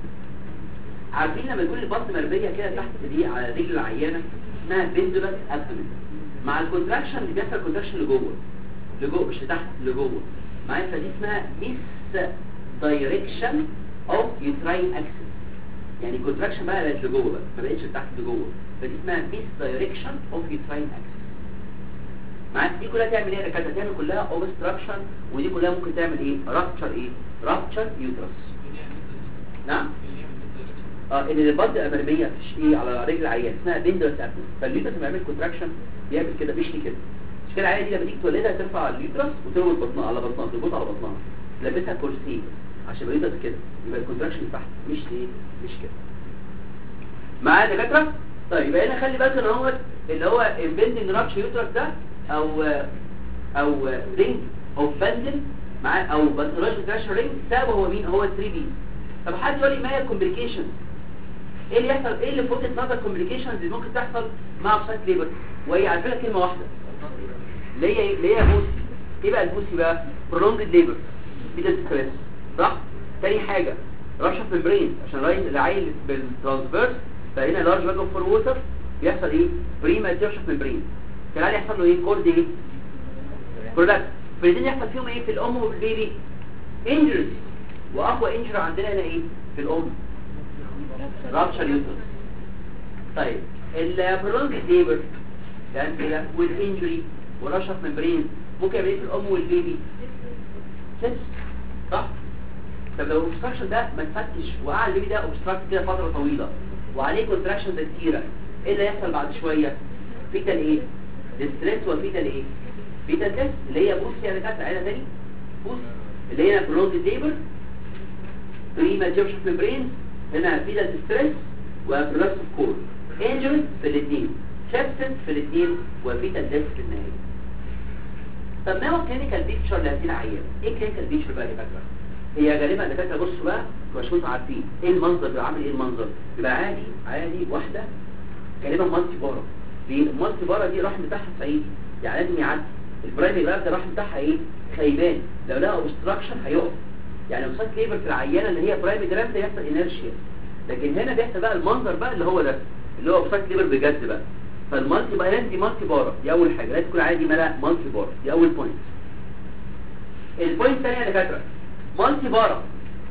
S2: عارفين لما يكون البطن مرميه كده تحت دي على رجل العيانه اسمها بندولاس ابدومين مع الكونتراكشن اللي بيحصل كونتراكشن لجوه لجوه مش لتحت لجوه معايا فدي اسمها ميس دايركشن اوف يوتراين اكسس يعني كونتراكشن بقى بقت لجوه بقى ما بقتش لتحت لجوه فدي اسمها ميس دايركشن اوف يوتراين اكسس معاك دي كلها تعمل ايه يا دكاتره تعمل كلها اوبستراكشن ودي كلها ممكن تعمل ايه رابتشر ايه رابتشر يوترس نعم اه ان البطن الاماميه في ايه على رجل العيان اسمها بندرس ابدو فاليوترس لما يعمل كونتراكشن بيعمل كده بيشتي كده مش كده العيان دي لما تيجي تولدها ترفع اليوترس وتربط بطنها على بطنها تربطها على بطنها تلبسها كرسي عشان يبقى اليوترس كده يبقى الكونتراكشن تحت مش ايه مش كده معايا يا دكاتره طيب يبقى هنا خلي بالك ان هو اللي هو البندنج رابش يوترس ده او او رينج او بندل معاه او باثولوجي كراش رينج سببه هو مين هو 3 بي طب حد يقول لي ما هي الكومبليكيشنز ايه اللي يحصل ايه اللي فوت نظر الكومبليكيشنز اللي ممكن تحصل مع اوبسايت ليبر وهي على فكره كلمه واحده اللي هي ايه اللي هي بوسي ايه بقى البوسي بقى prolonged ليبر بيتا ستريس صح تاني حاجه رشه في البرين عشان رايح العيل بالترانسفيرس فهنا لارج باج اوف ووتر بيحصل ايه بريما ترشف في البرين كان يحصل له ايه كولد ايه برودكت فالاثنين يحصل فيهم ايه في الام والبيبي انجرز واقوى انجر عندنا هنا ايه في الام رابشر يوترس طيب البرولونج ليبر يعني كده والانجري ورشف ممبرين ممكن يعمل ايه في الام والبيبي سبس صح طب لو الاوبستراكشن ده ما اتفتش وقع البيبي ده اوبستراكت كده فتره طويله وعليه كونتراكشن ده كتيره ايه اللي هيحصل بعد شويه فيتال ايه الستريس وفيتال ايه فيتال تيست اللي هي بوس يعني كانت عينه تاني بوس اللي هي برولونج ليبر بريما جيرش ممبرين هنا فيتال ستريس وبروسس كور انجري في الاثنين سبسنس في الاثنين وفيتال تيست في النهايه طب ما هو كلينيكال بيكتشر لهذه العيان ايه كلينيكال بيكتشر بقى يا دكاتره هي غالبا الدكاتره بصوا بقى مش كنتوا عارفين ايه المنظر بيبقى عامل ايه المنظر يبقى عادي عادي واحده غالبا مالتي بارا دي المالتي بارا دي الرحم بتاعها صعيدي يعني لازم يعدي البرايمري بقى ده الرحم بتاعها ايه خيبان لو لقى اوبستراكشن هيقف يعني لو صار ليبر في العيانه اللي هي برايمري جرام ده يحصل انرشيا لكن هنا بيحصل بقى المنظر بقى اللي هو ده اللي هو اوبستراكت ليبر بجد بقى فالمالتي بقى لازم دي مالتي بارا دي اول حاجه لازم تكون عادي ملا مالتي بارا دي اول بوينت البوينت الثانيه يا دكاتره مالتي بارا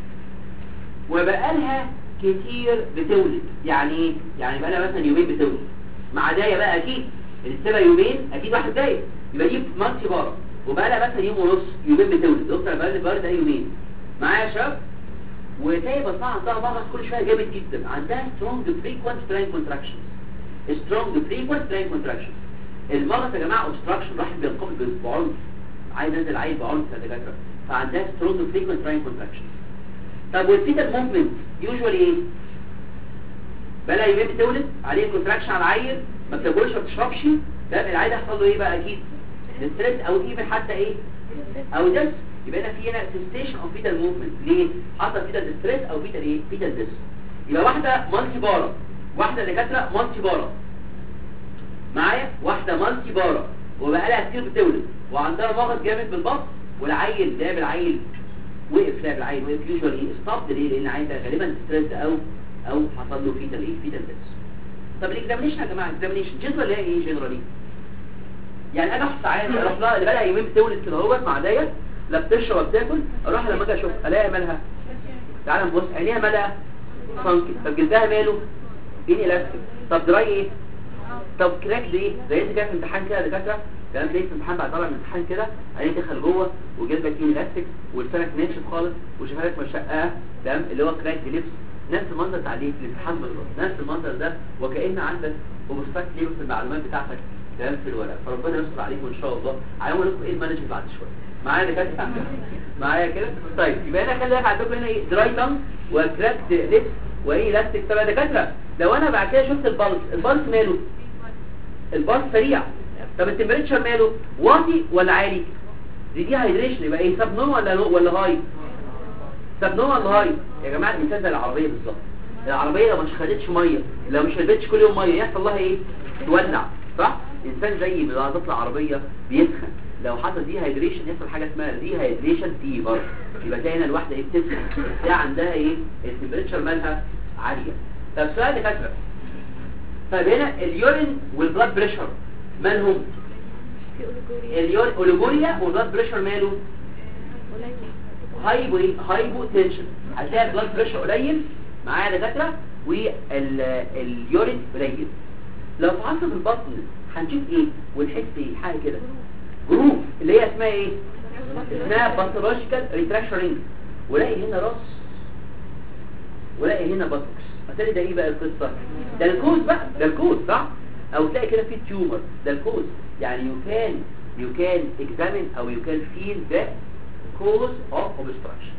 S2: وبقالها كتير بتولد يعني ايه يعني بقى لها مثلا يومين بتولد مع دايه بقى اكيد السبع يومين اكيد واحد دايه يبقى دي مالتي بارا وبقى لها مثلا يوم ونص يومين بتولد دكتور بقى لي بارد ده يومين معايا يا شباب وتاني بطلع عندها مغص كل شويه جامد جدا عندها سترونج فريكوينت تراين كونتراكشنز سترونج فريكوينت تراين كونتراكشنز المغص يا جماعه اوبستراكشن راح بينقبض بعنف عايز انزل عيل بعنف يا دكاتره فعندها سترونج فريكوينت تراين كونتراكشنز طب والفيتال موفمنت يوجوالي ايه بقى يومين بتولد عليه كونتراكشن على العيل ما بتاكلش ما بتشربش ده العيل هيحصل له ايه بقى اكيد ستريس او ايفن حتى ايه او دس يبقى هنا في هنا سنسيشن اوف فيتال موفمنت ليه حصل فيتال ستريس او فيتال ايه فيتال دس يبقى واحده مالتي بارا واحده دكاتره مالتي بارا معايا واحده مالتي بارا وبقى لها كتير بتولد وعندها مغص جامد بالبطن والعيل ده بالعيل وقف لا بالعين وقف يوجوالي ستوب ليه لان العين ده غالبا ستريس او او حصل له فيتال ايه فيتال بس طب الاكزامينشن يا جماعه اكزامينشن جنرال ايه ايه جنرالي يعني انا احط عين اروح لها اللي بقى يومين بتولد كده اهوت مع دايه لا بتشرب ولا بتاكل اروح لما اجي اشوف الاقي مالها تعالى نبص عينيها مالها فانكي طب جلدها ماله ان الاستيك طب دراي ايه طب كراك دي ايه زي انت كده في امتحان كده يا دكاتره كلام تلاقي في امتحان بعد طالع من الامتحان كده عينيك دخل جوه وجلدك فيه الاستيك ولسانك ناشف خالص وشفايفك مشقاه تمام اللي هو كراك لبس نفس المنظر تعليق في الامتحان بالظبط نفس المنظر ده وكأن عندك اوبستاك ليبر في المعلومات بتاعتك تمام في الورق فربنا يستر عليكم ان شاء الله هيقول لكم ايه المانجمنت بعد شويه معايا يا دكاتره معايا كده طيب يبقى انا خلي بالك عندكم هنا ايه دراي تانج وكراكت ليبس وايه لاستيك طب يا دكاتره لو انا بعد كده شفت البلس البلس ماله البلس سريع طب التمبريتشر ماله واطي ولا عالي دي دي هايدريشن يبقى ايه سب نوم ولا نو ولا هاي سب نوم ولا هاي يا جماعه الانسان ده العربيه بالظبط العربيه لو مش خدتش ميه لو مش شربتش كل يوم ميه يحصل لها ايه تولع صح الانسان زي ما تطلع عربيه بيسخن لو حصل دي هايدريشن يحصل حاجه اسمها دي هايدريشن فيفر يبقى تلاقي هنا الواحده ايه بتسخن ده عندها ايه التمبريتشر مالها عاليه طب سؤال يا دكاتره طب هنا اليورين والبلاد بريشر مالهم اليورين اوليجوريا والبلاد بريشر ماله هايبو ايه هايبو تنشن هتلاقي البلاد بريشر قليل معايا يا دكاتره واليورين قليل لو فحصنا في البطن هنشوف ايه ونحس ايه حاجه كده جروف اللي هي اسمها ايه اسمها باثولوجيكال ريتراكشن رينج ولاقي هنا راس ولاقي هنا باتوكس هتلاقي ده ايه بقى القصه ده الكوز بقى ده الكوز صح او تلاقي كده في تيومر ده الكوز يعني you can you can examine او you can feel the cause of obstruction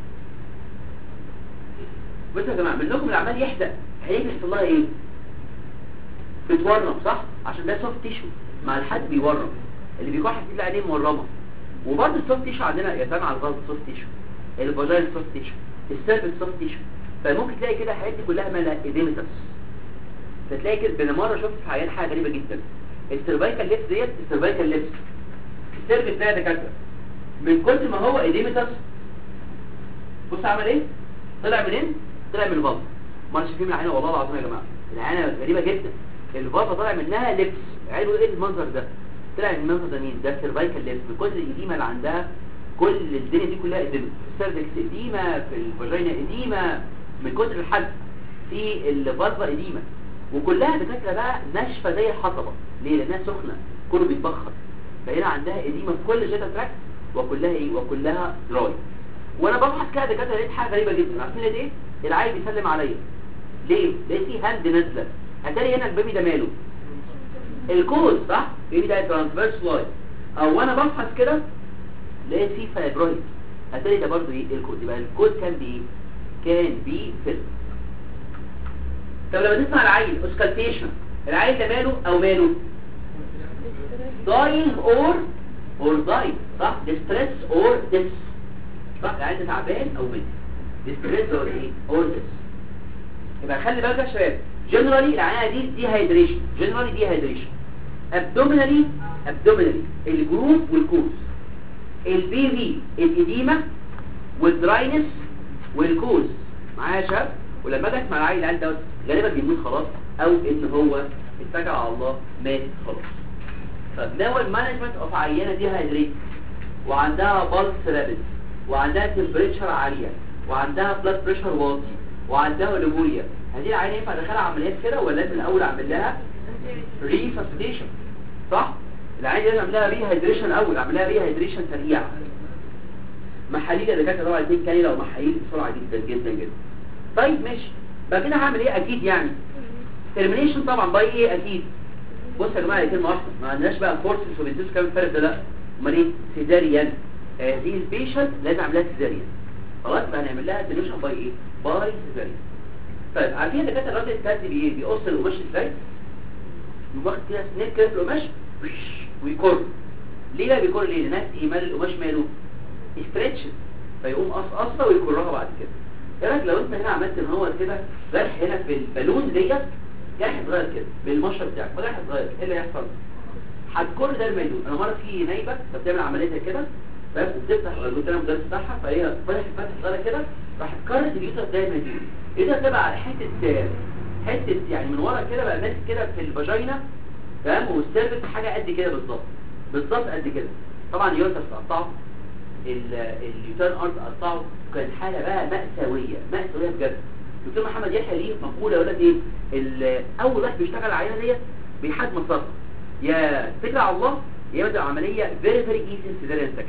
S2: بصوا يا جماعه منكم اللي عمال يحدق هيجي يحصل لها ايه بتورم صح عشان ده سوفت تيشو مع الحد بيورم اللي بيكح فيه عينيه مورمه وبرضه السوفت تيشو عندنا يا سامع الغلط سوفت تيشو الفاجايل سوفت تيشو السيرفس سوفت تيشو فممكن تلاقي كده الحاجات دي كلها مالها ايديمتس فتلاقي كده انا مره شفت في عيان حاجه غريبه جدا السيرفايكال ليبس ديت السيرفايكال ليبس السيرفس ده يا دكاتره من كتر ما هو ايديمتس بص عمل ايه طلع منين طلع من البطن ما شايفين من العينه والله العظيم يا جماعه العينه غريبه جدا البطن طلع منها لبس عينه ايه المنظر ده طلع من المنظر ده مين ده السيرفايكال ليبس بكل الاديمه اللي عندها كل الدنيا دي كلها اديمه السيرفكس اديمه في الفاجينا اديمه من كتر الحد في البلبه اديمه وكلها دكاتره بقى ناشفه زي الحصبه ليه لانها سخنه كله بيتبخر فهنا عندها اديمه في كل جيتا تراكت وكلها ايه وكلها دراي وانا ببحث كده دكاتره لقيت حاجه غريبه جدا عارفين لقيت ايه العيل بيسلم عليا ليه لقيت فيه هاند نازله اتاري هنا البيبي ده ماله الكوز صح البيبي ده ترانسفيرس لاين او وانا ببحث كده لقيت فيه فايبرويد اتاري ده برضه ايه الكود يبقى الكود كان بايه كان بي فيلم طب لما تسمع العيل اوسكالتيشن العيل ده ماله او ماله dying or or dying صح distress or death صح العيل ده تعبان او ميت distress or ايه or death يبقى خلي بالك يا شباب جنرالي العينه دي دي هايدريشن جنرالي دي هايدريشن ابدومينالي ابدومينالي الجروب والكوز البي في الاديمه والدراينس والكوز معايا يا شباب ولما اجي اسمع العيل العيل دوت غالبا بيموت خلاص او ان هو اتكل على الله مات خلاص طب ناو المانجمنت اوف عينه دي هايدريت وعندها بالس رابد وعندها تمبريتشر عاليه وعندها بلاد بريشر واطي وعندها ليبوريا هذه العينه ينفع ادخلها عمليات كده ولا لازم الاول اعمل لها ريفاسيتيشن صح العين لازم اعمل لها ريهايدريشن الاول اعمل لها ريهايدريشن سريع محاليل اللي كانت طبعا اتنين كانيلا ومحاليل بسرعه جدا جدا جدا طيب ماشي بقى كده هعمل ايه اكيد يعني ترمينيشن طبعا باي ايه اكيد بص يا جماعه كلمه واحده ما عندناش بقى فورسز وبنتوس كام الفرق ده لا امال ايه سيزاريان هذه البيشنت لازم اعمل لها سيزاريان خلاص بقى هنعمل لها ترمينيشن باي ايه باي سيزاريان طيب عارفين ده كانت الراجل الثالث بايه بيقص القماش ازاي واخد كده سنيك كده في القماش ويكر ليه بقى بيكر ليه لان ايه مال القماش ماله استريتش فيقوم قص قصه ويكرها بعد كده ايه رايك لو انت هنا عملت ان هو كده جرح هنا في البالون ديت جرح صغير كده بالمشرط بتاعك جرح صغير ايه اللي هيحصل هتكر ده الميلون انا مره في نايبه بتعمل عمليه كده فاهم وبتفتح قلت لها المدرس بتاعها فهي فتحت فتحه صغيره كده راحت كرت اليوتر ده الميلون ايه ده تبع على حته حته يعني من ورا كده بقى ماسك كده في الفاجينا تمام والسيرفس حاجه قد كده بالظبط بالظبط قد كده طبعا اليوتر قطعه اليوتان ارض قطعه كانت حاله بقى مأساويه مأساويه بجد دكتور محمد يحيى ليه مقوله يقول لك ايه اول واحد بيشتغل العينه ديت بيحد مصر يا فكره على الله يا بدأ عمليه فيري فيري ايزي سيزاريان سكشن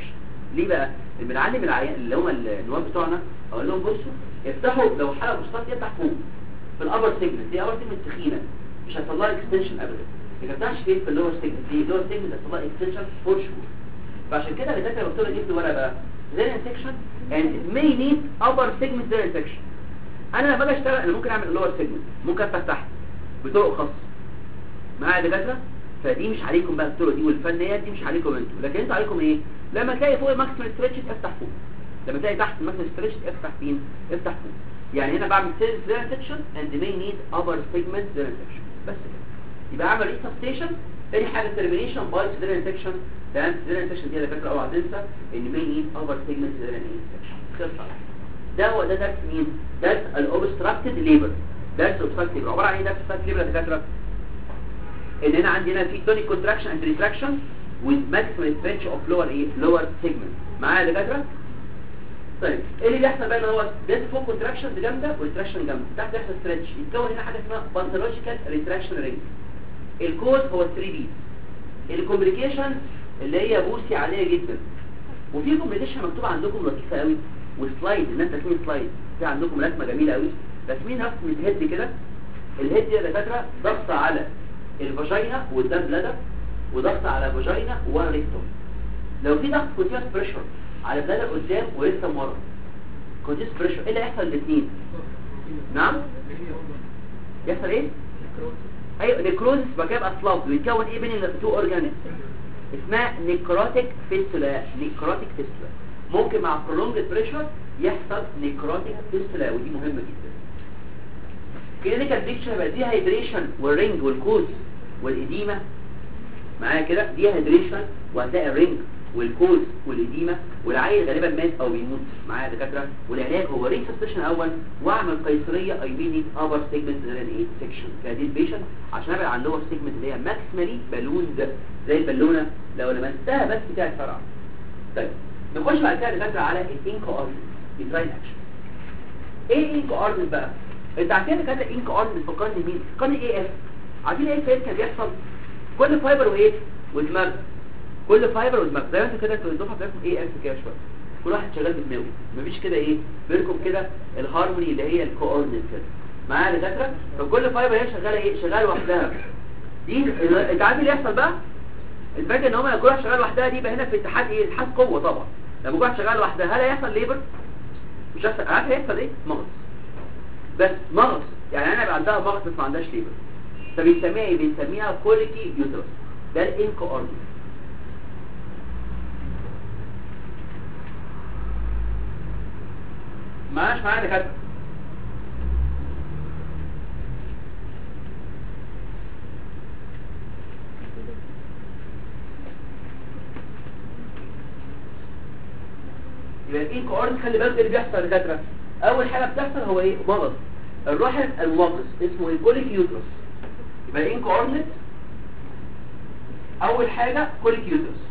S2: ليه بقى بنعلم العيان اللي هم النواب بتوعنا اقول لهم بصوا افتحوا لو حاله بسطات يفتح فوق في الابر سيجمنت دي ابر سيجمنت تخينه مش هتطلع اكستنشن ابدا ما تفتحش فين في اللور سيجمنت دي اللور سيجمنت هتطلع اكستنشن فور شهور فعشان كده اللي ذاكر الدكتور جبت ورقه بقى زي سيكشن and may need upper segment zero section انا لما باجي اشتغل انا ممكن اعمل اللور سيجمنت ممكن افتح تحت بطرق خاصه معايا يا دكاتره فدي مش عليكم بقى الطرق دي والفنيات دي مش عليكم انتوا لكن انتوا عليكم ايه لما تلاقي فوق الماكسيمال ستريتش افتح فوق لما تلاقي تحت الماكسيمال ستريتش افتح فين افتح فوق يعني هنا بعمل سيلز زيرو سيكشن and may need upper segment zero section بس كده يبقى اعمل ريسبستيشن تاني حاجه ترمينيشن باي سيلر سيكشن تمام سيلر سيكشن دي على فكره اوعى تنسى ان may need upper segment zero section خلص على كده. ده هو ده درس مين درس الاوبستراكتد ليبر درس الاوبستراكتد ليبر عباره عن ايه درس الاوبستراكتد ليبر يا دكاتره ان هنا عندي هنا في تونيك كونتراكشن اند ريتراكشن with maximum stretch of lower ايه lower segment معايا يا دكاتره طيب ايه اللي بيحصل بقى ان هو ده فوق كونتراكشن جامده وريتراكشن جامده تحت يحصل ستريتش يتكون هنا حاجه اسمها باثولوجيكال ريتراكشن رينج الكوز هو 3 بي الكومبليكيشن اللي هي بوسي عاليه جدا وفي كومبليكيشن مكتوب عندكم لطيفه قوي وسلايد الناس راسمين سلايد في عندكم رسمه جميله قوي راسمين رسمه هيد كده الهيد دي يا دكاتره ضغط على الفاجينا والدم بلادر وضغط على فاجينا والريكتوم لو في ضغط كونتينوس بريشر على بلادر قدام وريكتوم ورا كونتينوس بريشر ايه اللي هيحصل الاثنين نعم يحصل ايه ايوه نيكروزس بقى يبقى سلاف بيتكون ايه بين التو اورجانيز اسمها نيكروتيك فيستولا نيكروتيك فيستولا ممكن مع prolonged بريشر يحصل نيكروتيك فيستولا ودي مهمه جدا كلينيكال بيكتشر بقى دي هيدريشن والرينج والكوز والإديمة معايا كده دي هيدريشن وهتلاقي الرينج والكوز والإديمة والعيل غالبا مات او بيموت معايا يا دكاتره والعلاج هو ريسبستيشن اول واعمل قيصريه اي مين ابر سيجمنت زي الايه سيكشن كدي البيشنت عشان ابعد عن اللور سيجمنت اللي هي ماكسيمالي بالون ده زي البالونه لو لمستها بس بتاعت فرع طيب نخش بعد كده يا دكاتره على الانكو ارن التراين اكشن ايه الانكو ارن بقى انت عارفين كده انك ارم بتفكرني مين فكرني ايه اف عارفين ايه فين كان بيحصل كل فايبر وايه ودماغ كل فايبر ودماغ زي ما انتوا كده انتوا الدفعه بتاعتكم ايه اف كده شويه كل واحد شغال بدماغه مفيش كده ايه بينكم كده الهارموني اللي هي الكوردينيت كده معايا دكاتره فكل فايبر هي شغاله ايه شغاله لوحدها دي انت عارف اللي يحصل بقى الفكره ان هم لو كل واحد شغال لوحدها دي يبقى هنا في اتحاد ايه اتحاد قوه طبعا لما كل واحد شغال لوحدها هل هيحصل ليبر مش هيحصل عارف هيحصل ايه مغص بس مغص يعني انا بقى عندها مغص بس ما عندهاش ليبر فبنسميها ايه بنسميها كوليكي يوترس ده الانكو اورجن معاش معايا دكاتره يبقى الانكو اورجن خلي بالك اللي بيحصل يا دكاتره اول حاجه بتحصل هو ايه مرض الرحم المنقص اسمه الكوليك يوترس يبقى الانكو اورجن اول حاجه كوليك يوترس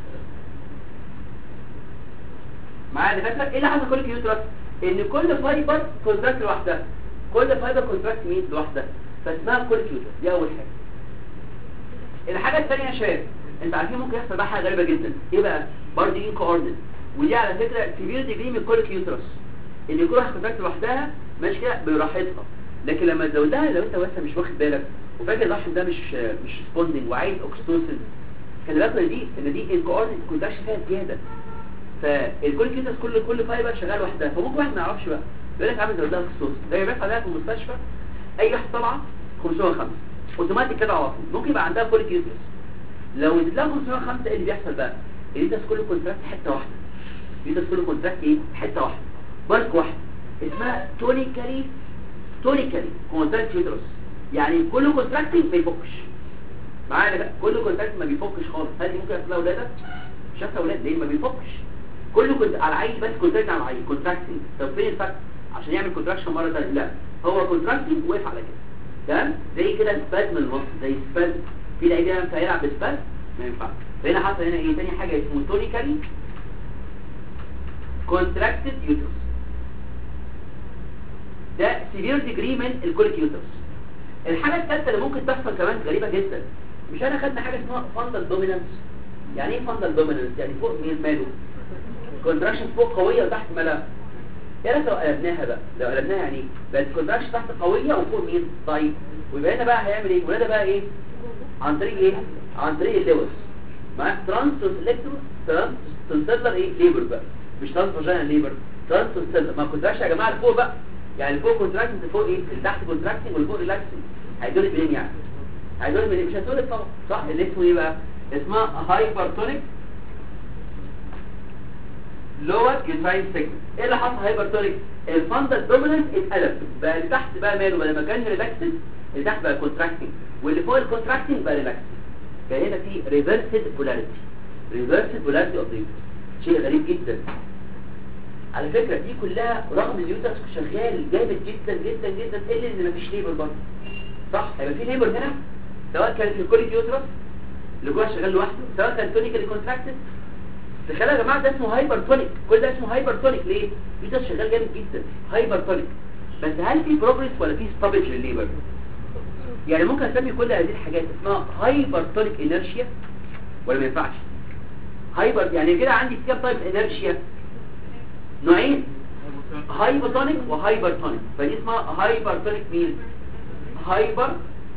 S2: معايا يا دكاتره ايه اللي حصل كوليك يوترس ان كل فايبر كونتراكت لوحدها كل فايبر كونتراكت مين لوحدها فاسمها كوليك يوترس دي اول حاجه الحاجه الثانيه يا شباب انت عارفين ممكن يحصل بقى حاجه غريبه جدا ايه بقى برضه انكو اورجن ودي على فكره سيفير ديجري من الكوليك يوترس ان كل واحده كونتراكت لوحدها ماشي كده براحتها لكن لما تزود لها لو انت مثلا مش واخد بالك وفاكر الرحم ده مش مش سبوندنج وعايز اوكستوسن خلي بالك ان دي ان دي الكوردينيت كونتراكشن فيها زياده فالكوليكيتس كل كل فايبر شغال لوحدها فممكن واحد ما يعرفش بقى يقول لك عامل زود لها اوكستوسن زي ما بيحصل عليها في المستشفى اي واحد طالعه 505 اوتوماتيك كده على طول ممكن يبقى عندها كوليكيتس لو اديت لها 505 ايه اللي بيحصل بقى الكوليكيتس كله كونتراكت حته واحده الكوليكيتس كله كونتراكت ايه حته واحده بارك واحد اسمها تونيكالي تونيكالي كونتراكت يوترس يعني كل كونتراكتنج ما يفكش معايا بقى كل كونتراكت ما بيفكش خالص هل دي ممكن يحصل لها ولاده مش هيحصل ولاده ليه ما بيفكش كل كنت على العين بس كونتراكت على العين كونتراكتنج طب فين الفك عشان يعمل كونتراكشن مره ثانيه لا هو كونتراكتنج وقف على كده تمام زي كده سبازم النص زي سبازم في لعيب ينفع يلعب بسبازم ما ينفعش فهنا حصل هنا ايه تاني حاجه اسمه تونيكالي كونتراكتد يوترس ده سيفير ديجري من الكوليك يوترس الحاجه الثالثه اللي ممكن تحصل كمان غريبه جدا مش انا خدنا حاجه اسمها فاندال دومينانس يعني ايه فاندال دومينانس يعني فوق مين ماله كونتراكشن فوق قويه وتحت مالها ايه رايك لو قلبناها بقى لو قلبناها يعني ايه بقت كونتراكشن تحت قويه وفوق مين ضعيف ويبقى هنا بقى هيعمل ايه وده بقى ايه عن طريق ايه عن طريق الليبر معاك ترانسوس الكترو ترانسوس ايه ليبر بقى مش ترانسفاجينال ليبر ترانسوس ما كونتراكشن يا جماعه لفوق بقى يعني اللي فوق كونتراكشن اللي فوق ايه اللي تحت كونتراكشن واللي فوق ريلاكسنج هيدول منين يعني هيدول منين مش هتقول طبعا صح اللي اسمه ايه بقى اسمها هايبرتونيك لور يوتراين سيجمنت ايه اللي حصل هايبرتونيك الفاندل دوميننت اتقلب بقى اللي تحت بقى ماله بقى لما كان ريلاكسد اللي تحت بقى كونتراكتنج واللي فوق الكونتراكتنج بقى ريلاكسد بقى هنا في ريفرسد بولاريتي ريفرسد بولاريتي اوف شيء غريب جدا على فكرة دي كلها رغم اليوترس شغال جامد جدا جدا جدا الا ان مفيش ليبر برضه صح هيبقى في ليبر هنا سواء كان في الكوليك يوترس اللي جوه شغال لوحده سواء كان تونيكالي كونتراكتد تخيلوا يا جماعه ده اسمه هايبرتونيك كل ده اسمه هايبرتونيك ليه اليوترس شغال جامد جدا هايبرتونيك بس هل في بروجريس ولا في ستوبج للليبر يعني ممكن اسمي كل هذه الحاجات اسمها هايبرتونيك انرشيا ولا ما ينفعش هايبر يعني كده عندي كام طيب انرشيا نوعين هايبوتونيك وهايبرتونيك فدي اسمها هايبرتونيك مين هايبر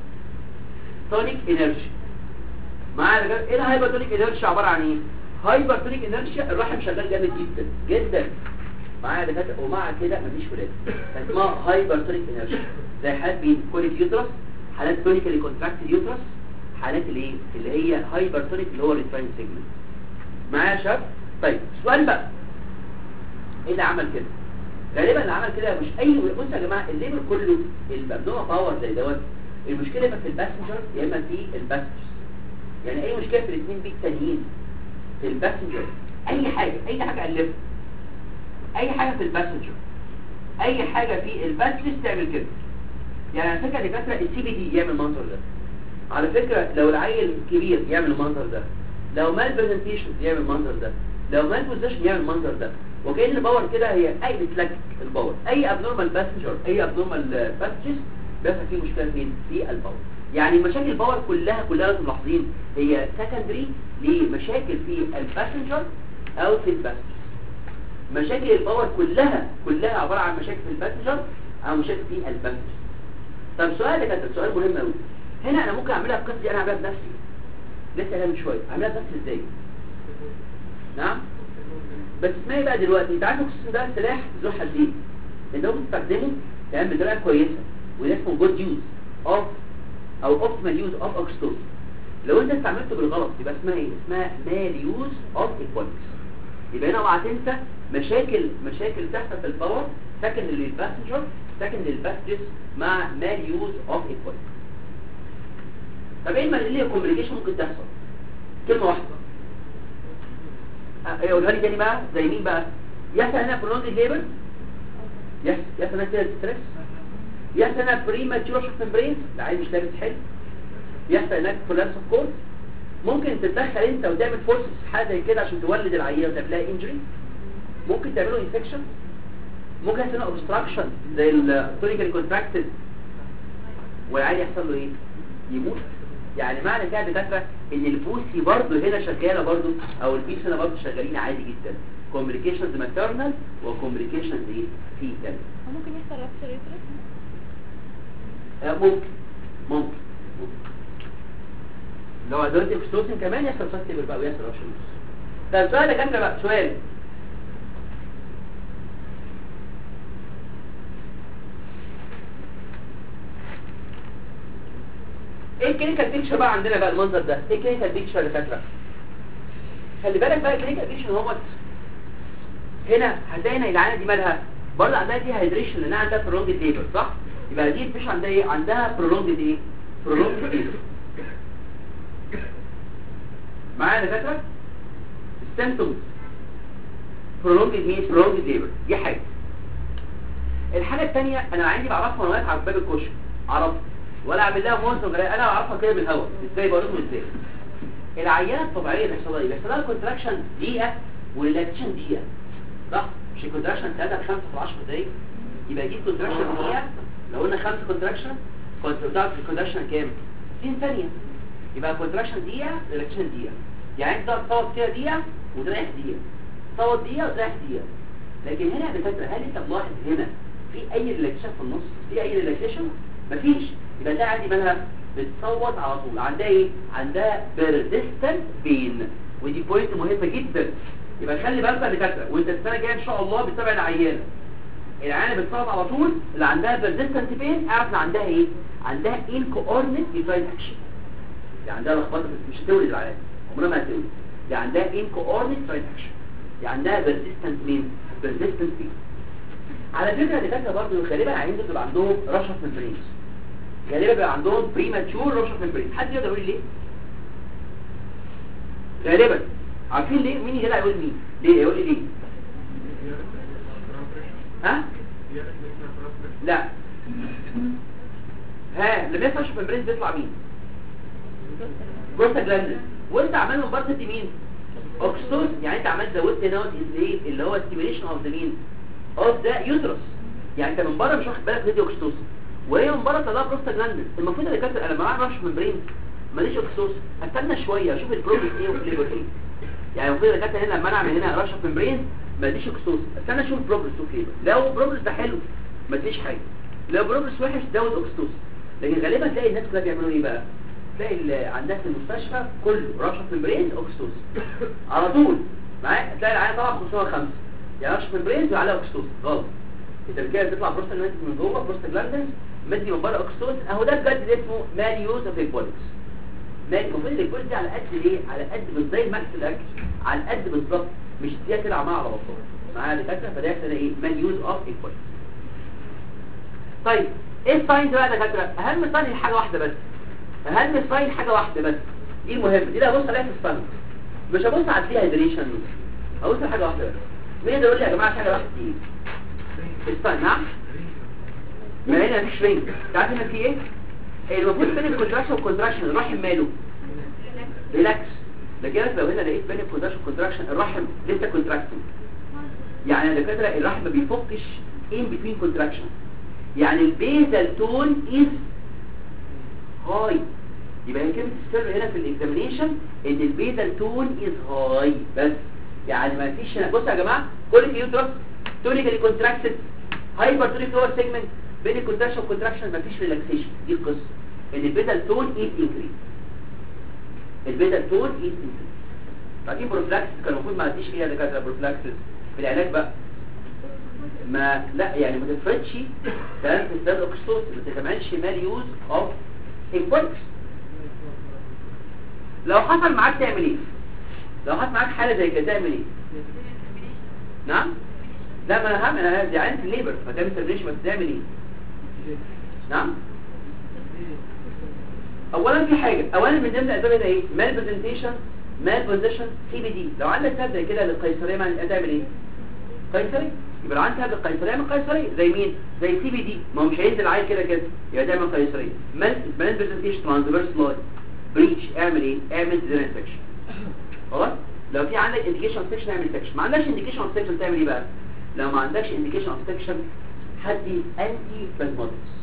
S2: تونيك انرجي معايا يا ايه الهايبرتونيك انرجي عباره عن ايه هايبرتونيك انرجي الرحم شغال جامد جدا جدا معايا دكاتره ومع كده مفيش ولاد فاسمها هايبرتونيك انرجي زي حالات مين كوليك يوترس حالات تونيكالي كونتراكتد يوترس حالات اللي ايه اللي هي هايبرتونيك اللي هو الريتراين سيجمنت معايا يا شباب طيب سؤال بقى ايه اللي عمل كده غالبا اللي عمل كده مش اي بص يا جماعه الليبر كله الممنوع باور زي دوت المشكله يبقى في الباسنجر يا اما في الباسنجر يعني اي مشكله في الاثنين بيت تانيين في الباسنجر اي حاجه اي حاجه الفها اي حاجه في الباسنجر اي حاجه في الباسنجر تعمل كده يعني على فكره دكاتره السي بي دي يعمل المنظر ده على فكره لو العيل كبير يعمل المنظر ده لو مال برزنتيشن يعمل المنظر ده لو مال بوزيشن يعمل المنظر ده وكأن الباور كده هي اي بتلك الباور اي ابنورمال باسنجر اي ابنورمال باسنجرز بيحصل فيه مشكله فين في الباور يعني مشاكل الباور كلها كلها لازم ملاحظين هي سكندري لمشاكل في الباسنجر او في الباسنجر مشاكل الباور كلها كلها عباره عن مشاكل في الباسنجر او مشاكل في الباسنجر طب سؤال يا كابتن سؤال مهم قوي هنا انا ممكن اعملها بقصه دي انا اعملها بنفسي لسه قايلها من شويه اعملها بنفسي ازاي نعم بس اسمها ايه بقى دلوقتي انت عارف الخصوص ده سلاح ذو حدين انت ممكن تستخدمه تمام بطريقه كويسه وده اسمه جود يوز اوف او اوبتيمال يوز اوف اوكستوز لو انت استعملته بالغلط يبقى اسمها ايه اسمها مال يوز اوف ايكواليتي يبقى هنا اوعى تنسى مشاكل مشاكل تحصل في الباور سكند للباسنجر سكند للباسنجرز مع مال يوز اوف ايكواليتي طب ايه الماليه كوميونيكيشن ممكن تحصل كلمه واحده يقولها لي تاني بقى زي مين بقى يحصل هنا برولونج ليبر يحصل هنا كده ستريس يحصل هنا بريماتشور شوك ممبرين العيل مش لابس حلو يحصل هناك كولابس اوف كورس ممكن تتدخل انت وتعمل فورس في حاجه زي كده عشان تولد العيان وتعمل لها انجري ممكن تعمله انفكشن ممكن يحصل هنا اوبستراكشن زي الكلينيكال كونتراكتد والعيل يحصل له ايه يموت يعني معنى كده دكاتره ان البوسي برضه هنا شغاله برضه او البيس هنا برضه شغالين عادي جدا كومبليكيشنز ماتيرنال وكومبليكيشنز ايه فيتال
S3: ممكن يحصل رابشر يوترس
S2: آه ممكن ممكن لو دلوقتي اكستوسن كمان يحصل فاستيبل بقى ويحصل رابشر طب سؤال يا كامله بقى سؤال ايه الكلينيكال بيكتشر بقى عندنا بقى المنظر ده ايه الكلينيكال بيكتشر اللي فاكره خلي بالك بقى الكلينيكال بيكتشر هو هنا هتلاقي هنا العينه دي مالها برضه عندها دي هيدريشن لانها عندها برولونج ليبر صح يبقى دي مش عندها ايه عندها برولونج ايه برولونج ليبر معايا يا دكاتره السيمبتومز برولونج مين برولونج ليبر دي حاجه الحاجه الثانيه انا عندي بعرفها وانا واقف على باب الكشك اعرفها ولا اعمل لها مونس ولا انا اعرفها كده بالهواء ازاي بقول لكم ازاي العينه الطبيعيه بيحصل لها ايه بيحصل لها كونتراكشن دقيقه والريلاكسيشن دقيقه صح مش الكونتراكشن 3 ل 5 في 10 دقايق يبقى دي كونتراكشن دقيقه لو قلنا 5 كونتراكشن كنت بتعرف الكونتراكشن كام 60 ثانيه يبقى كونتراكشن دقيقه ريلاكسيشن دقيقه يعني انت تقعد كده دقيقه وتريح دقيقه تصوت دقيقه وتريح دقيقه لكن هنا يا دكاتره هل انت ملاحظ هنا في اي ريلاكسيشن في النص في اي ريلاكسيشن مفيش يبقى ده عندي مالها بتصوت على طول عندها ايه عندها بيرزيستنت بين ودي بوينت مهمه جدا يبقى خلي بالك يا دكاتره وانت السنه الجايه ان شاء الله بتتابع العيانه العيانه بتصوت على طول اللي عندها بيرزيستنت بين اعرف ان عندها ايه عندها ان كوردينيت ديفايد اكشن يعني عندها لخبطه مش هتولد العيانه عمرها ما هتولد دي عندها ان كوردينيت ديفايد اكشن دي عندها بيرزيستنت مين بيرزيستنت بين على فكره الدكاتره برضه غالبا العيانين دول بيبقى عندهم رشح ممبرينز غالبا بيبقى عندهم بريماتشور رشح ممبرين حد يقدر يقول لي ليه غالبا عارفين ليه مين يجي يقول مين ليه يقول لي ليه ها لا ها اللي بيحصل في الممبرين بيطلع مين بروستا جلاندس وانت عمال من بره دي مين اوكسيتوس يعني انت عمال زودت هنا ايه اللي هو ستيميليشن اوف ذا مين اوف ذا يوترس يعني انت من بره مش واخد بالك دي اوكسيتوس وهي من بره طلع بروستا جلاندس المفروض اللي كانت انا معايا رش ممبرين ماليش اوكسيتوس استنى شويه اشوف البروجرس ايه والفليفر ايه يعني المفروض اللي كانت هنا لما انا اعمل هنا رشه ممبرين ماليش اوكسيتوس استنى اشوف البروجرس والفليفر لو البروجرس ده حلو ما تديش حاجه لو بروجرس وحش زود اوكسيتوس لكن غالبا تلاقي الناس كلها بيعملوا ايه بقى تلاقي اللي عندها في المستشفى كله رشه ممبرين اوكسيتوس على طول معايا تلاقي العيان طبعا 505 يعني رشه ممبرين وعليها اوكسيتوس غلط التركيبه بتطلع بروستا جلاندس من جوه بروستا جلاندس مدي من بره اوكسيتوس اهو ده بجد اللي اسمه مال يوز اوف ايبوليكس مال المفروض الايبوليكس دي على قد ايه على قد بالظبط زي الماكس الاكل على قد بالظبط مش دي كده عمال على بطال معايا دكاتره فده يحصل ايه مال يوز اوف ايبوليكس طيب ايه الساين بقى يا دكاتره اهم ساين حاجه واحده بس اهم ساين حاجه واحده بس دي المهمه دي اللي هبص عليها في الساين مش هبص على الدي هيدريشن هبص على حاجه واحده بس مين يقدر يقول لي يا جماعه حاجه واحده دي الساين نعم ما هنا مفيش رينج تعرف هنا في ايه المفروض بين الكونتراكشن والكونتراكشن الرحم ماله ريلاكس لكن لو هنا لقيت بين الكونتراكشن والكونتراكشن الرحم لسه كونتراكتنج يعني يا دكاتره الرحم ما بيفكش ان بتوين كونتراكشن يعني البيزال تون از هاي يبقى هي كلمه السر هنا في الاكزامينيشن ان البيزال تون از هاي بس يعني ما فيش هنا بصوا يا جماعه كل في يوترس تونيكالي كونتراكتد هايبر تونيك لور سيجمنت بين الكونتراكشن والكونتراكشن مفيش ريلاكسيشن دي القصه ان البيتال تون از انكريز البيتال تون از انكريز بعدين بروفلاكسس كان المفروض ما اديش فيها دكاتره بروفلاكسس في العلاج بقى ما لا يعني ما تفرضش كلام في الستاد اوكسوس ما تعملش مال يوز اوف امبولكس لو حصل معاك تعمل ايه لو حصل معاك حاله زي كده تعمل ايه نعم لا ما انا هعمل انا دي عين في الليبر فتعمل تربيش بس تعمل ايه نعم اولا في حاجه اولا من ضمن الاسباب ده ايه مال برزنتيشن مال بوزيشن سي بي دي لو عندك سبب زي كده للقيصريه ما هتعمل ايه قيصري يبقى لو عندك سبب القيصريه من قيصريه زي مين زي سي بي دي ما هو مش هينزل عيل كده كده يبقى تعمل قيصريه مال مال برزنتيشن ترانسفيرس لاين بريتش اعمل ايه اعمل زيرو سكشن خلاص لو في عندك انديكيشن سكشن اعمل سكشن ما عندكش انديكيشن سكشن تعمل ايه بقى لو ما عندكش انديكيشن اوف سكشن هدي انتي سبازماتكس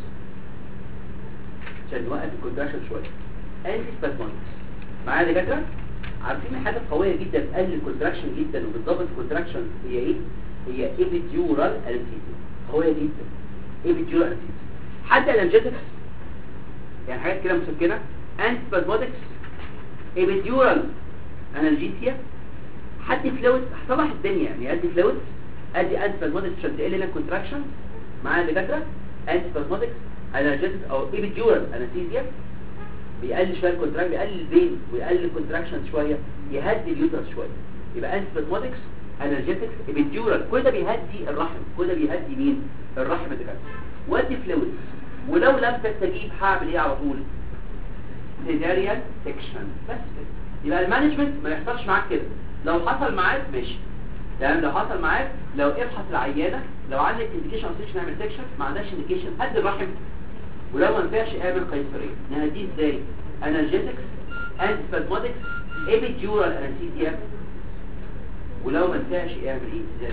S2: عشان نوقف الكونتراكشن شويه انتي سبازماتكس معايا دكاتره عارفين حاجه قويه جدا بتقلل الكونتراكشن جدا وبتظبط الكونتراكشن هي ايه هي ايبيديورال انستيزيا قويه جدا ايبيديورال انستيزيا حتى الانجيتكس يعني حاجات كده مسكنه انتي سبازماتكس ايبيديورال انالجيسيا حد فلويد هصلح الدنيا يعني ادي فلويد ادي انتي سبازماتكس عشان تقل لنا الكونتراكشن معايا دكاتره انتي سبازماتكس انالجيسيس او ايبيديورال انستيزيا بيقلل شويه الكونتراكشن بيقلل البين ويقلل الكونتراكشن شويه يهدي اليوترس شويه يبقى انتي سبازماتكس انالجيسيكس ايبيديورال كل ده بيهدي الرحم كل ده بيهدي مين الرحم دكاتره وادي فلويد ولو لم تستجيب هعمل ايه على طول سيزاريان سكشن بس كده يبقى المانجمنت ما يحصلش معاك كده لو حصل معاك ماشي تمام لو حصل معاك لو ابحث العيانه لو عندك انديكيشن سيكشن اعمل سيكشن ما عندكش انديكيشن هد الرحم ولو ما نفعش اعمل قيصريه نهديه ازاي انالجيتكس انتي سبازماتكس ايبيديورال انستيزيا ولو ما نفعش اعمل ايه ازاي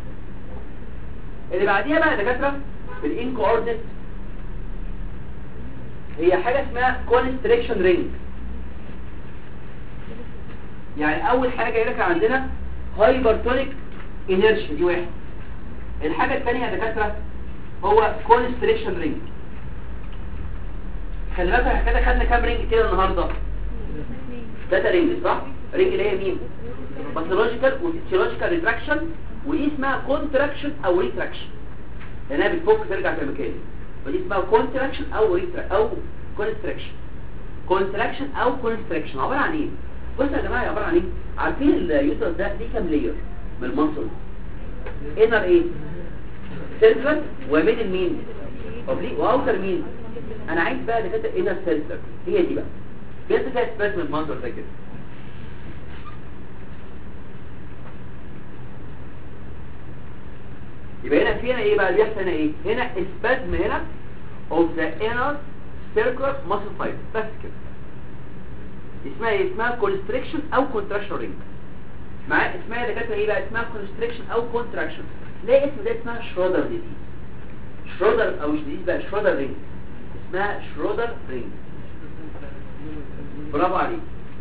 S2: اللي بعديها بقى يا دكاتره في الان كوردينيت هي حاجه اسمها كونستريكشن رينج يعني اول حاجه هنا كان عندنا هايبرتونيك انيرشيا دي واحد الحاجه الثانيه يا دكاتره هو كونستريكشن رينج خلي بالك احنا كده خدنا كام رينج كده النهارده ثلاثه رينج صح رينج اللي هي مين باثولوجيكال وفيسيولوجيكال ريتراكشن ودي اسمها كونتراكشن او ريتراكشن لانها بتفك ترجع في مكانها ودي اسمها كونتراكشن او ريتراكشن او كونستراكشن كونتراكشن او كونستراكشن عباره عن ايه بصوا يا جماعه عباره عن ايه عارفين اليوترس ده ليه كام لاير من المنصل انر ايه سيركل وميدل مين اوبليك واوتر مين انا عايز بقى اللي كانت انر سيركل هي دي بقى بس فيها سباس من المنظر ده كده يبقى هنا في هنا ايه بقى اللي بيحصل هنا ايه هنا اسبازم هنا of the inner circular muscle fiber بس كده اسمها ايه اسمها constriction او contraction ring مع اسمها اللي كانت ايه بقى اسمها constriction او contraction ليه اسم ده اسمها شرودر ديزيز شرودر او مش ديزيز بقى شرودر رينج اسمها شرودر رينج برافو عليك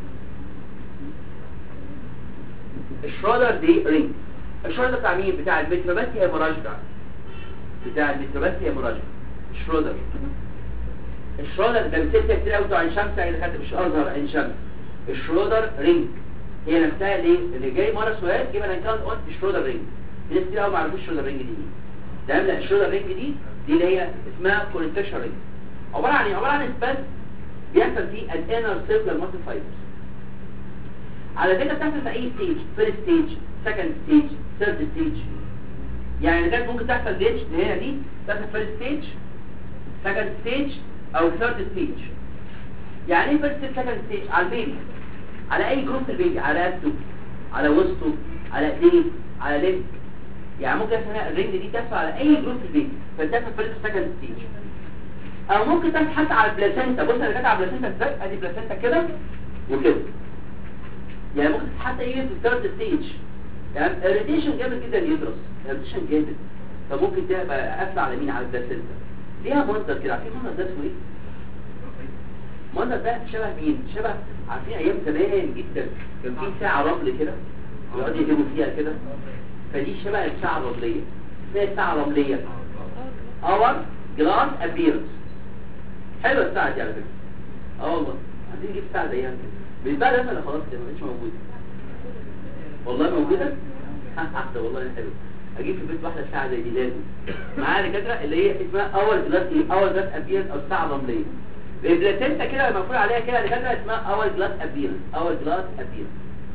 S2: الشرودر دي رينج الشرودر بتاع مين بتاع المتروباثي هيموراجيكا بتاع المتروباثي هيموراجيكا شرودر الشرودر ده بتسلسل كتير قوي بتوع عين شمس اللي كانت مش ازهر عين شمس الشرودر رينج هي نفسها اللي اللي جاي مره سؤال جيب انا كان قلت الشرودر رينج في ناس كتير قوي ما يعرفوش الشرودر رينج دي ايه تمام لا الشرودر رينج دي دي اللي هي اسمها كونتكشن رينج عباره عن ايه عباره عن سباس بيحصل فيه الانر سيركلر ماسل فايبرز على فكره بتحصل في اي ستيج فيرست ستيج سكند ستيج ثيرد ستيج يعني كانت ممكن تحصل ديتش اللي هنا دي تحصل فيرست ستيج سكند ستيج او ثيرد ستيج يعني ايه فيرست ستيج سكند ستيج على البيبي على اي جروب في البيبي على قده على وسطه على ايديه على لب يعني ممكن يحصل هنا الرينج دي تحصل على اي جروب في البيبي فتحصل فيرست سكند ستيج او ممكن تحصل حتى على البلاسينتا بص انا كاتب على البلاسينتا ازاي ادي بلاسينتا كده وكده يعني ممكن حتى ايه في الثيرد ستيج يعني الريديشن جامد جدا يدرس الريديشن جامد فممكن تبقى قافله على مين على البلاسينتا ليها منظر كده عارفين المنظر ده اسمه ايه المنظر ده شبه مين شبه عارفين ايام زمان جدا كان في ساعه رمل كده ويقعدوا يجيبوا فيها كده فدي شبه الساعه الرمليه اسمها الساعه الرمليه اور جلاس ابيرنس حلوه الساعه دي على فكره اه والله عايزين نجيب ساعه زيها كده من بعد ولا خلاص كده ما بقتش موجوده والله موجوده احسن والله حلو اجيب في البيت واحده ساعه زي دي لازم معايا دكاتره اللي هي اسمها اول جلاس ايه اول جلاس ابيرنس او الساعه الرمليه البلاتينتا كده المفروض عليها كده دكاتره اسمها اول جلاس ابيرنس اول جلاس ابيرنس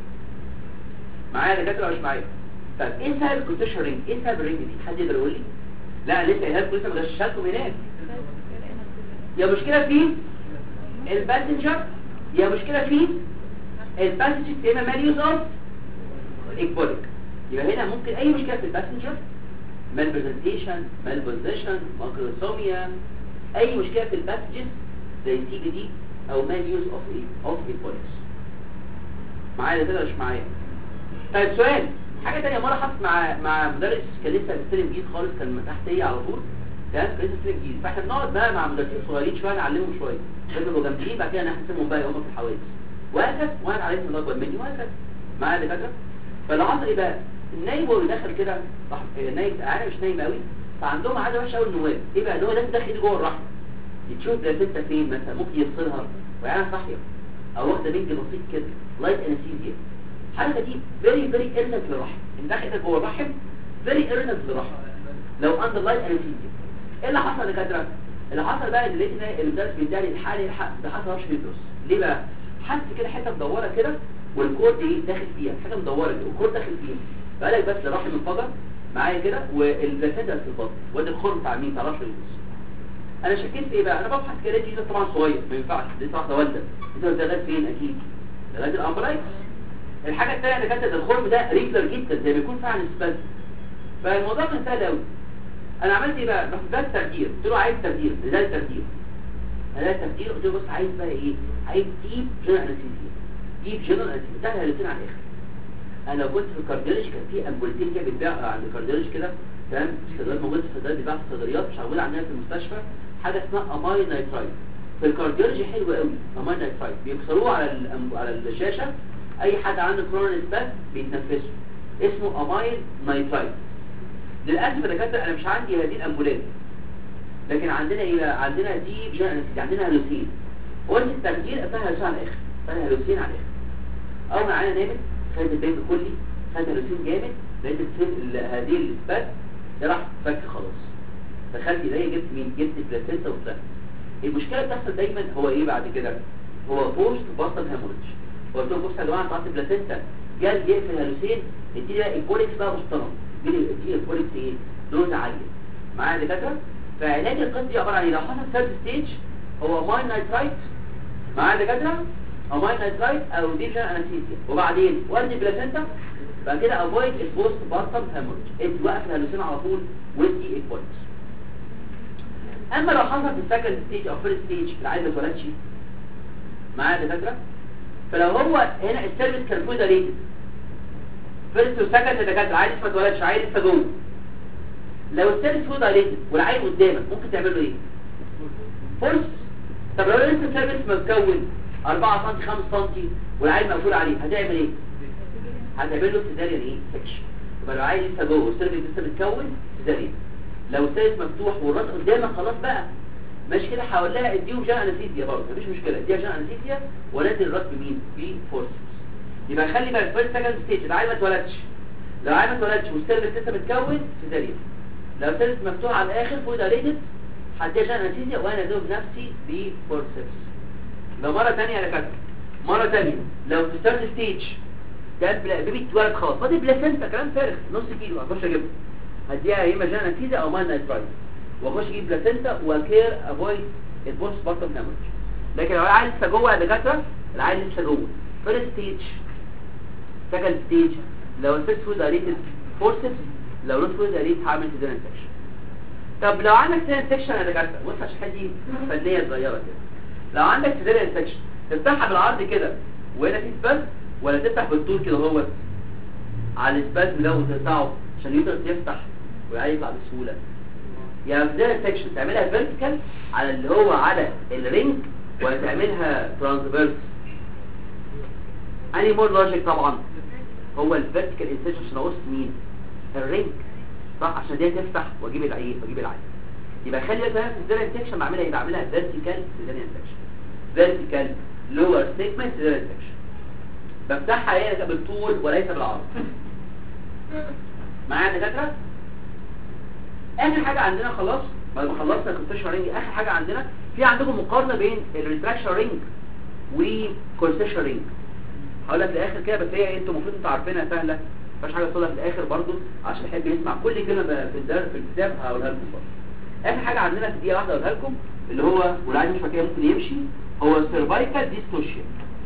S2: معايا دكاتره ولا مش معايا طب ايه سبب الكوتيشن رينج ايه سبب الرينج دي حد يقدر يقول لي لا لسه ايهاب لسه ما غششها لكم هناك يا مشكله في الباسنجر يا مشكله في الباسنجر هنا مال يوز اوف اكبوليك يبقى هنا ممكن اي مشكله في الباسنجر مال برزنتيشن مال بوزيشن ماكروسوميا اي مشكله في الباسنجر زي تي بي دي او مال يوز اوف ايه اوف اكبوليكس معايا كده مش معايا طيب سؤال حاجه ثانيه مره حصلت مع مع مدرس كان لسه بيستلم جديد خالص كان تحت ايه على طول تمام كان لسه بيستلم جديد فاحنا بنقعد بقى مع مدرسين صغيرين شويه نعلمهم شويه لازم يبقوا جامدين بعد كده نحسبهم بقى هم في الحوادث وهكذا وانا عليهم الله اكبر مني وهكذا معايا دكاتره فاللي حصل ايه بقى النايب وهو داخل كده راح النايب انا مش نايم قوي فعندهم عاده وحشه قوي النواب ايه بقى ان هو لازم داخل ايده جوه الرحم يشوف بلاسينتا فين مثلا ممكن يفصلها ويعمل صحيه او واخده بنج بسيط كده لايت انستيزيا الحركه دي فيري فيري ايرنت للرحم انت داخل جوه الرحم فيري ايرنت للرحم لو اندر لايت انستيزيا ايه اللي حصل يا دكاتره اللي حصل بقى ان لقينا المدرس بيداني الحالي ده حصل رش فيبروس ليه بقى حس كده حته مدوره كده والكورد ايه داخل فيها حاجه مدوره كده والكورد داخل فيها فقال لك بس الرحم انفجر معايا كده والبلاسينتا في البطن وادي الخرم بتاع مين بتاع رش فيبروس انا شكيت في ايه بقى انا ببحث كده دي طبعا صغير ما ينفعش لسه واحده والده انت لغايه فين اكيد لغايه الامبرايتس الحاجه الثانيه اللي كانت الخرم ده ريجلر جدا زي ما يكون فعلا سباز فالموضوع كان سهل قوي انا عملت ايه بقى رحت ده التخدير قلت له عايز تخدير ده التخدير انا التخدير قلت له بص عايز بقى ايه عايز ديب جنرال انستيزيا ديب جنرال انستيزيا ده الاثنين على الاخر انا لو كنت في الكارديولوجي كان في امبولتين كده بيتباع عند الكارديولوجي كده تمام الصيدليات موجوده في الصيدليات بيتباع في الصيدليات مش موجوده عندنا في المستشفى حاجه اسمها اماين نايترايت في الكارديولوجي حلو قوي اماين نايترايت بيكسروه على على الشاشه اي حد عنده كورونا سباس بيتنفسه اسمه امايل نايترايت للاسف يا دكاتره انا مش عندي هذه الامبولات لكن عندنا ايه بقى؟ عندنا دي جانس عندنا هلوسين قلت التخدير اسمها هلوسين على الاخر اسمها هلوسين على الاخر اول ما عينها نامت خدت البيت كلي خدت هلوسين جامد لقيت السن ال- هذه الاسبات ده راح فك خلاص دخلت ايديا جبت مين جبت بلاسينتا وطلعت المشكله بتحصل دايما هو ايه بعد كده هو بوست باستل هيموريدج قلت لهم بصوا يا جماعه طلعت بلاسينتا جال يقفل هلوسين اديني بقى البوليكس بقى محترم اديني اديني البوليكس ايه دوز عاليه معايا يا دكاتره فعلاج القصد دي عباره عن ايه لو حصل ثيرد ستيج هو ماين نايترايت معايا يا دكاتره او ماين نايترايت او ديفشن انستيزيا وبعدين ورد بلاسينتا بعد كده افويد البوست باستل هيموريدج ادي وقف الهلوسين على طول ودي البوليكس اما لو حصل في السكند ستيج او فيرست ستيج العيل ما اتولدش معايا يا دكاتره فلو هو هنا السيرفيس كان فوق ريتد فيرست وسكند يا دكاتره عيل لسه ما اتولدش عيل لسه جوه لو السيرفيس فوق ريتد والعيل قدامك ممكن تعمل له ايه فورس طب لو لسه السيرفيس متكون 4 سم 5 سم والعيل مقفول عليه هتعمل ايه هتعمل له سيزاريان ايه سكشن يبقى لو عيل لسه جوه والسيرفيس لسه متكون سيزاريان لو السيرفيس مفتوح والراس قدامك خلاص بقى ماشي كده هقول لها اديهم جان انستيزيا برضه مفيش مشكله اديها جان انستيزيا ونزل الراس بمين بفورس يبقى خلي بالك فيرست سكند ستيج العيل ما اتولدش لو العيل ما اتولدش والسيرفيس لسه متكون سيزاريان لو السيرفيس مفتوح على الاخر فوق دايليتد هديها جان انستيزيا وانا ادوب نفسي بفورسبس لو مره ثانيه يا دكاتره مره ثانيه لو في الثيرد ستيج ده بلا- بيبي اتولد خلاص فاضل بلاسنتا كلام فارغ نص كيلو هخش اجيبها هديها يا اما جان انستيزيا او مان نايترايت واخش اجيب بلاسنتا وكير افويد البوست بارتم هامج لكن لو العيل لسه جوه يا دكاتره العيل لسه جوه فيرست ستيج سكند ستيج لو الفيرست فود اريتد فورسبس لو نوت فود اريت هعمل سيزاريان سكشن طب لو عندك سيزاريان سكشن يا دكاتره بص عشان حدي فنيه صغيره كده لو عندك سيزاريان سكشن تفتحها بالعرض كده وهنا في سباز ولا تفتح بالطول كده هو على السباز ده وتقطعه عشان يقدر يفتح والعيل يطلع بسهوله يا سيزاريان سكشن تعملها فيرتيكال على اللي هو على الرينج ولا تعملها ترانسفيرس اني مور لوجيك طبعا هو الفيرتيكال انسيشن عشان اقص مين الرينج صح عشان دي تفتح واجيب العيب واجيب العيب يبقى خلي بالك بقى في السيزاريان سكشن بعملها ايه بعملها فيرتيكال سيزاريان سكشن فيرتيكال لور سيجمنت سيزاريان سكشن بفتحها هي بالطول وليس بالعرض معايا يا دكاتره اخر حاجه عندنا خلاص بعد ما خلصنا الكونستيشن رينج اخر حاجه عندنا في عندكم مقارنه بين الريتراكشن رينج والكونستيشن رينج هقول لك في الاخر كده بس هي انتوا المفروض انتوا عارفينها سهله مفيش حاجه تقولها في الاخر برضو عشان يحب يسمع كل كلمه في الدرس في الكتاب هقولها لكم برضو اخر حاجه عندنا في دقيقه واحده هقولها لكم اللي هو والعيل مش فاكر ممكن يمشي هو السيرفايكال ديستوشيا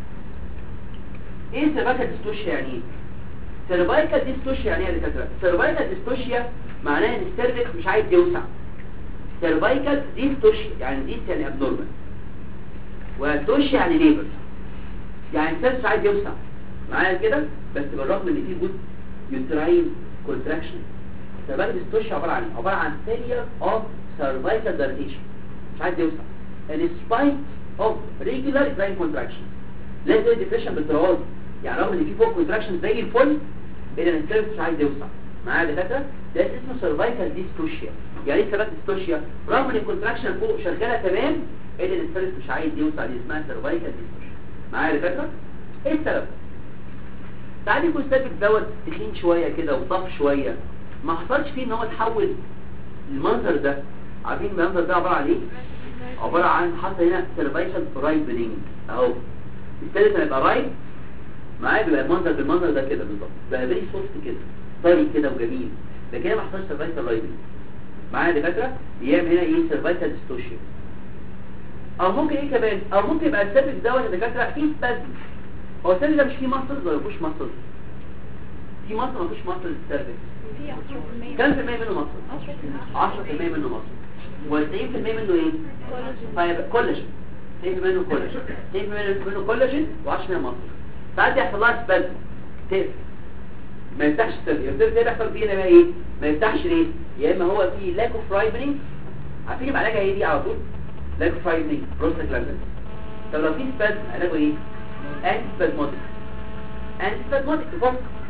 S2: ايه سيرفايكال ديستوشيا يعني ايه سيرفايكال ديستوشيا يعني ايه يا دكاتره سيرفايكال ديستوشيا معناها ان السيرفكس مش عايز يوسع سيرفايكال ديستوشيا يعني ديست يعني ابنورمال ودوشيا يعني ليبر يعني السيرفكس مش عايز يوسع معايا كده بس بالرغم ان في جزء يوتراين كونتراكشن سيرفايكال ديستوشيا عباره عن عباره عن failure of cervical dilatation مش عايز يوسع in spite of regular uterine contraction لازم يبقى ديبريشن بالتراوز يعني رغم ان في فوق كونتراكشن زي الفل اذا السيرفس مش عايز يوسع معايا يا دكاتره ده اسمه سيرفايكال ديستوشيا يعني ايه سيرفايكال ديستوشيا رغم ان الكونتراكشن فوق شغاله تمام اذا السيرفس مش عايز يوسع دي اسمها سيرفايكال ديستوشيا معايا يا دكاتره ايه السبب ساعات يكون السيرفس دوت تخين شويه كده وطف شويه ما حصلش فيه ان هو تحول المنظر ده عارفين المنظر ده عباره عن ايه عباره عن حصل هنا سيرفايكال رايبنينج اهو الثالث هيبقى رايب معايا بيبقى المنظر بالمنظر ده كده بالظبط بقى فيري سوفت كده طري كده وجميل ده كده ما حصلش سيرفايكال رايبنج معايا يا دكاتره بيعمل هنا ايه سيرفايكال ديستوشن او ممكن ايه كمان او ممكن يبقى السيرفكس دوت يا دكاتره فيه سبازم هو السيرفكس ده مش فيه ماسلز ولا مفيهوش ماسلز في ماسل ما فيش ماسل السيرفكس
S3: في 10%
S2: كام في المية منه ماسل 10% منه ماسل و90% منه ايه طيب كولاجين 90% منه كولاجين 90% منه كولاجين و10% ماسل ساعات يحصل لها سبازم تقفل ما يفتحش السيرفكس السيرفكس ده بيحصل فيه بقى ايه ما يفتحش ليه يا اما هو فيه لاك اوف رايبنينج عارفين يبقى علاجها ايه دي على طول لاك اوف رايبنينج بروستاجلاندين طب لو في سبازم علاجه ايه انتي سبازموتيك انتي سبازموتيك تفك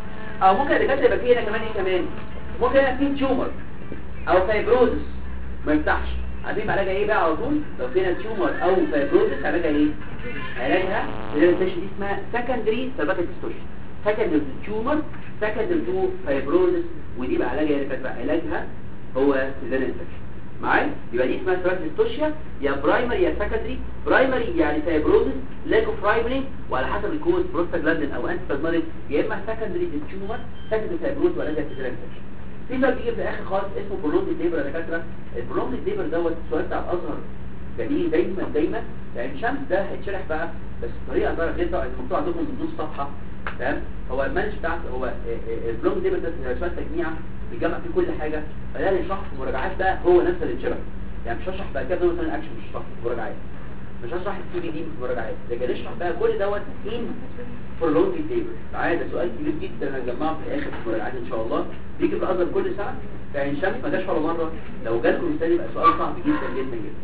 S2: او ممكن الدكاتره يبقى فيه هنا كمان ايه كمان ممكن هنا في تيومر او فايبروزس ما يفتحش عارفين علاجها ايه بقى على طول لو فينا تيومر او فايبروزس علاجها ايه علاجها الريليشن دي اسمها سكندري سيرفيكال ديستورشن سكندري تيومر سكندري تو فايبروزس ودي بقى علاجها ايه بقى علاجها هو سيزان انفكشن معايا يبقى دي اسمها سيرفيكال ديستورشن يا برايمري يا سكندري برايمري يعني فايبروزس لاك اوف فايبرين وعلى حسب الكوز بروستاجلاندين او انتي يا اما سكندري تيومر سكندري فايبروز وعلاجها سيزان انفكشن في سؤال بيجي في الاخر خالص اسمه برولونج ديبر يا دكاتره البرولونج ديبر دوت السؤال بتاع الازهر جميل دايما دايما يعني شمس ده هيتشرح بقى بس بطريقه غير غير طبعا الموضوع عندكم من نص صفحه تمام هو المانج بتاعته هو البرولونج ديبر ده سؤال تجميع بيجمع فيه كل حاجه فده هيشرح في مراجعات بقى هو نفس اللي اتشرح يعني مش هشرح بقى كده مثلا اكشن مش هشرح في مراجعات مش هشرح السي بي دي في مراجعات لكن اشرح بقى كل دوت ان برولونج ديبر تعالى ده سؤال كبير جدا هنجمعه في الاخر في المراجعات ان شاء الله بيجي في الازهر كل سنه فعين شمس ما جاش ولا مره لو جالكم مثال يبقى سؤال صعب جدا جدا جدا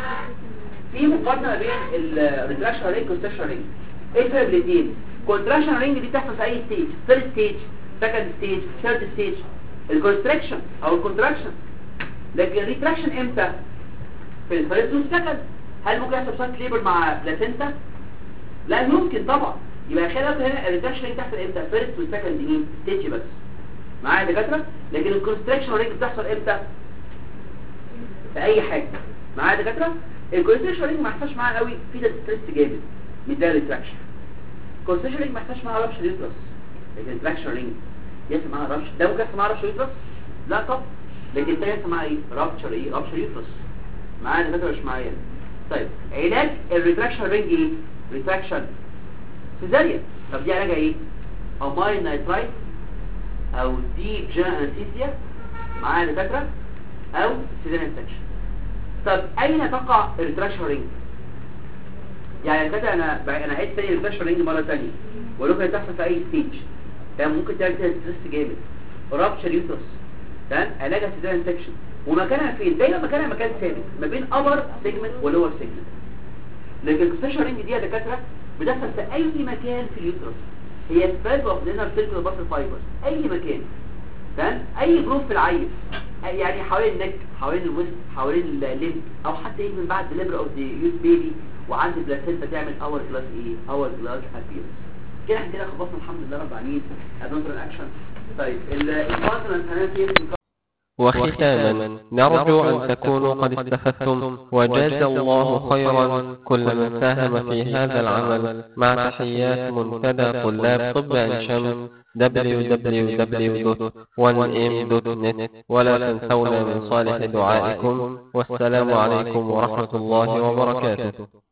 S2: في مقارنه ما بين الريتراكشن رينج والكونستراكشن رينج ايه الفرق بين الاثنين الكونتراكشن رينج دي بتحصل في اي ستيج فيرست ستيج سكند ستيج ثيرد ستيج الكونستراكشن او الكونتراكشن لكن الريتراكشن امتى في الفيرست والسكند هل ممكن يحصل سايت ليبر مع بلاسينتا لا يمكن طبعا يبقى خلال هنا الريتراكشن رينج تحصل امتى فيرست والسكند مين ستيج بس معايا يا دكاتره لكن الكونستراكشن رينج بتحصل امتى في اي حاجه معايا يا دكاتره الكونستراكشن رينج ما يحصلش معاها قوي في ده ستريس جامد مش ده الريتراكشن الكونستراكشن رينج ما يحصلش معاها رابشر يوترس لكن الريتراكشن رينج يحصل معاها رابشر ده ممكن يحصل معاها رابشر يوترس لا طب لكن ده يحصل معاها ايه رابشر ايه رابشر يوترس معايا يا دكاتره مش معايا طيب علاج الريتراكشن رينج ايه ريتراكشن سيزاريان طب دي علاجها ايه اماين نايترايت او دي جانسيسيا معايا دكاتره او سيزان انفكشن طب اين تقع الريتراكشن رينج يعني دكاتره انا انا عيد تاني الريتراكشن رينج مره ثانيه واقول لكم تحصل في اي ستيج تمام ممكن تعمل كده ستريس جامد رابشر يوترس تمام علاجها سيزان انفكشن ومكانها فين دايما مكانها مكان ثابت ما بين ابر سيجمنت ولور سيجمنت لكن الريتراكشن رينج دي يا دكاتره بتحصل في اي مكان في اليوترس هي سباد اوف لينر سيركل باسل فايبرز اي مكان تمام اي جروب في العيل يعني حوالين النك حوالين الوسط حوالين الليم او حتى يجي من بعد ديليفري اوف ذا يوث بيبي وعند البلاسينتا تعمل اور جلاس ايه اور جلاس ابيرنس كده احنا كده خلصنا الحمد لله رب العالمين ادونتر اكشن طيب الكونسونانت هنعمل
S1: وختاما نرجو أن تكونوا قد استفدتم وجزى الله خيرا كل من ساهم في هذا العمل مع تحيات منتدى طلاب طب عين شمس www.1m.net ولا تنسونا من صالح دعائكم والسلام عليكم ورحمة الله وبركاته